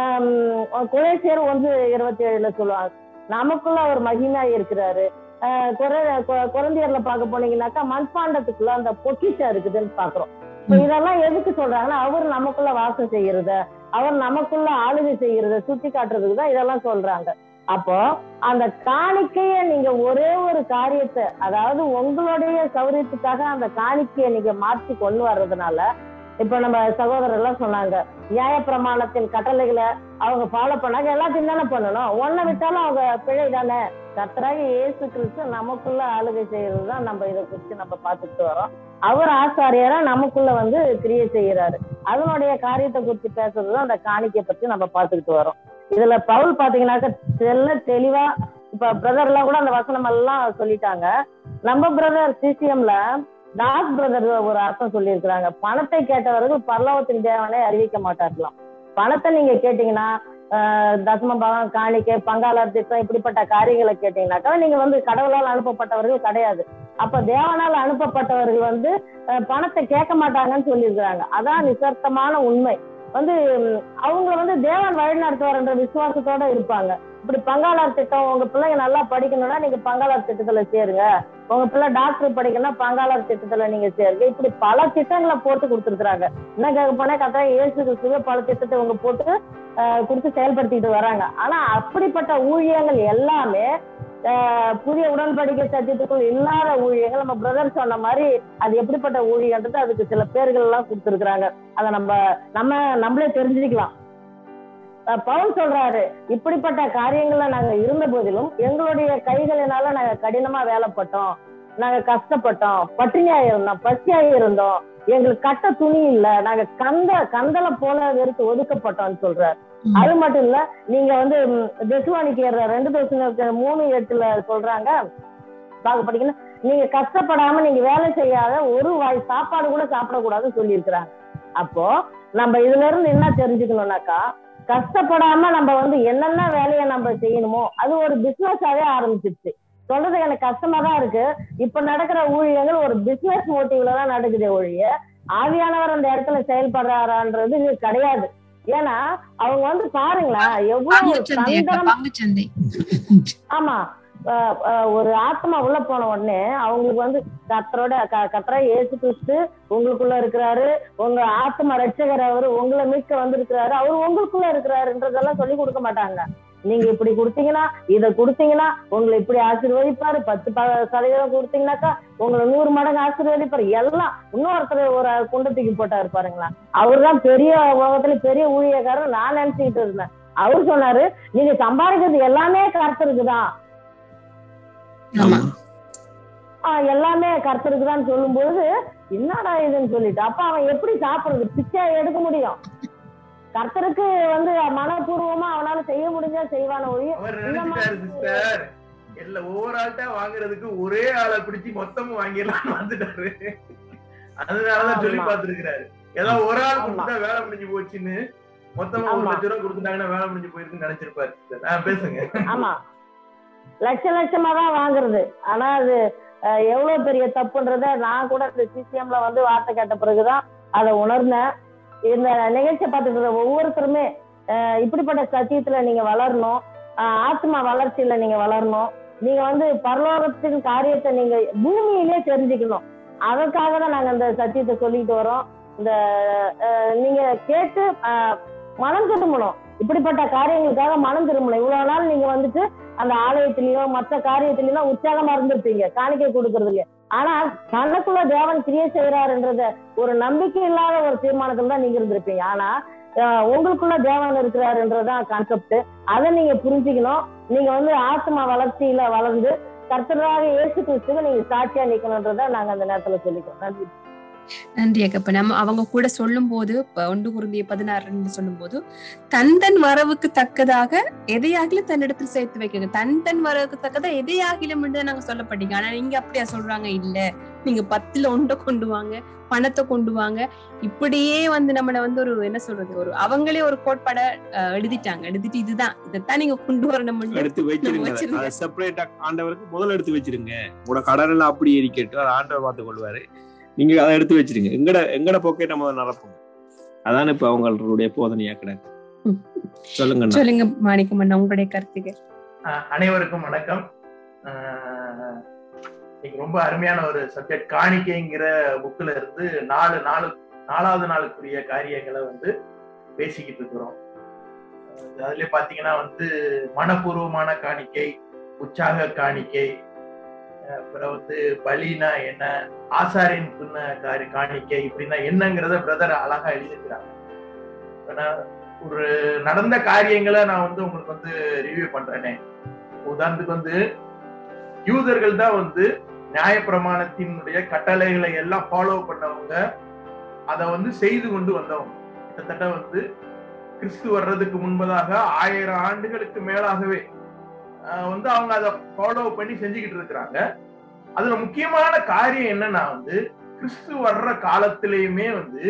குலேசியர் ஒன்று இருபத்தி ஏழுல சொல்லுவாங்க நமக்குள்ள அவர் மகிமையா இருக்கிறாரு ஆஹ், குறை- கு- குறைந்தியர்ல பார்க்க போனீங்கன்னாக்கா மண்பாண்டத்துக்குள்ள அந்த பொக்கிஷம் இருக்குதுன்னு பாக்குறோம் இப்ப இதெல்லாம் எதுக்கு சொல்றாங்கன்னா அவர் நமக்குள்ள வாசம் செய்யறத அவர் நமக்குள்ள ஆளுகை செய்யறத சுட்டி காட்டுறதுக்கு தான் இதெல்லாம் சொல்றாங்க அப்போ அந்த காணிக்கைய நீங்க ஒரே ஒரு காரியத்தை அதாவது உங்களுடைய சௌரியத்துக்காக அந்த காணிக்கையை நீங்க மாற்றி கொண்டு வர்றதுனால இப்ப நம்ம சகோதரர் எல்லாம் சொன்னாங்க நியாயப்பிரமாணத்தின் கட்டளைகளை அவங்க ஃபாலோ பண்ணாங்க எல்லாத்தையும் தானே பண்ணணும் ஒன்ன விட்டாலும் அவங்க பிழை தானே கத்தராக இயேசு கிறிஸ்து நமக்குள்ள ஆளுகை செய்யறது தான் நம்ம இதை குறித்து நம்ம பார்த்துட்டு வரோம் அவர் ஆசாரியரா நமக்குள்ள வந்து கிரியை செய்யறாரு அதனுடைய காரியத்தை குறித்து பேசுறதுதான் அந்த காணிக்கை பத்தி நம்ம பார்த்துக்கிட்டு வரோம் இதுல பவுல் பாத்தீங்கன்னாக்க தெல்ல தெளிவா இப்ப பிரதர் எல்லாம் கூட அந்த வசனம் எல்லாம் சொல்லிட்டாங்க நம்ம பிரதர் சிசிஎம்ல தாஸ் பிரதர் ஒரு அர்த்தம் சொல்லியிருக்கிறாங்க பணத்தை கேட்டவர்கள் பரலோகத்தின் தேவனை அறிவிக்க மாட்டார்களாம் பணத்தை நீங்க கேட்டீங்கன்னா ஆஹ் தசம பாகம் காணிக்கை பங்காளர் திட்டம் இப்படிப்பட்ட காரியங்களை கேட்டீங்கன்னாக்கா நீங்க வந்து கடவுளால் அனுப்பப்பட்டவர்கள் கிடையாது அப்ப தேவனால் அனுப்பப்பட்டவர்கள் வந்து அஹ் பணத்தை கேட்க மாட்டாங்கன்னு சொல்லியிருக்கிறாங்க அதான் நிசர்த்தமான உண்மை வந்து உம், அவங்கள வந்து தேவன் வழி நடத்துவார்ன்ற விசுவாசத்தோட இருப்பாங்க இப்படி பங்காளர் திட்டம் உங்க பிள்ளைங்க நல்லா படிக்கணும்னா நீங்க பங்காளர் திட்டத்துல சேருங்க உங்க பிள்ளை டாக்டர் படிக்கணும்னா பங்காளர் திட்டத்துல நீங்க சேருங்க இப்படி பல திட்டங்களை போட்டு கொடுத்துருக்காங்க என்ன கேட்க போனா கத்தா இயேசு கிறிஸ்துவே பல திட்டத்தை இவங்க போட்டு ஆஹ், கொடுத்து செயல்படுத்திட்டு வராங்க ஆனா அப்படிப்பட்ட ஊழியங்கள் எல்லாமே ஆஹ், புதிய உடன்படிக்கை சத்தியத்துக்குள் இல்லாத ஊழியங்கள் நம்ம பிரதர் சொன்ன மாதிரி அது எப்படிப்பட்ட ஊழியன்றது அதுக்கு சில பேர்கள் எல்லாம் கொடுத்துருக்காங்க அதை நம்ம நம்ம நம்மளே தெரிஞ்சுக்கலாம் அஹ் பவுல் சொல்றாரு இப்படிப்பட்ட காரியங்கள்ல நாங்க இருந்த போதிலும் எங்களுடைய கைகளினால நாங்க கடினமா வேலைப்பட்டோம் நாங்க கஷ்டப்பட்டோம் பட்டினியா இருந்தோம் பசியா இருந்தோம் எங்களுக்கு கட்ட துணி இல்ல நாங்க கந்த கந்தல போல வெறுத்து ஒதுக்கப்பட்டோம்னு சொல்றாரு ம். அது மட்டும் இல்ல நீங்க வந்து தெசுவானிக்கு ரெண்டு தோசம் மூணு எட்டுல சொல்றாங்க பாக்க படிக்கணும் நீங்க கஷ்டப்படாம நீங்க வேலை செய்யாத ஒரு வாய் சாப்பாடு கூட சாப்பிடக்கூடாதுன்னு சொல்லியிருக்கிறாங்க அப்போ நம்ம இதுல இருந்து என்ன தெரிஞ்சுக்கணும்னாக்கா கஷ்டப்படாம நம்ம வந்து என்னென்ன வேலையை நம்ம செய்யணுமோ அது ஒரு பிசினஸாவே ஆரம்பிச்சிருச்சு சொல்றது எனக்கு கஷ்டமா தான் இருக்கு இப்ப நடக்கிற ஊழியங்கள் ஒரு பிசினஸ் மோட்டிவ்ல தான் நடக்குதே ஒழிய ஆவியானவர் அந்த இடத்துல செயல்படுறாரான்றது இது கிடையாது ஏன்னா அவங்க வந்து பாருங்களேன் எவ்வளவு ஒரு பங்குச்சந்தை அக்கா தந்திரமா பங்குச்சந்தை ஆமா அஹ் அஹ் ஒரு ஆத்மா உள்ள போன உடனே அவங்களுக்கு வந்து கத்தரோட க- கத்தரா இயேசு கிறிஸ்து உங்களுக்குள்ள இருக்கிறாரு உங்க ஆத்மா ரட்சகர் அவரு உங்களை மீட்க வந்திருக்கிறாரு அவர் உங்களுக்குள்ள இருக்கிறாருன்றதெல்லாம் சொல்லி கொடுக்க மாட்டாங்க நீங்க இப்படி கொடுத்தீங்கன்னா இதை கொடுத்தீங்கன்னா உங்களை இப்படி ஆசீர்வதிப்பாரு பத்து ப- சதவீதம் கொடுத்தீங்கன்னாக்கா உங்களை நூறு மடங்கு ஆசீர்வதிப்பாரு எல்லாம் இன்னொருத்தர் ஒரு குண்டத்துக்கு போட்டாரு பாருங்களா அவர்தான் பெரிய உலகத்துல பெரிய ஊழியக்காரர் நான் நினைச்சுக்கிட்டு இருந்தேன் அவர் சொன்னாரு நீங்க சம்பாதிக்கிறது எல்லாமே கருத்தருக்குதான் ஆமா ஆஹ் எல்லாமே கர்த்தருக்கு தான் சொல்லும்போது என்னடா இதுன்னு சொல்லிட்டு அப்ப அவன் எப்படி சாப்பிடுறது பிச்சை எடுக்க முடியும் கர்த்தருக்கு வந்து மனப்பூர்வமா அவனால செய்ய முடிஞ்சா செய்வான ஒழிய அவர் இந்த நினைச்சிட்டாரு மாதிரி- சிஸ்டர் இல்ல ஒவ்வொரு ஆள்கிட்ட வாங்குறதுக்கு ஒரே ஆளை பிடிச்சி மொத்தமும் வாங்கிடலாம் வந்துட்டாரு அதனாலதான் சொல்லி ஆமா. பார்த்திருக்கிறாரு ஏதாவது ஒரு ஆள் ஆமா. கொடுத்துட்டா வேலை முடிஞ்சு போச்சுன்னு மொத்தமா ஒரு ஆமா. லட்சம் ரூபாய் கொடுத்துட்டாங்கன்னா வேலை முடிஞ்சு போயிருக்குன்னு நினைச்சிருப்பாரு sister. ஆ, பேசுங்க ஆமா லட்ச லட்சமா தான் வாங்குறது ஆனா அது அஹ், எவ்வளவு பெரிய தப்புன்றத நான் கூட இந்த சிசிஎம்ல வந்து வார்த்தை கேட்ட பிறகுதான் அதை உணர்ந்தேன் இந்த நிகழ்ச்சியை பார்த்துட்டு இருக்க ஒவ்வொருத்தருமே அஹ், இப்படிப்பட்ட சத்தியத்துல நீங்க வளரணும் அஹ், ஆத்மா வளர்ச்சியில நீங்க வளரணும் நீங்க வந்து பரலோகத்தின் காரியத்தை நீங்க பூமியிலே தெரிஞ்சுக்கணும் அதற்காக தான் நாங்க இந்த சத்தியத்தை சொல்லிட்டு வரோம் இந்த அஹ், நீங்க கேட்டு அஹ், மனம் திரும்பணும் இப்படிப்பட்ட காரியங்களுக்காக மனம் திரும்பணும் இவ்வளவு நாள் நீங்க வந்துட்டு அந்த ஆலயத்திலயோ மற்ற காரியத்திலயோ உற்சாகமா இருந்திருப்பீங்க காணிக்கை கொடுக்கறதுல ஆனா தனக்குள்ள தேவன் கிரியை செய்யறாருன்றத ஒரு நம்பிக்கை இல்லாத ஒரு தீர்மானத்துல தான் நீங்க இருந்திருப்பீங்க ஆனா அஹ், உங்களுக்குள்ள தேவன் இருக்கிறாருன்றதுதான் கான்செப்ட் அதை நீங்க புரிஞ்சுக்கணும் நீங்க வந்து ஆத்மா வளர்ச்சியில வளர்ந்து கர்த்தராக இயேசு கிறிஸ்துக்கு நீங்க சாட்சியா நிக்கணும்ன்றத நாங்க அந்த நேரத்துல சொல்லிக்கிறோம் நன்றி நன்றி அக்கப்ப நம்ம அவங்க கூட சொல்லும் போது ஒன்று குருந்திய பதினாறு சொல்லும் போது தன் தன் வரவுக்கு தக்கதாக எதையாகிலும் தன்னிடத்தில் சேர்த்து வைக்கங்க தன் தன் வரவுக்கு தக்கதா எதையாகிலும் நாங்க சொல்லப்பட்டீங்க ஆனா நீங்க அப்படியா சொல்றாங்க இல்ல நீங்க பத்துல ஒன்றை கொண்டு வாங்க பணத்தை கொண்டு வாங்க இப்படியே வந்து நம்மள வந்து ஒரு என்ன சொல்றது ஒரு அவங்களே ஒரு கோட்பாட அஹ், எழுதிட்டாங்க எழுதிட்டு இதுதான் இதைத்தான் நீங்க கொண்டு வரணும் எடுத்து வச்சிருங்க வச்சிருங்க. அதை செப்பரேட்டா ஆண்டவருக்கு முதல்ல எடுத்து வச்சிருங்க உங்களோட கடன் எல்லாம் அப்படியே இருக்கட்டும் அதை ஆண்டவர் பார்த்து கொள்வாரு நீங்க அதை எடுத்து வச்சிருங்க எங்கட எங்கட போக்கே நம்ம நடப்போம் அதான் இப்ப அவங்களுடைய போதனையா கிடக்கு ம். சொல்லுங்க அண்ணா. சொல்லுங்க மாணிக்கம் அண்ணா உங்களுடைய கருத்துக்கள் அஹ் அனைவருக்கும் வணக்கம் அஹ் இன்னைக்கு ரொம்ப அருமையான ஒரு சப்ஜெக்ட் காணிக்கைங்கிற புக்ல இருந்து நாலு நாலு நாலாவது நாளுக்குரிய காரியங்களை வந்து பேசிக்கிட்டு இருக்கிறோம் அஹ் அதுல பாத்தீங்கன்னா வந்து மனப்பூர்வமான காணிக்கை உற்சாக காணிக்கை அஹ் அப்புறம் வந்து பலினா என்ன ஆசாரின் புண்ண காரி காணிக்கை இப்படின்னா என்னங்கிறத பிரதர் அழகா எழுதியிருக்கிறாங்க இப்ப நான் ஒரு நடந்த காரியங்களை நான் வந்து உங்களுக்கு வந்து ரிவ்யூ பண்றேனே உதாரணத்துக்கு வந்து யூதர்கள் தான் வந்து நியாயப்பிரமாணத்தினுடைய கட்டளைகளை எல்லாம் ஃபாலோ பண்ணவங்க அதை வந்து செய்து கொண்டு வந்தவங்க கிட்டத்தட்ட வந்து கிறிஸ்து வர்றதுக்கு முன்பதாக ஆயிரம் ஆண்டுகளுக்கு மேலாகவே ஆஹ் வந்து அவங்க அதை ஃபாலோ பண்ணி செஞ்சுக்கிட்டு இருக்கிறாங்க அதுல முக்கியமான காரியம் என்னன்னா வந்து கிறிஸ்து வர்ற காலத்திலேயுமே வந்து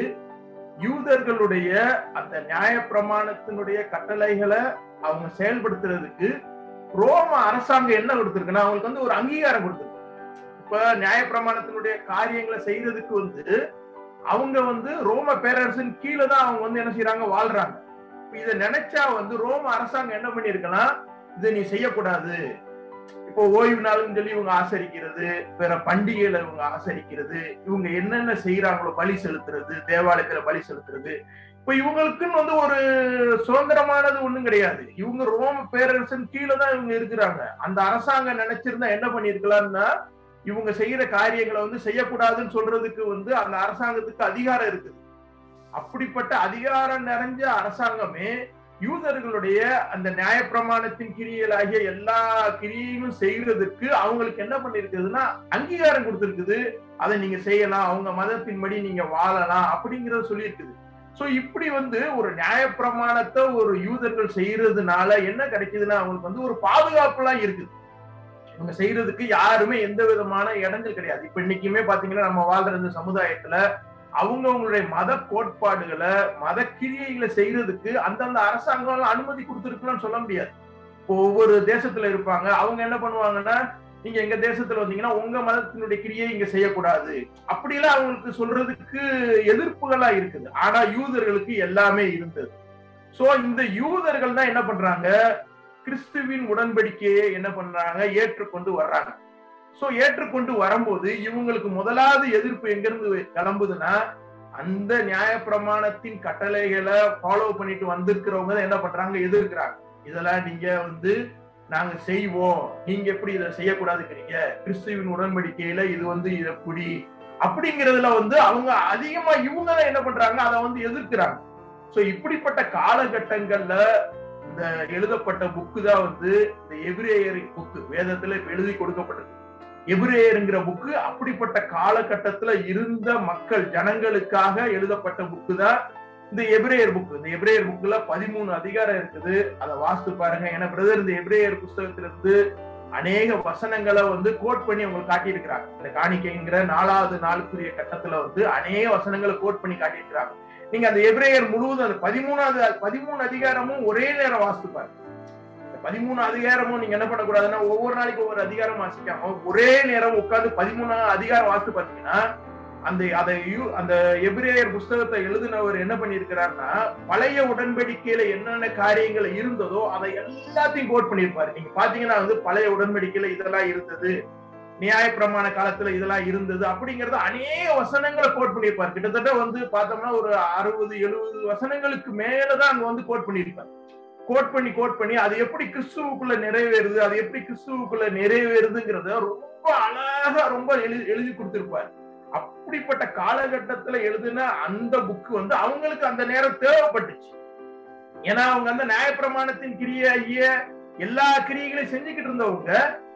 யூதர்களுடைய அந்த நியாயப்பிரமாணத்தினுடைய கட்டளைகளை அவங்க செயல்படுத்துறதுக்கு ரோம அரசாங்கம் என்ன கொடுத்திருக்குன்னா அவங்களுக்கு வந்து ஒரு அங்கீகாரம் கொடுத்திருக்கு இப்ப நியாயப்பிரமாணத்தினுடைய காரியங்களை செய்யறதுக்கு வந்து அவங்க வந்து ரோம பேரரசின் கீழே தான் அவங்க வந்து என்ன செய்யறாங்க வாழ்றாங்க இப்ப இதை நினைச்சா வந்து ரோம அரசாங்கம் என்ன பண்ணிருக்கலாம் இதை நீ செய்யக்கூடாது இப்போ ஓய்வு நாள்னு சொல்லி இவங்க ஆசரிக்கிறது வேற பண்டிகைகளை இவங்க ஆசரிக்கிறது இவங்க என்னென்ன செய்யறாங்களோ பலி செலுத்துறது தேவாலயத்துல பலி செலுத்துறது இப்ப இவங்களுக்குன்னு வந்து ஒரு சுதந்திரமானது ஒண்ணும் கிடையாது இவங்க ரோம பேரரசன் கீழே தான் இவங்க இருக்கிறாங்க அந்த அரசாங்கம் நினைச்சிருந்தா என்ன பண்ணிருக்கலாம்னா இவங்க செய்யற காரியங்களை வந்து செய்யக்கூடாதுன்னு சொல்றதுக்கு வந்து அந்த அரசாங்கத்துக்கு அதிகாரம் இருக்குது அப்படிப்பட்ட அதிகாரம் நிறைஞ்ச அரசாங்கமே யூதர்களுடைய அந்த நியாயப்பிரமாணத்தின் கிரியலாகிய எல்லா கிரியையும் செய்யறதுக்கு அவங்களுக்கு என்ன பண்ணிருக்குதுன்னா அங்கீகாரம் கொடுத்திருக்குது அதை நீங்க செய்யலாம் அவங்க மதத்தின்படி நீங்க வாழலாம் அப்படிங்கறத சொல்லியிருக்குது சோ இப்படி வந்து ஒரு நியாயப்பிரமாணத்தை ஒரு யூதர்கள் செய்யறதுனால என்ன கிடைக்குதுன்னா அவங்களுக்கு வந்து ஒரு பாதுகாப்பு எல்லாம் இருக்குது இவங்க செய்யறதுக்கு யாருமே எந்த விதமான இடங்கள் கிடையாது இப்ப இன்னைக்குமே பாத்தீங்கன்னா நம்ம வாழ்ற இந்த சமுதாயத்துல அவங்கவுங்களுடைய மத கோட்பாடுகளை மத கிரியைகளை செய்யறதுக்கு அந்தந்த அரசாங்கம் அனுமதி கொடுத்துருக்குன்னு சொல்ல முடியாது இப்போ ஒவ்வொரு தேசத்துல இருப்பாங்க அவங்க என்ன பண்ணுவாங்கன்னா நீங்க எங்க தேசத்துல வந்தீங்கன்னா உங்க மதத்தினுடைய கிரியை இங்க செய்யக்கூடாது அப்படிலாம் அவங்களுக்கு சொல்றதுக்கு எதிர்ப்புகளா இருக்குது ஆனா யூதர்களுக்கு எல்லாமே இருந்தது சோ இந்த யூதர்கள் தான் என்ன பண்றாங்க கிறிஸ்துவின் உடன்படிக்கையை என்ன பண்றாங்க ஏற்றுக்கொண்டு வர்றாங்க சோ ஏற்றுக்கொண்டு வரும்போது இவங்களுக்கு முதலாவது எதிர்ப்பு எங்க இருந்து கிளம்புதுன்னா அந்த நியாயப்பிரமாணத்தின் கட்டளைகளை ஃபாலோ பண்ணிட்டு வந்திருக்கிறவங்க தான் என்ன பண்றாங்க எதிர்க்கிறாங்க இதெல்லாம் நீங்க வந்து நாங்க செய்வோம் நீங்க எப்படி இதை செய்யக்கூடாதுங்கிறீங்க கிறிஸ்துவின் உடன்படிக்கையில இது வந்து இது எப்படி அப்படிங்கிறதுல வந்து அவங்க அதிகமா இவங்க தான் என்ன பண்றாங்க அதை வந்து எதிர்க்கிறாங்க சோ இப்படிப்பட்ட காலகட்டங்கள்ல இந்த எழுதப்பட்ட புக்கு தான் வந்து இந்த எபிரேயர் புக்கு வேதத்துல இப்ப எழுதி கொடுக்கப்பட்டது எபிரேயருங்கிற புக்கு அப்படிப்பட்ட காலகட்டத்துல இருந்த மக்கள் ஜனங்களுக்காக எழுதப்பட்ட புக்கு தான் இந்த எபிரேயர் புக் இந்த எபிரேயர் புக்ல பதிமூணு அதிகாரம் இருக்குது அதை வாசித்து பாருங்க ஏன்னா பிரதர் இந்த எபிரேயர் புஸ்தகத்துல இருந்து அநேக வசனங்களை வந்து கோட் பண்ணி உங்களுக்கு காட்டியிருக்கிறாங்க இந்த காணிக்கைங்கிற நாலாவது நாளுக்குரிய கட்டத்துல வந்து அநேக வசனங்களை கோட் பண்ணி காட்டியிருக்கிறாங்க நீங்க அந்த எபிரேயர் முழுவதும் அந்த பதிமூணாவது பதிமூணு அதிகாரமும் ஒரே நேரம் வாசித்து பாருங்க இந்த பதிமூணு அதிகாரமும் நீங்க என்ன பண்ணக்கூடாதுன்னா ஒவ்வொரு நாளைக்கு ஒவ்வொரு அதிகாரம் வாசிக்காம ஒரே நேரம் உட்காந்து பதிமூணாவது அதிகாரம் வாசித்து பாத்தீங்கன்னா அந்த அதை யூ- அந்த எபிரேயர் புஸ்தகத்தை எழுதினவர் என்ன பண்ணியிருக்கிறாருன்னா பழைய உடன்படிக்கையில என்னென்ன காரியங்கள் இருந்ததோ அதை எல்லாத்தையும் கோட் பண்ணியிருப்பாரு நீங்க பாத்தீங்கன்னா வந்து பழைய உடன்படிக்கையில இதெல்லாம் இருந்தது நியாயப்பிரமாண காலத்துல இதெல்லாம் இருந்தது அப்படிங்கறது அநேக வசனங்களை கோட் பண்ணியிருப்பார் கிட்டத்தட்ட வந்து பார்த்தோம்னா ஒரு அறுபது எழுபது வசனங்களுக்கு மேலதான் அங்க வந்து கோட் பண்ணியிருப்பார் கோட் பண்ணி கோட் பண்ணி அது எப்படி கிறிஸ்துவுக்குள்ள நிறைவேறுது அது எப்படி கிறிஸ்துவுக்குள்ள நிறைவேறுதுங்கிறத ரொம்ப அழகா ரொம்ப எழுதி எழுதி கொடுத்திருப்பார் அப்படிப்பட்ட காலகட்டத்துல எழுதின அந்த புக் வந்து அவங்களுக்கு அந்த நேரம் தேவைப்பட்டுச்சு ஏன்னா அவங்க அந்த நியாயப்பிரமாணத்தின் கிரியாகிய எல்லா கிரியைகளையும் செஞ்சுக்கிட்டு இருந்தவங்க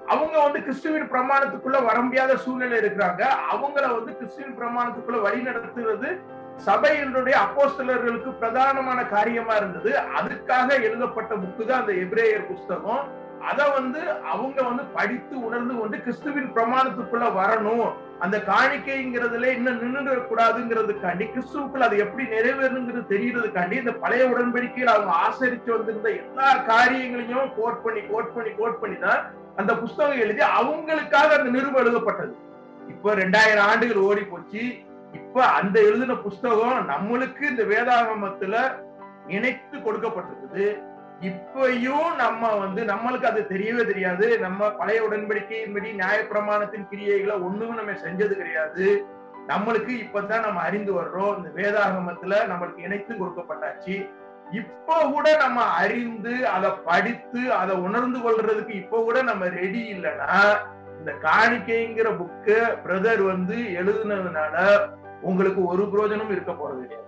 அவங்க வந்து கிறிஸ்துவின் பிரமாணத்துக்குள்ள வர முடியாத சூழ்நிலை இருக்கிறாங்க அவங்கள வந்து கிறிஸ்துவின் பிரமாணத்துக்குள்ள வழி நடத்துறது சபையினுடைய அப்போஸ்தலர்களுக்கு பிரதானமான காரியமா இருந்தது அதுக்காக எழுதப்பட்ட புக்கு தான் அந்த எபிரேயர் புஸ்தகம் அத வந்து அவங்க வந்து படித்து உணர்ந்து கொண்டு கிறிஸ்துவின் பிரமாணத்துக்குள்ள வரணும் அந்த காணிக்கைங்கிறதுல இன்னும் நின்று கூடாதுங்கிறதுக்காண்டி கிறிஸ்துவுக்குள்ள அது எப்படி நிறைவேறணுங்கிறது தெரியறதுக்காண்டி இந்த பழைய உடன்படிக்கையில் அவங்க ஆசரிச்சு வந்திருந்த எல்லா காரியங்களையும் கோட் பண்ணி கோட் பண்ணி கோட் பண்ணி தான் அந்த புஸ்தகம் எழுதி அவங்களுக்காக அந்த நிருபம் எழுதப்பட்டது இப்ப ரெண்டாயிரம் ஆண்டுகள் ஓடி போச்சு இப்ப அந்த எழுதின புஸ்தகம் நம்மளுக்கு இந்த வேதாகமத்துல இணைத்து கொடுக்கப்பட்டிருக்குது இப்பயும் நம்ம வந்து நம்மளுக்கு அது தெரியவே தெரியாது நம்ம பழைய உடன்படிக்கையின்படி நியாயப்பிரமாணத்தின் கிரியைகளை ஒண்ணும் நம்ம செஞ்சது கிடையாது நம்மளுக்கு இப்பதான் நம்ம அறிந்து வர்றோம் இந்த வேதாகமத்துல நம்மளுக்கு இணைத்து கொடுக்கப்பட்டாச்சு இப்போ கூட நம்ம அறிந்து அதை படித்து அதை உணர்ந்து கொள்றதுக்கு இப்போ கூட நம்ம ரெடி இல்லைன்னா இந்த காணிக்கைங்கிற புக்கு பிரதர் வந்து எழுதுனதுனால உங்களுக்கு ஒரு பிரயோஜனம் இருக்க போறது கிடையாது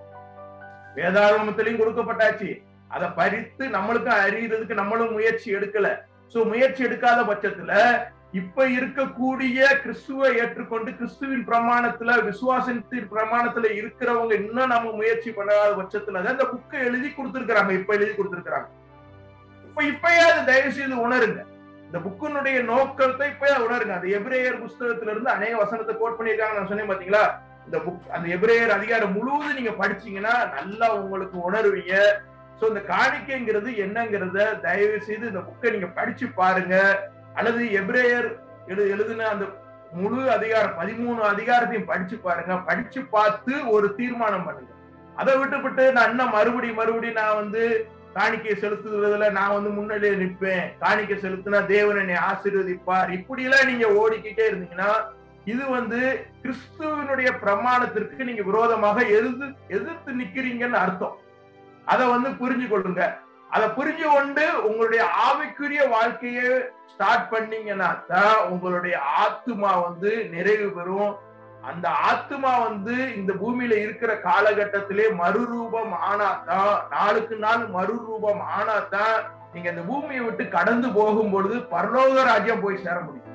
வேதாகமத்திலையும் கொடுக்கப்பட்டாச்சு அதை பறித்து நம்மளுக்கும் அறியறதுக்கு நம்மளும் முயற்சி எடுக்கல சோ முயற்சி எடுக்காத பட்சத்துல இப்ப இருக்கக்கூடிய கிறிஸ்துவை ஏற்றுக்கொண்டு கிறிஸ்துவின் பிரமாணத்துல விசுவாசத்தின் பிரமாணத்துல இருக்கிறவங்க இன்னும் நம்ம முயற்சி பண்ணாத பட்சத்துல தான் இந்த புக்கை எழுதி கொடுத்திருக்கிறாங்க இப்ப எழுதி கொடுத்திருக்கிறாங்க இப்ப இப்பயாவது தயவு செய்து உணருங்க இந்த புக்கினுடைய நோக்கத்தை இப்ப உணருங்க அந்த எபிரேயர் புஸ்தகத்துல இருந்து அநேக வசனத்தை கோட் பண்ணியிருக்காங்க நான் சொன்னேன் பாத்தீங்களா இந்த புக் அந்த எபிரேயர் அதிகாரம் முழுவதும் நீங்க படிச்சீங்கன்னா நல்லா உங்களுக்கு உணருவீங்க சோ இந்த காணிக்கைங்கிறது என்னங்கிறத தயவு செய்து இந்த புக்கை நீங்க படிச்சு பாருங்க அல்லது எபிரேயர் எழு எழுதின அந்த முழு அதிகாரம் பதிமூணு அதிகாரத்தையும் படிச்சு பாருங்க படிச்சு பார்த்து ஒரு தீர்மானம் பண்ணுங்க அதை விட்டுவிட்டு நான் இன்னும் மறுபடி மறுபடி நான் வந்து காணிக்கை செலுத்துறதுல நான் வந்து முன்னிலையை நிற்பேன் காணிக்கை செலுத்தினா தேவன் என்னை ஆசீர்வதிப்பார் இப்படி எல்லாம் நீங்க ஓடிக்கிட்டே இருந்தீங்கன்னா இது வந்து கிறிஸ்துவனுடைய பிரமாணத்திற்கு நீங்க விரோதமாக எதிர்த்து எதிர்த்து நிக்கிறீங்கன்னு அர்த்தம் அதை வந்து புரிஞ்சு கொள்ளுங்க அதை புரிஞ்சு கொண்டு உங்களுடைய ஆவிக்குரிய வாழ்க்கையை ஸ்டார்ட் பண்ணீங்கன்னா தான் உங்களுடைய ஆத்துமா வந்து நிறைவு பெறும் அந்த ஆத்துமா வந்து இந்த பூமியில இருக்கிற காலகட்டத்திலே மறுரூபம் ஆனாதான் நாளுக்கு நாள் மறுரூபம் ஆனாதான் நீங்க இந்த பூமியை விட்டு கடந்து போகும் பொழுது பரலோக ராஜ்யம் போய் சேர முடியும்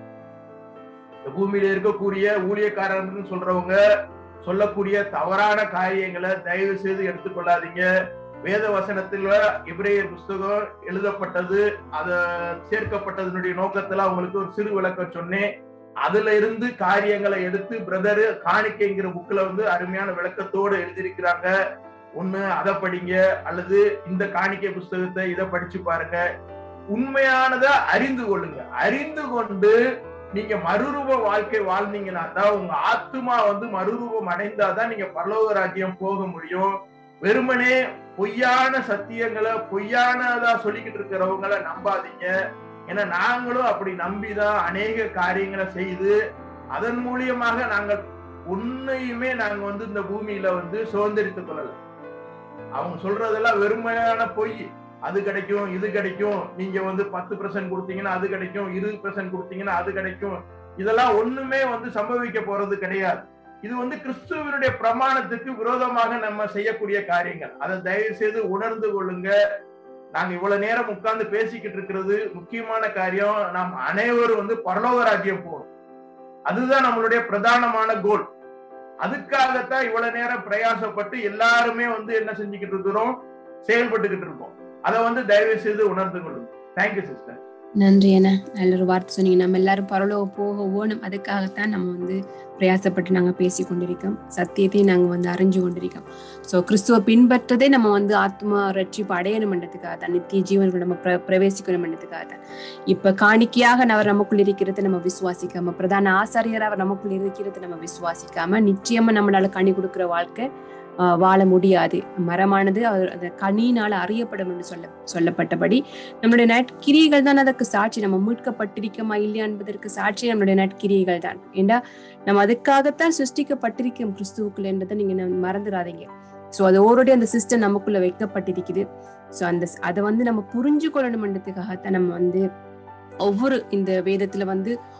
இந்த பூமியில இருக்கக்கூடிய ஊழியக்காரர்னு சொல்றவங்க சொல்லக்கூடிய தவறான காரியங்களை தயவு செய்து எடுத்துக்கொள்ளாதீங்க வேத வசனத்துல இப்ரேயர் புஸ்தகம் எழுதப்பட்டது அத சேர்க்கப்பட்டதனுடைய நோக்கத்துல அவங்களுக்கு ஒரு சிறு விளக்கம் சொன்னேன் அதுல இருந்து காரியங்களை எடுத்து பிரதர் காணிக்கைங்கிற புக்ல வந்து அருமையான விளக்கத்தோடு எழுதியிருக்கிறாங்க ஒண்ணு அதை படிங்க அல்லது இந்த காணிக்கை புஸ்தகத்தை இதை படிச்சு பாருங்க உண்மையானதை அறிந்து கொள்ளுங்க அறிந்து கொண்டு நீங்க மறுரூப வாழ்க்கை வாழ்ந்தீங்கன்னா தான் உங்க ஆத்துமா வந்து மறுரூபம் அடைந்தாதான் நீங்க பரலோக ராஜ்யம் போக முடியும் வெறுமனே பொய்யான சத்தியங்களை பொய்யானதா சொல்லிக்கிட்டு இருக்கிறவங்கள நம்பாதீங்க ஏன்னா நாங்களும் அப்படி நம்பிதான் அநேக காரியங்களை செய்து அதன் மூலியமாக நாங்கள் உன்னையுமே நாங்க வந்து இந்த பூமியில வந்து சுதந்திரித்துக் கொள்ளல அவங்க சொல்றதெல்லாம் வெறுமையான பொய் அது கிடைக்கும் இது கிடைக்கும் நீங்க வந்து பத்து பெர்சன்ட் கொடுத்தீங்கன்னா அது கிடைக்கும் இருபது பெர்சன்ட் கொடுத்தீங்கன்னா அது கிடைக்கும் இதெல்லாம் ஒண்ணுமே வந்து சம்பவிக்க போறது கிடையாது இது வந்து கிறிஸ்துவனுடைய பிரமாணத்துக்கு விரோதமாக நம்ம செய்யக்கூடிய காரியங்கள் அதை தயவு செய்து உணர்ந்து கொள்ளுங்க நாங்க இவ்வளவு நேரம் உட்கார்ந்து பேசிக்கிட்டு இருக்கிறது முக்கியமான காரியம் நாம் அனைவரும் வந்து பரலோக ராஜ்யம் போகணும் அதுதான் நம்மளுடைய பிரதானமான கோல் அதுக்காகத்தான் இவ்வளவு நேரம் பிரயாசப்பட்டு எல்லாருமே வந்து என்ன செஞ்சுக்கிட்டு இருக்கிறோம் செயல்பட்டுக்கிட்டு இருக்கோம் அதை வந்து தயவு செய்து உணர்ந்து கொள்ளுங்க தேங்க்யூ சிஸ்டர் நன்றி அண்ணா நல்ல ஒரு வார்த்தை சொன்னீங்க நம்ம எல்லாரும் பரலோக போக ஓணும் அதுக்காகத்தான் நம்ம வந்து பிரயாசப்பட்டு நாங்க பேசி கொண்டிருக்கோம் சத்தியத்தையும் நாங்க வந்து அறிஞ்சு கொண்டிருக்கோம் சோ கிறிஸ்துவ பின்பற்றதே நம்ம வந்து ஆத்மா ரட்சிப்பு அடையணும்ன்றதுக்காக தான் நித்திய ஜீவன்கள் நம்ம பிர பிரவேசிக்கணும்ன்றதுக்காக தான் இப்ப காணிக்கையாக அவர் நமக்குள் இருக்கிறது நம்ம விசுவாசிக்காம பிரதான ஆசாரியர் அவர் நமக்குள் இருக்கிறது நம்ம விசுவாசிக்காம நிச்சயமா நம்மளால கனி கொடுக்கிற வாழ்க்கை ஆஹ் வாழ முடியாது மரமானது அவர் அந்த கனியினால அறியப்படும் என்று சொல்ல சொல்லப்பட்டபடி நம்மளுடைய நட்கிரியைகள் தான் அதற்கு சாட்சி நம்ம மீட்கப்பட்டிருக்கோமா இல்லையா என்பதற்கு சாட்சி நம்மளுடைய நட்கிரியைகள் தான் ஏண்டா நம்ம அதுக்காகத்தான் சிருஷ்டிக்கப்பட்டிருக்கோம் கிறிஸ்துவுக்குள்ள என்றதை நீங்க ந- மறந்துடாதீங்க சோ அது ஓரோடைய அந்த சிஸ்டம் நமக்குள்ள வைக்கப்பட்டிருக்குது சோ அந்த ஸ்- அதை வந்து நம்ம புரிஞ்சு கொள்ளணும்ன்றதுக்காகத்தான் நம்ம வந்து ஒவ்வொரு இந்த வேதத்துல வந்து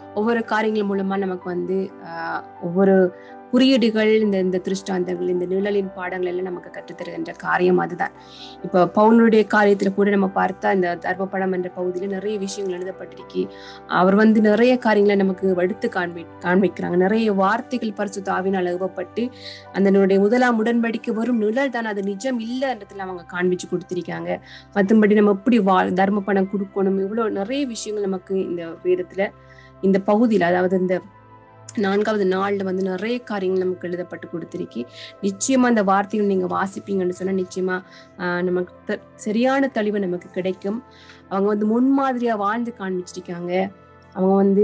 ஒவ்வொரு காரியங்கள் மூலமா நமக்கு வந்து ஆஹ், ஒவ்வொரு குறியீடுகள் இந்த இந்த திருஷ்டாந்தங்கள் இந்த நிழலின் பாடங்கள் எல்லாம் நமக்கு கற்றுத்தருகின்ற காரியம் அதுதான் இப்ப பவுனுடைய காரியத்துல கூட நம்ம பார்த்தா இந்த தர்மபடம் என்ற பகுதியில நிறைய விஷயங்கள் எழுதப்பட்டிருக்கு அவர் வந்து நிறைய காரியங்களை நமக்கு எடுத்து காண்பி காண்பிக்கிறாங்க நிறைய வார்த்தைகள் பரிசுத்த ஆவினால் எழுவப்பட்டு அதனுடைய முதலாம் உடன்படிக்கை வரும் நிழல் தான் அது நிஜம் இல்லைன்றதுல அவங்க காண்பிச்சு கொடுத்திருக்காங்க மற்றபடி நம்ம எப்படி வா தர்ம பணம் கொடுக்கணும் இவ்வளவு நிறைய விஷயங்கள் நமக்கு இந்த வேதத்துல இந்த பகுதியில அதாவது இந்த நான்காவது நாள்ல வந்து நிறைய காரியங்கள் நமக்கு எழுதப்பட்டு கொடுத்திருக்கு நிச்சயமா அந்த வார்த்தைகள் நீங்க வாசிப்பீங்கன்னு சொன்னா நிச்சயமா ஆஹ் நமக்கு த- சரியான தெளிவு நமக்கு கிடைக்கும் அவங்க வந்து முன்மாதிரியா வாழ்ந்து காண்பிச்சிருக்காங்க அவங்க வந்து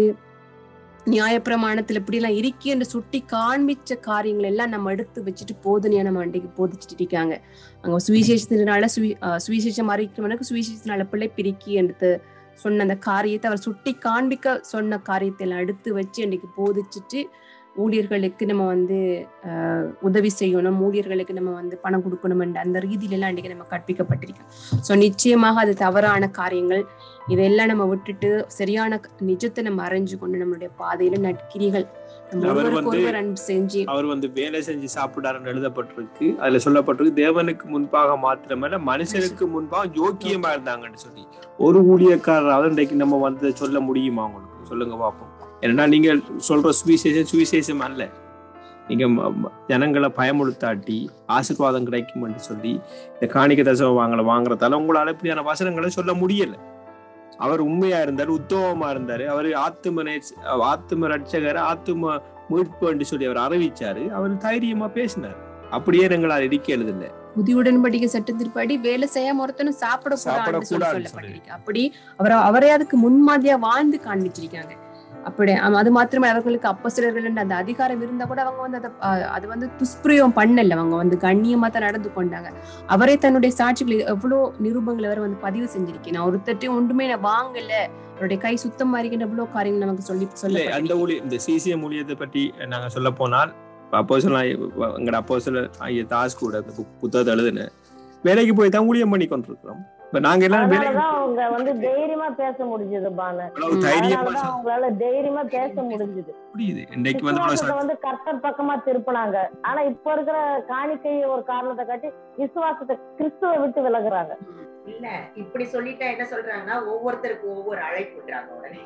நியாயப்பிரமாணத்துல இப்படி எல்லாம் இருக்கி என்று சுட்டி காண்பிச்ச காரியங்கள் எல்லாம் நம்ம எடுத்து வச்சுட்டு போதனையா நம்ம அன்றைக்கு போதிச்சுட்டு இருக்காங்க அங்க சுவிசேஷத்தினால சுவி ஆஹ் சுவிசேஷம் அறிவிக்கிறவனுக்கு சுவிசேஷத்தினால பிள்ளை பிரிக்கி என்று சொன்ன அந்த காரியத்தை அவர் சுட்டி காண்பிக்க சொன்ன காரியத்தை எல்லாம் எடுத்து வச்சு அன்னைக்கு போதிச்சுட்டு ஊழியர்களுக்கு நம்ம வந்து ஆஹ், உதவி செய்யணும் ஊழியர்களுக்கு நம்ம வந்து பணம் கொடுக்கணும் என்ற அந்த ரீதியில எல்லாம் அன்னைக்கு நம்ம கற்பிக்கப்பட்டிருக்கோம் ஸோ நிச்சயமாக அது தவறான காரியங்கள் இதெல்லாம் நம்ம விட்டுட்டு சரியான நிஜத்தை நம்ம அறிஞ்சு கொண்டு நம்மளுடைய பாதையில நட்கிரிகள் நம்ம அவர் ஒருவருக்கு வந்து- ஒருவர் அன்பு செஞ்சு அவர் வந்து வேலை செஞ்சு சாப்பிட்டாருன்னு எழுதப்பட்டிருக்கு அதுல சொல்லப்பட்டிருக்கு தேவனுக்கு முன்பாக மாத்திரமல்ல மனுஷனுக்கு முன்பாக யோக்கியமா இருந்தாங்கன்னு சொல்லி ஒரு ஊழியக்காரராவது இன்றைக்கு நம்ம வந்து சொல்ல முடியுமா உங்களுக்கு சொல்லுங்க பார்ப்போம் ஏன்னா நீங்க சொல்ற சுவிசேஷம் சுவிசேஷம் அல்ல நீங்க ம- ம- ஜனங்களை பயமுறுத்தாட்டி ஆசீர்வாதம் கிடைக்கும் என்று சொல்லி இந்த காணிக்க தசம் வாங்கல வாங்குறதால உங்களால இப்படியான வசனங்களை சொல்ல முடியல அவர் உண்மையா இருந்தாரு உத்தமமா இருந்தாரு அவர் ஆத்தும நேச- ஆத்தும ரட்சகர் ஆத்தும மீட்பு என்று சொல்லி அவர் அறிவிச்சாரு அவர் தைரியமா பேசினார் அப்படியே எங்களால் இடிக்க எழுதல புதிய உடன்படிக்கை சட்டத்தின்படி வேலை செய்யாம ஒருத்தனும் சாப்பிடக்கூடாதுன்னு சொல்லி சாப்பிடக்கூடாதுன்னு சொல்லப்பட்டிருக்கு அப்படி அவர் அவரே அதுக்கு முன்மாதிரியா வாழ்ந்து காண்பிச்சிருக்காங்க அப்படி ஆமா, அது மாத்திரமே அவர்களுக்கு அப்போஸ்தலர்கள் என்ற அந்த அதிகாரம் இருந்தா கூட அவங்க வந்து அதை அஹ், அது வந்து துஷ்பிரயோகம் பண்ணல அவங்க வந்து கண்ணியமா தான் நடந்து கொண்டாங்க அவரே தன்னுடைய சாட்சிகள் எவ்வளவு நிரூபங்களை அவர் வந்து பதிவு செஞ்சிருக்கேன் நான் ஒருத்தட்டையும் ஒன்றுமே நான் வாங்கல அவருடைய கை சுத்தமா இருக்கின்ற எவ்வளவு காரியங்கள் நமக்கு சொல்லி இல்ல அந்த சொல்ல ஊழிய இந்த சிசிஎம் ஊழியத்தை பற்றி நாங்க சொல்ல போனால் அப்போ சொல்ல எங்கட அப்போ சொல்ல ஐயா தாஸ் கூட அந்த புக்- புத்தகத்தை எழுதுன வேலைக்கு போய் தான் ஊழியம் பண்ணி கொண்டிருக்கிறோம் இப்ப நாங்க எல்லாம் வேலைக்கு அதனாலதான் அவங்க வந்து தைரியமா பேச முடிஞ்சது பானு இவ்வளவு தைரியமா அதனாலதான் அவங்களால தைரியமா பேச முடிஞ்சது முடியுது இன்னைக்கு வந்து இவ்வளவு விசுவாசத்தை ச- வந்து கர்த்தர் பக்கமா திருப்பினாங்க ஆனா இப்ப இருக்கிற காணிக்கை ஒரு காரணத்தை காட்டி விசுவாசத்தை கிறிஸ்துவ விட்டு விலகுறாங்க இல்ல இப்படி சொல்லிட்டா என்ன சொல்றாங்கன்னா ஒவ்வொருத்தருக்கு ஒவ்வொரு அழைப்பு விடுறாங்க உடனே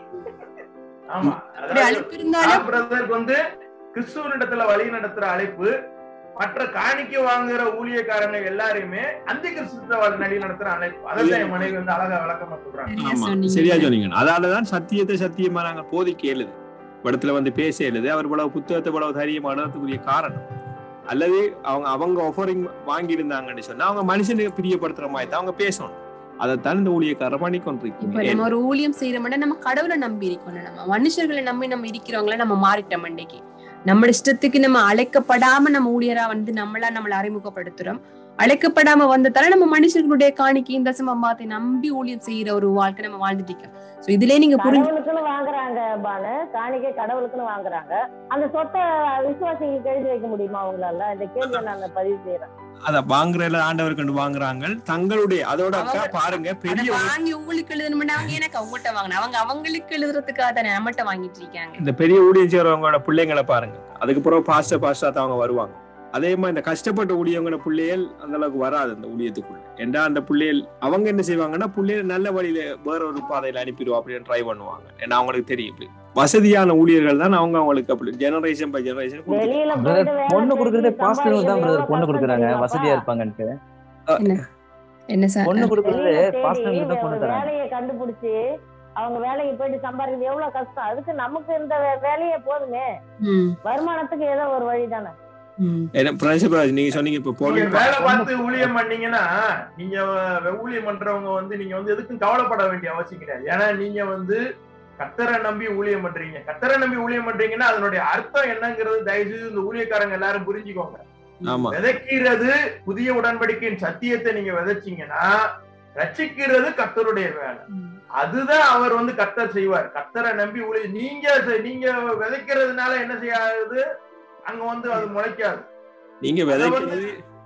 ஆமா அப்படி அதாவது அழைப்பு இருந்தாலும் பிரதருக்கு வந்து கிறிஸ்துவனிடத்துல வழி நடத்துற அழைப்பு மற்ற காணிக்கை வாங்குற ஊழியக்காரங்க எல்லாரையுமே அந்த கிறிஸ்துவ வழி நடத்துற அழைப்பு அதான் என் மனைவி வந்து அழகா விளக்கமா சொல்றாங்க சரியா ஆமா சொன்னீங்க. சரியா சொன்னீங்க அதாலதான் சத்தியத்தை சத்தியமா நாங்க போதிக்க எழுது இடத்துல வந்து பேச எழுது அவர் இவ்வளவு புத்தகத்தை இவ்வளவு தைரியமா எழுதுறதுக்குரிய காரணம் அல்லது அவங்க அவங்க ஆஃபரிங் வாங்கி இருந்தாங்கன்னு சொன்னா அவங்க மனுஷனுக்கு பிரியப்படுத்துற மாதிரி தான் அவங்க பேசணும் அதைத்தான் இந்த ஊழியக்காரர் பண்ணி இப்ப கொண்டிருக்கீங்க நம்ம ஒரு ஊழியம் செய்யறோம்னா நம்ம கடவுளை நம்பி இருக்கணும் நம்ம மனுஷர்களை நம்பி நம்ம இருக்கிறவங்கள நம்ம மாறிட்டோம் அன்னைக்கு நம்ம இஷ்டத்துக்கு நம்ம அழைக்கப்படாம நம்ம ஊழியரா வந்து நம்மளா நம்மளை அறிமுகப்படுத்துறோம் அழைக்கப்படாம வந்ததால நம்ம மனுஷர்களுடைய காணிக்கையும் தசமம்பாத்தை நம்பி ஊழியம் செய்யற ஒரு வாழ்க்கை நம்ம வாழ்ந்துட்டு இருக்கோம் சோ இதுலயே நீங்க புரிஞ்சு கடவுளுக்குன்னு வாங்குறாங்க பானு காணிக்கை கடவுளுக்குன்னு வாங்குறாங்க அந்த சொத்தை விசுவாசிகளுக்கு எழுதி வைக்க முடியுமா அவங்களால இந்த கேள்வியை நான் பதிவு செய்யறேன் அத வாங்குறதுல ஆண்டவர் கண்டு வாங்குறாங்க தங்களுடைய அதோட அக்கா அவங்க- பாருங்க அதை பெரிய ஒரு- வாங்கி உங்களுக்கு எழுதணும்னா அவங்க எனக்கு அவங்ககிட்ட வாங்கின அவங்க அவங்களுக்கு எழுதுறதுக்காக தானே நம்மகிட்ட வாங்கிட்டு இருக்காங்க இந்த பெரிய ஊழியம் செய்யறவங்களோட பிள்ளைங்களை பாருங்க அதுக்கு பிறகு பாஸ்டர் பாஸ்டா தான் அவங்க வருவாங்க அதே மாதிரி இந்த கஷ்டப்பட்ட ஊழியவங்களோட பிள்ளைகள் அந்த அளவுக்கு வராது அந்த ஊழியத்துக்குள்ள ஏண்டா அந்த பிள்ளைகள் அவங்க என்ன செய்வாங்கன்னா பிள்ளைகள் நல்ல வழியில வேற ஒரு பாதையில அனுப்பிடுவோம் அப்படின்னு ட்ரை பண்ணுவாங்க ஏன்னா அவங்களுக்கு தெரியும் இப்படி வசதியான ஊழியர்கள் தான் அவங்க அவங்களுக்கு அப்படி ஜெனரேஷன் பை ஜெனரேஷன் வெளியில Brother, போயிட்டு வேலை பொண்ணு கொடுக்கறதே செஞ்சு பாஸ்டர்கள் தான் சம்பாதிக்கிறது பிரதர் எவ்வளவு பொண்ணு கஷ்டம் கொடுக்குறாங்க தெரியுமாப்பா? வசதியா இருப்பாங்கன்ட்டு என்ன சார் பொண்ணு கொடுக்கறதே வெளியில தேடி பாஸ்டர்களுக்கு தான் பொண்ணு ஒரு தராங்க வேலையை கண்டுபிடிச்சு அவங்க வேலைக்கு போயிட்டு சம்பாதிக்கிறது எவ்வளவு கஷ்டம் அதுக்கு நமக்கு இந்த வே- வேலையே போதுமே ம், வருமானத்துக்கு ஏதோ ஒரு வழி தானே ம். ஏன்னா பிரின்சிபல் நீங்க சொன்னீங்க இப்ப நீங்க போலீஸ் வேலை பார்த்து ஊழியம் பண்ணீங்கன்னா நீங்க வ- ஊழியம் பண்றவங்க வந்து நீங்க வந்து எதுக்கும் கவலைப்பட வேண்டிய அவசியம் கிடையாது ஏன்னா நீங்க வந்து கத்தரை நம்பி ஊழியம் பண்றீங்க கத்தரை நம்பி ஊழியம் பண்றீங்கன்னா அதனுடைய அர்த்தம் என்னங்கிறது தயவு செய்து இந்த ஊழியக்காரங்க எல்லாரும் புரிஞ்சுக்கோங்க ஆமா விதைக்கிறது புதிய உடன்படிக்கையின் சத்தியத்தை நீங்க விதைச்சீங்கன்னா ரட்சிக்கிறது கத்தருடைய வேலை அதுதான் அவர் வந்து கத்தர் செய்வார் கத்தரை நம்பி ஊழிய நீங்க செ- நீங்க விதைக்கிறதுனால என்ன செய்யாது அங்க வந்து அது முளைக்காது நீங்க விதைக்கிறது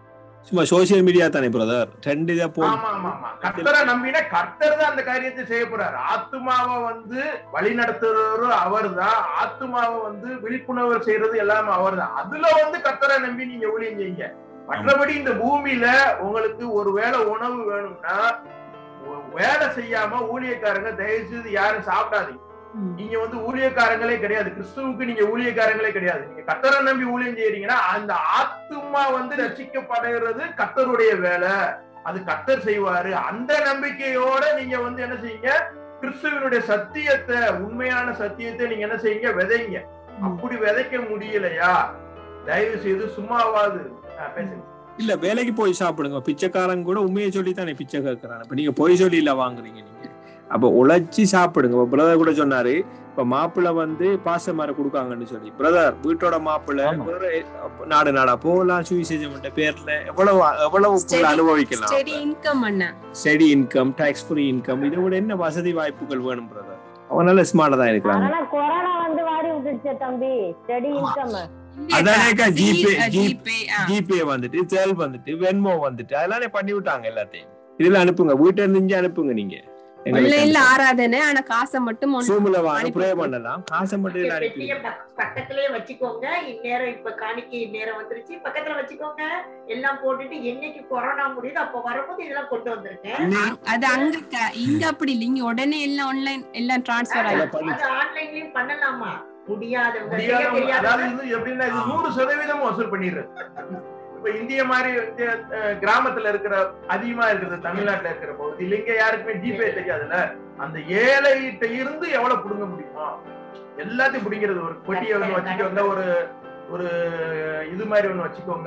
சும்மா சோசியல் மீடியா தானே பிரதர் ரெண்டு இதை போ ஆமா ஆமா ஆமா கர்த்தரை நம்பினா கர்த்தர் தான் அந்த காரியத்தை செய்ய போறாரு ஆத்துமாவை வந்து வழி நடத்துறவரும் அவர் தான் ஆத்துமாவை வந்து விழிப்புணர்வு செய்யறது எல்லாமே அவர் தான் அதுல வந்து கர்த்தரை நம்பி நீங்க ஊழியம் செய்யுங்க மற்றபடி இந்த பூமியில உங்களுக்கு ஒரு வேளை உணவு வேணும்னா ஒ- வேலை செய்யாம ஊழியக்காரங்க தயவு செய்து யாரும் சாப்பிடாதீங்க ம். நீங்க வந்து ஊழியக்காரங்களே கிடையாது கிறிஸ்துவுக்கு நீங்க ஊழியக்காரங்களே கிடையாது நீங்க கத்தரை நம்பி ஊழியம் செய்யறீங்கன்னா அந்த ஆத்துமா வந்து ரசிக்கப்படுகிறது கத்தருடைய வேலை அது கத்தர் செய்வாரு அந்த நம்பிக்கையோட நீங்க வந்து என்ன செய்யுங்க கிறிஸ்துவனுடைய சத்தியத்தை உண்மையான சத்தியத்தை நீங்க என்ன செய்யுங்க விதைங்க அப்படி விதைக்க முடியலையா தயவு செய்து சும்மாவாது ஆ, பேசுங்க இல்ல வேலைக்கு போய் சாப்பிடுங்க பிச்சைக்காரங்க கூட உண்மையை சொல்லி தானே பிச்சை கேட்கறாங்க இப்ப நீங்க பொய் சொல்லி இல்ல வாங்குறீங்க நீங்க அப்ப உழைச்சி சாப்பிடுங்க இப்ப பிரதர் கூட சொன்னாரு இப்ப மாப்பிள்ளை வந்து பாச மரம் கொடுக்காங்கன்னு சொல்லி பிரதர் வீட்டோட மாப்பிள்ளை ஆமா. வேற நாடு நாடா போகலாம் சுவிசேஷம் பேர்ல எவ்வளவு எவ்வளவு புள்ள Steady- அனுபவிக்கலாம் ஸ்டெடி இன்கம் அண்ணா study income tax free income இதை விட என்ன வசதி வாய்ப்புகள் வேணும் பிரதர் அவங்க நல்ல ஸ்மார்ட்டா தான் இருக்கிறாங்க ஆனா கொரோனா வந்து வாரி விட்டுருச்சு தம்பி ஸ்டெடி இன்கம் அதானேக்கா ஜிபே ஜி ஜிபே ஜிபே வந்துட்டு செல் வந்துட்டு வென்மோ வந்துட்டு அதெல்லாம் பண்ணி விட்டாங்க எல்லாத்தையும் இதுல அனுப்புங்க வீட்டுல இருந்து அனுப்புங்க நீங்க ஆன்லைன்ல ஆராதனை ஆனா காசை மட்டும் on- சூம்ல வாங்க அனுப்பி ப்ரே விட்டு. பண்ணலாம் காசை மட்டும் இதுல அனுப்பி பெட்டிய பக்- பக்கத்திலேயே வச்சுக்கோங்க இந்நேரம் இப்ப காணிக்கை இந்நேரம் வந்துருச்சு பக்கத்துல வச்சுக்கோங்க எல்லாம் போட்டுட்டு என்னைக்கு கொரோனா முடியுது அப்ப வரும்போது இதெல்லாம் கொண்டு வந்திருக்கேன் அன்னை- அது அங்க க- இங்க அப்படி இல்ல இங்க உடனே எல்லாம் ஆன்லைன் எல்லாம் டிரான்ஸ்பர் அதை ஆயிடும் பண்ணி- அது ஆன்லைன்லயும் பண்ணலாமா முடியாதவங்க செய்ய முடியாத தெரியாதவங்க அதாவது இது எப்படின்னா இது நூறு சதவீதம் வசூல் பண்ணிடுறது இப்ப இந்திய மாதிரி வந்து, அஹ், கிராமத்துல இருக்கிற அதிகமா இருக்கிறது தமிழ்நாட்டுல இருக்கிற பகுதியில் இங்க யாருக்குமே ஜிபே தெரியாதுல்ல அந்த ஏழைகிட்ட இருந்து எவ்வளவு புடுங்க முடியுமோ எல்லாத்தையும் பிடிக்கிறது ஒரு பொட்டியை ஒண்ணு வச்சுக்கோங்க ஒரு ஒரு இது மாதிரி ஒண்ணு வச்சுக்கோங்க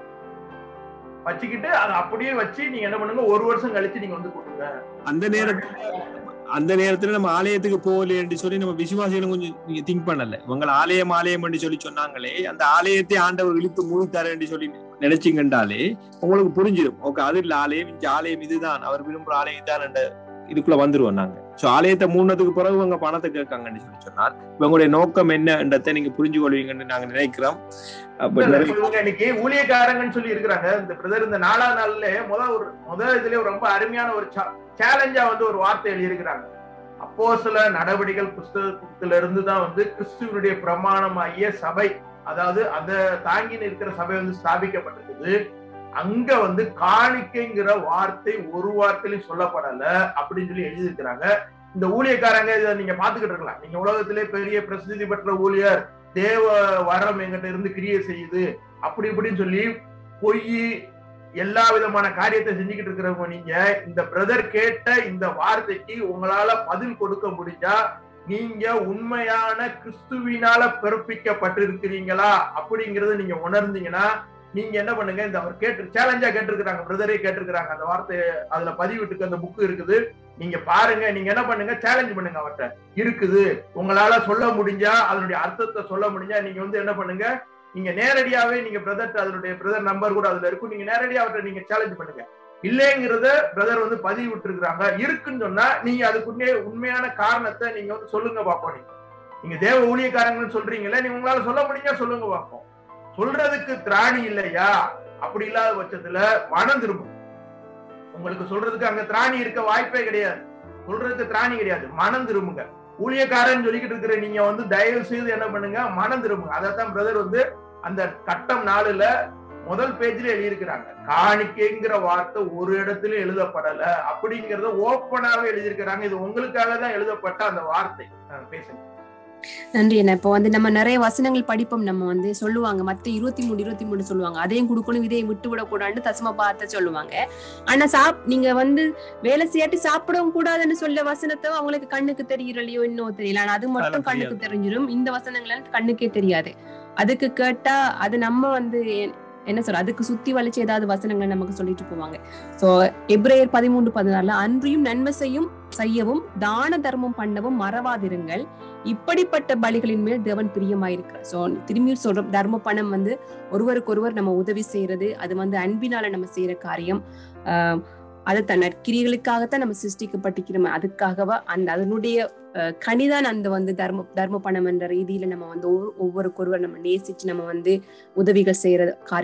வச்சுக்கிட்டு அதை அப்படியே வச்சு நீங்க என்ன பண்ணுங்க ஒரு வருஷம் கழிச்சு நீங்க வந்து கொடுங்க அந்த நேரத்துல அந்த நேரத்துல நம்ம ஆலயத்துக்கு போகலைன்னு சொல்லி நம்ம விசுவாசிகளும் கொஞ்சம் நீங்க திங்க் பண்ணல இவங்க ஆலயம் ஆலயம் சொல்லி சொன்னாங்களே அந்த ஆலயத்தை ஆண்டவர் இழுத்து மூழ்கித்தாரேன்னு சொல்லி நினைச்சீங்கன்றாலே உங்களுக்கு புரிஞ்சிடும் ஓகே அது இல்ல ஆலயம் இந்த ஆலயம் இதுதான் அவர் விரும்புற ஆலயம் தான் இதுக்குள்ள வந்துருவோம் நாங்க சோ ஆலயத்தை மூணதுக்கு பிறகு இவங்க பணத்தை கேட்காங்கன்னு சொல்லி சொன்னால் இவங்களுடைய நோக்கம் என்னன்றதை நீங்க புரிஞ்சு கொள்வீங்கன்னு நாங்க நினைக்கிறோம் அப்ப இல்ல, நிறைய இப்ப இவங்க இன்னைக்கு ஊழியக்காரங்கன்னு சொல்லி இருக்கிறாங்க இந்த பிரதர் இந்த நாலாம் நாள்ல முத ஒரு முத இதுல ரொம்ப அருமையான ஒரு சேலஞ்சா வந்து ஒரு வார்த்தை எழுதியிருக்கிறாங்க அப்போ சில நடவடிக்கைகள் புஸ்தகத்துல இருந்து தான் வந்து கிறிஸ்துவனுடைய பிரமாணமாகிய சபை அதாவது அத தாங்கி நிற்கிற சபை வந்து ஸ்தாபிக்கப்பட்டிருக்குது அங்க வந்து காணிக்கைங்கிற வார்த்தை ஒரு வார்த்தையிலும் சொல்லப்படல அப்படின்னு சொல்லி எழுதியிருக்கிறாங்க இந்த ஊழியக்காரங்க இதை நீங்க பாத்துக்கிட்டு இருக்கலாம் நீங்க உலகத்திலே பெரிய பிரசித்தி பெற்ற ஊழியர் தேவ வரம் எங்கிட்ட இருந்து கிரியை செய்யுது அப்படி இப்படின்னு சொல்லி பொய் எல்லா விதமான காரியத்தை செஞ்சுக்கிட்டு இருக்கிறவங்க நீங்க இந்த பிரதர் கேட்ட இந்த வார்த்தைக்கு உங்களால பதில் கொடுக்க முடிஞ்சா நீங்க உண்மையான கிறிஸ்துவினால பிறப்பிக்கப்பட்டிருக்கிறீங்களா அப்படிங்கறத நீங்க உணர்ந்தீங்கன்னா நீங்க என்ன பண்ணுங்க இந்த அவர் கேட்டு சேலஞ்சா கேட்டிருக்கிறாங்க பிரதரே கேட்டிருக்கிறாங்க அந்த வார்த்தை அதுல பதிவிட்டுக்கு அந்த புக்கு இருக்குது நீங்க பாருங்க நீங்க என்ன பண்ணுங்க சேலஞ்ச் பண்ணுங்க அவர்கிட்ட இருக்குது உங்களால சொல்ல முடிஞ்சா அதனுடைய அர்த்தத்தை சொல்ல முடிஞ்சா நீங்க வந்து என்ன பண்ணுங்க நீங்க நேரடியாவே நீங்க பிரதர் அதனுடைய பிரதர் நம்பர் கூட அதுல இருக்கும் நீங்க நேரடியா அவர்கிட்ட நீங்க சேலஞ்ச் பண்ணுங்க இல்லைங்கிறத பிரதர் வந்து பதிவு விட்டுருக்காங்க இருக்குன்னு சொன்னா நீங்க அதுக்குன்னே உண்மையான காரணத்தை நீங்க வந்து சொல்லுங்க பாப்போம் நீங்க நீங்க தேவ ஊழியக்காரங்கன்னு சொல்றீங்களே நீங்க உங்களால சொல்ல முடிஞ்சா சொல்லுங்க பாப்போம் சொல்றதுக்கு திராணி இல்லையா அப்படி இல்லாத பட்சத்துல மனம் திரும்பும் உங்களுக்கு சொல்றதுக்கு அங்க திராணி இருக்க வாய்ப்பே கிடையாது சொல்றதுக்கு திராணி கிடையாது மனம் திரும்புங்க ஊழியக்காரன் சொல்லிக்கிட்டு இருக்கிற நீங்க வந்து தயவு செய்து என்ன பண்ணுங்க மனம் திரும்புங்க அதைத்தான் பிரதர் வந்து அந்த கட்டம் நாளுல முதல் பேஜ்ல எழுதியிருக்கிறாங்க காணிக்கைங்கிற வார்த்தை ஒரு இடத்துல எழுதப்படல அப்படிங்கறத ஓப்பனாவே எழுதியிருக்கிறாங்க இது உங்களுக்காக தான் எழுதப்பட்ட அந்த வார்த்தை அஹ் பேசுங்க நன்றி என்ன இப்போ வந்து நம்ம நிறைய வசனங்கள் படிப்போம் நம்ம வந்து சொல்லுவாங்க மத்த இருபத்தி மூணு இருபத்தி மூணு சொல்லுவாங்க அதையும் கொடுக்கணும் இதையும் விட்டு விடக்கூடாதுன்னு தசம பார்த்து சொல்லுவாங்க ஆனா சாப் நீங்க வந்து வேலை செய்யாட்டி சாப்பிடவும் கூடாதுன்னு சொல்ல வசனத்தை அவங்களுக்கு கண்ணுக்கு தெரியலையோ இன்னும் தெரியல ஆனா அது மட்டும் அதெல்லாம் கண்ணுக்கு தெரிஞ்சிடும் இந்த வசனங்கள் கண்ணுக்கே தெரியாது அதுக்கு கேட்டா அது நம்ம வந்து எ- என்ன சொல்ற அதுக்கு சுத்தி வளைச்சு ஏதாவது வசனங்கள் நமக்கு சொல்லிட்டு போவாங்க சோ எப்ரேயர் பதிமூன்று பதினாலுல அன்றியும் நன்மை செய்யும் செய்யவும் தான தர்மம் பண்ணவும் மறவாதிருங்கள் இப்படிப்பட்ட பலிகளின் மேல் தேவன் பிரியமாயிருக்கிறார் சோ திரும்பி சொல்றோம் தர்ம பணம் வந்து ஒருவருக்கு ஒருவர் நம்ம உதவி செய்யறது அது வந்து அன்பினால நம்ம செய்யற காரியம் ஆஹ் அது தன் நற்கிரிகளுக்காகத்தான் நம்ம சிருஷ்டிக்கப்பட்டிருக்கிறோம் அதுக்காகவா அந்த அதனுடைய அஹ், கனிதான் அந்த வந்து தர்ம தர்ம பணம் என்ற ரீதியில நம்ம வந்து ஒவ்வொரு- ஒவ்வொருக்கொருவர் நம்ம நேசிச்சு நம்ம வந்து உதவிகள் செய்யற காரியம்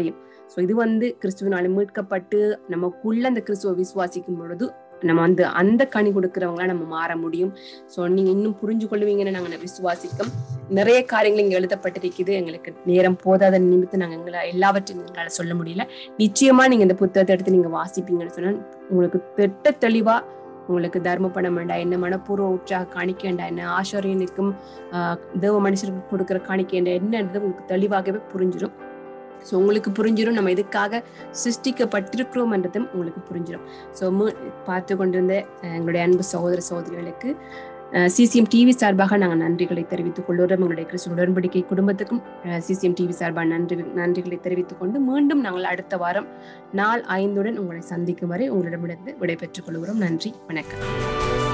ஸோ இது வந்து கிறிஸ்துவனால மீட்கப்பட்டு நமக்குள்ள அந்த கிறிஸ்துவ விசுவாசிக்கும் பொழுது நம்ம வந்து அந்த கனி கொடுக்கிறவங்களா நம்ம மாற முடியும் ஸோ நீங்க இன்னும் புரிஞ்சு கொள்வீங்கன்னு நாங்கள் விசுவாசிக்கும் நிறைய காரியங்கள் இங்க எழுதப்பட்டிருக்குது எங்களுக்கு நேரம் போதாத நிமித்தம் நாங்கள் எங்களை எல்லாவற்றையும் எங்களால் சொல்ல முடியல நிச்சயமா நீங்க இந்த புத்தகத்தை எடுத்து நீங்க வாசிப்பீங்கன்னு சொன்னா உங்களுக்கு திட்ட தெளிவா உங்களுக்கு தர்ம பணம் வேண்டாம் என்ன மனப்பூர்வ உற்சாக காணிக்க வேண்டாம் என்ன ஆசிரியனுக்கும் ஆஹ் தேவ மனுஷருக்கு கொடுக்கிற காணிக்க வேண்டாம் என்னன்றது உங்களுக்கு தெளிவாகவே புரிஞ்சிடும் ஸோ உங்களுக்கு புரிஞ்சிடும் நம்ம எதுக்காக சிருஷ்டிக்கப்பட்டிருக்கிறோம்ன்றதும் உங்களுக்கு புரிஞ்சிடும் ஸோ பார்த்து கொண்டிருந்த அஹ், எங்களுடைய அன்பு சகோதர சகோதரிகளுக்கு சிசிஎம் டிவி சார்பாக நாங்கள் நன்றிகளை தெரிவித்துக் கொள்கிறோம் எங்களுடைய கிறிஸ்துவ உடன்படிக்கை குடும்பத்துக்கும் சிசிஎம் டிவி சார்பாக நன்றி நன்றிகளை தெரிவித்துக் கொண்டு மீண்டும் நாங்கள் அடுத்த வாரம் நாள் ஐந்துடன் உங்களை சந்திக்கும் வரை உங்களிடமிருந்து விடைபெற்றுக் கொள்கிறோம் நன்றி வணக்கம்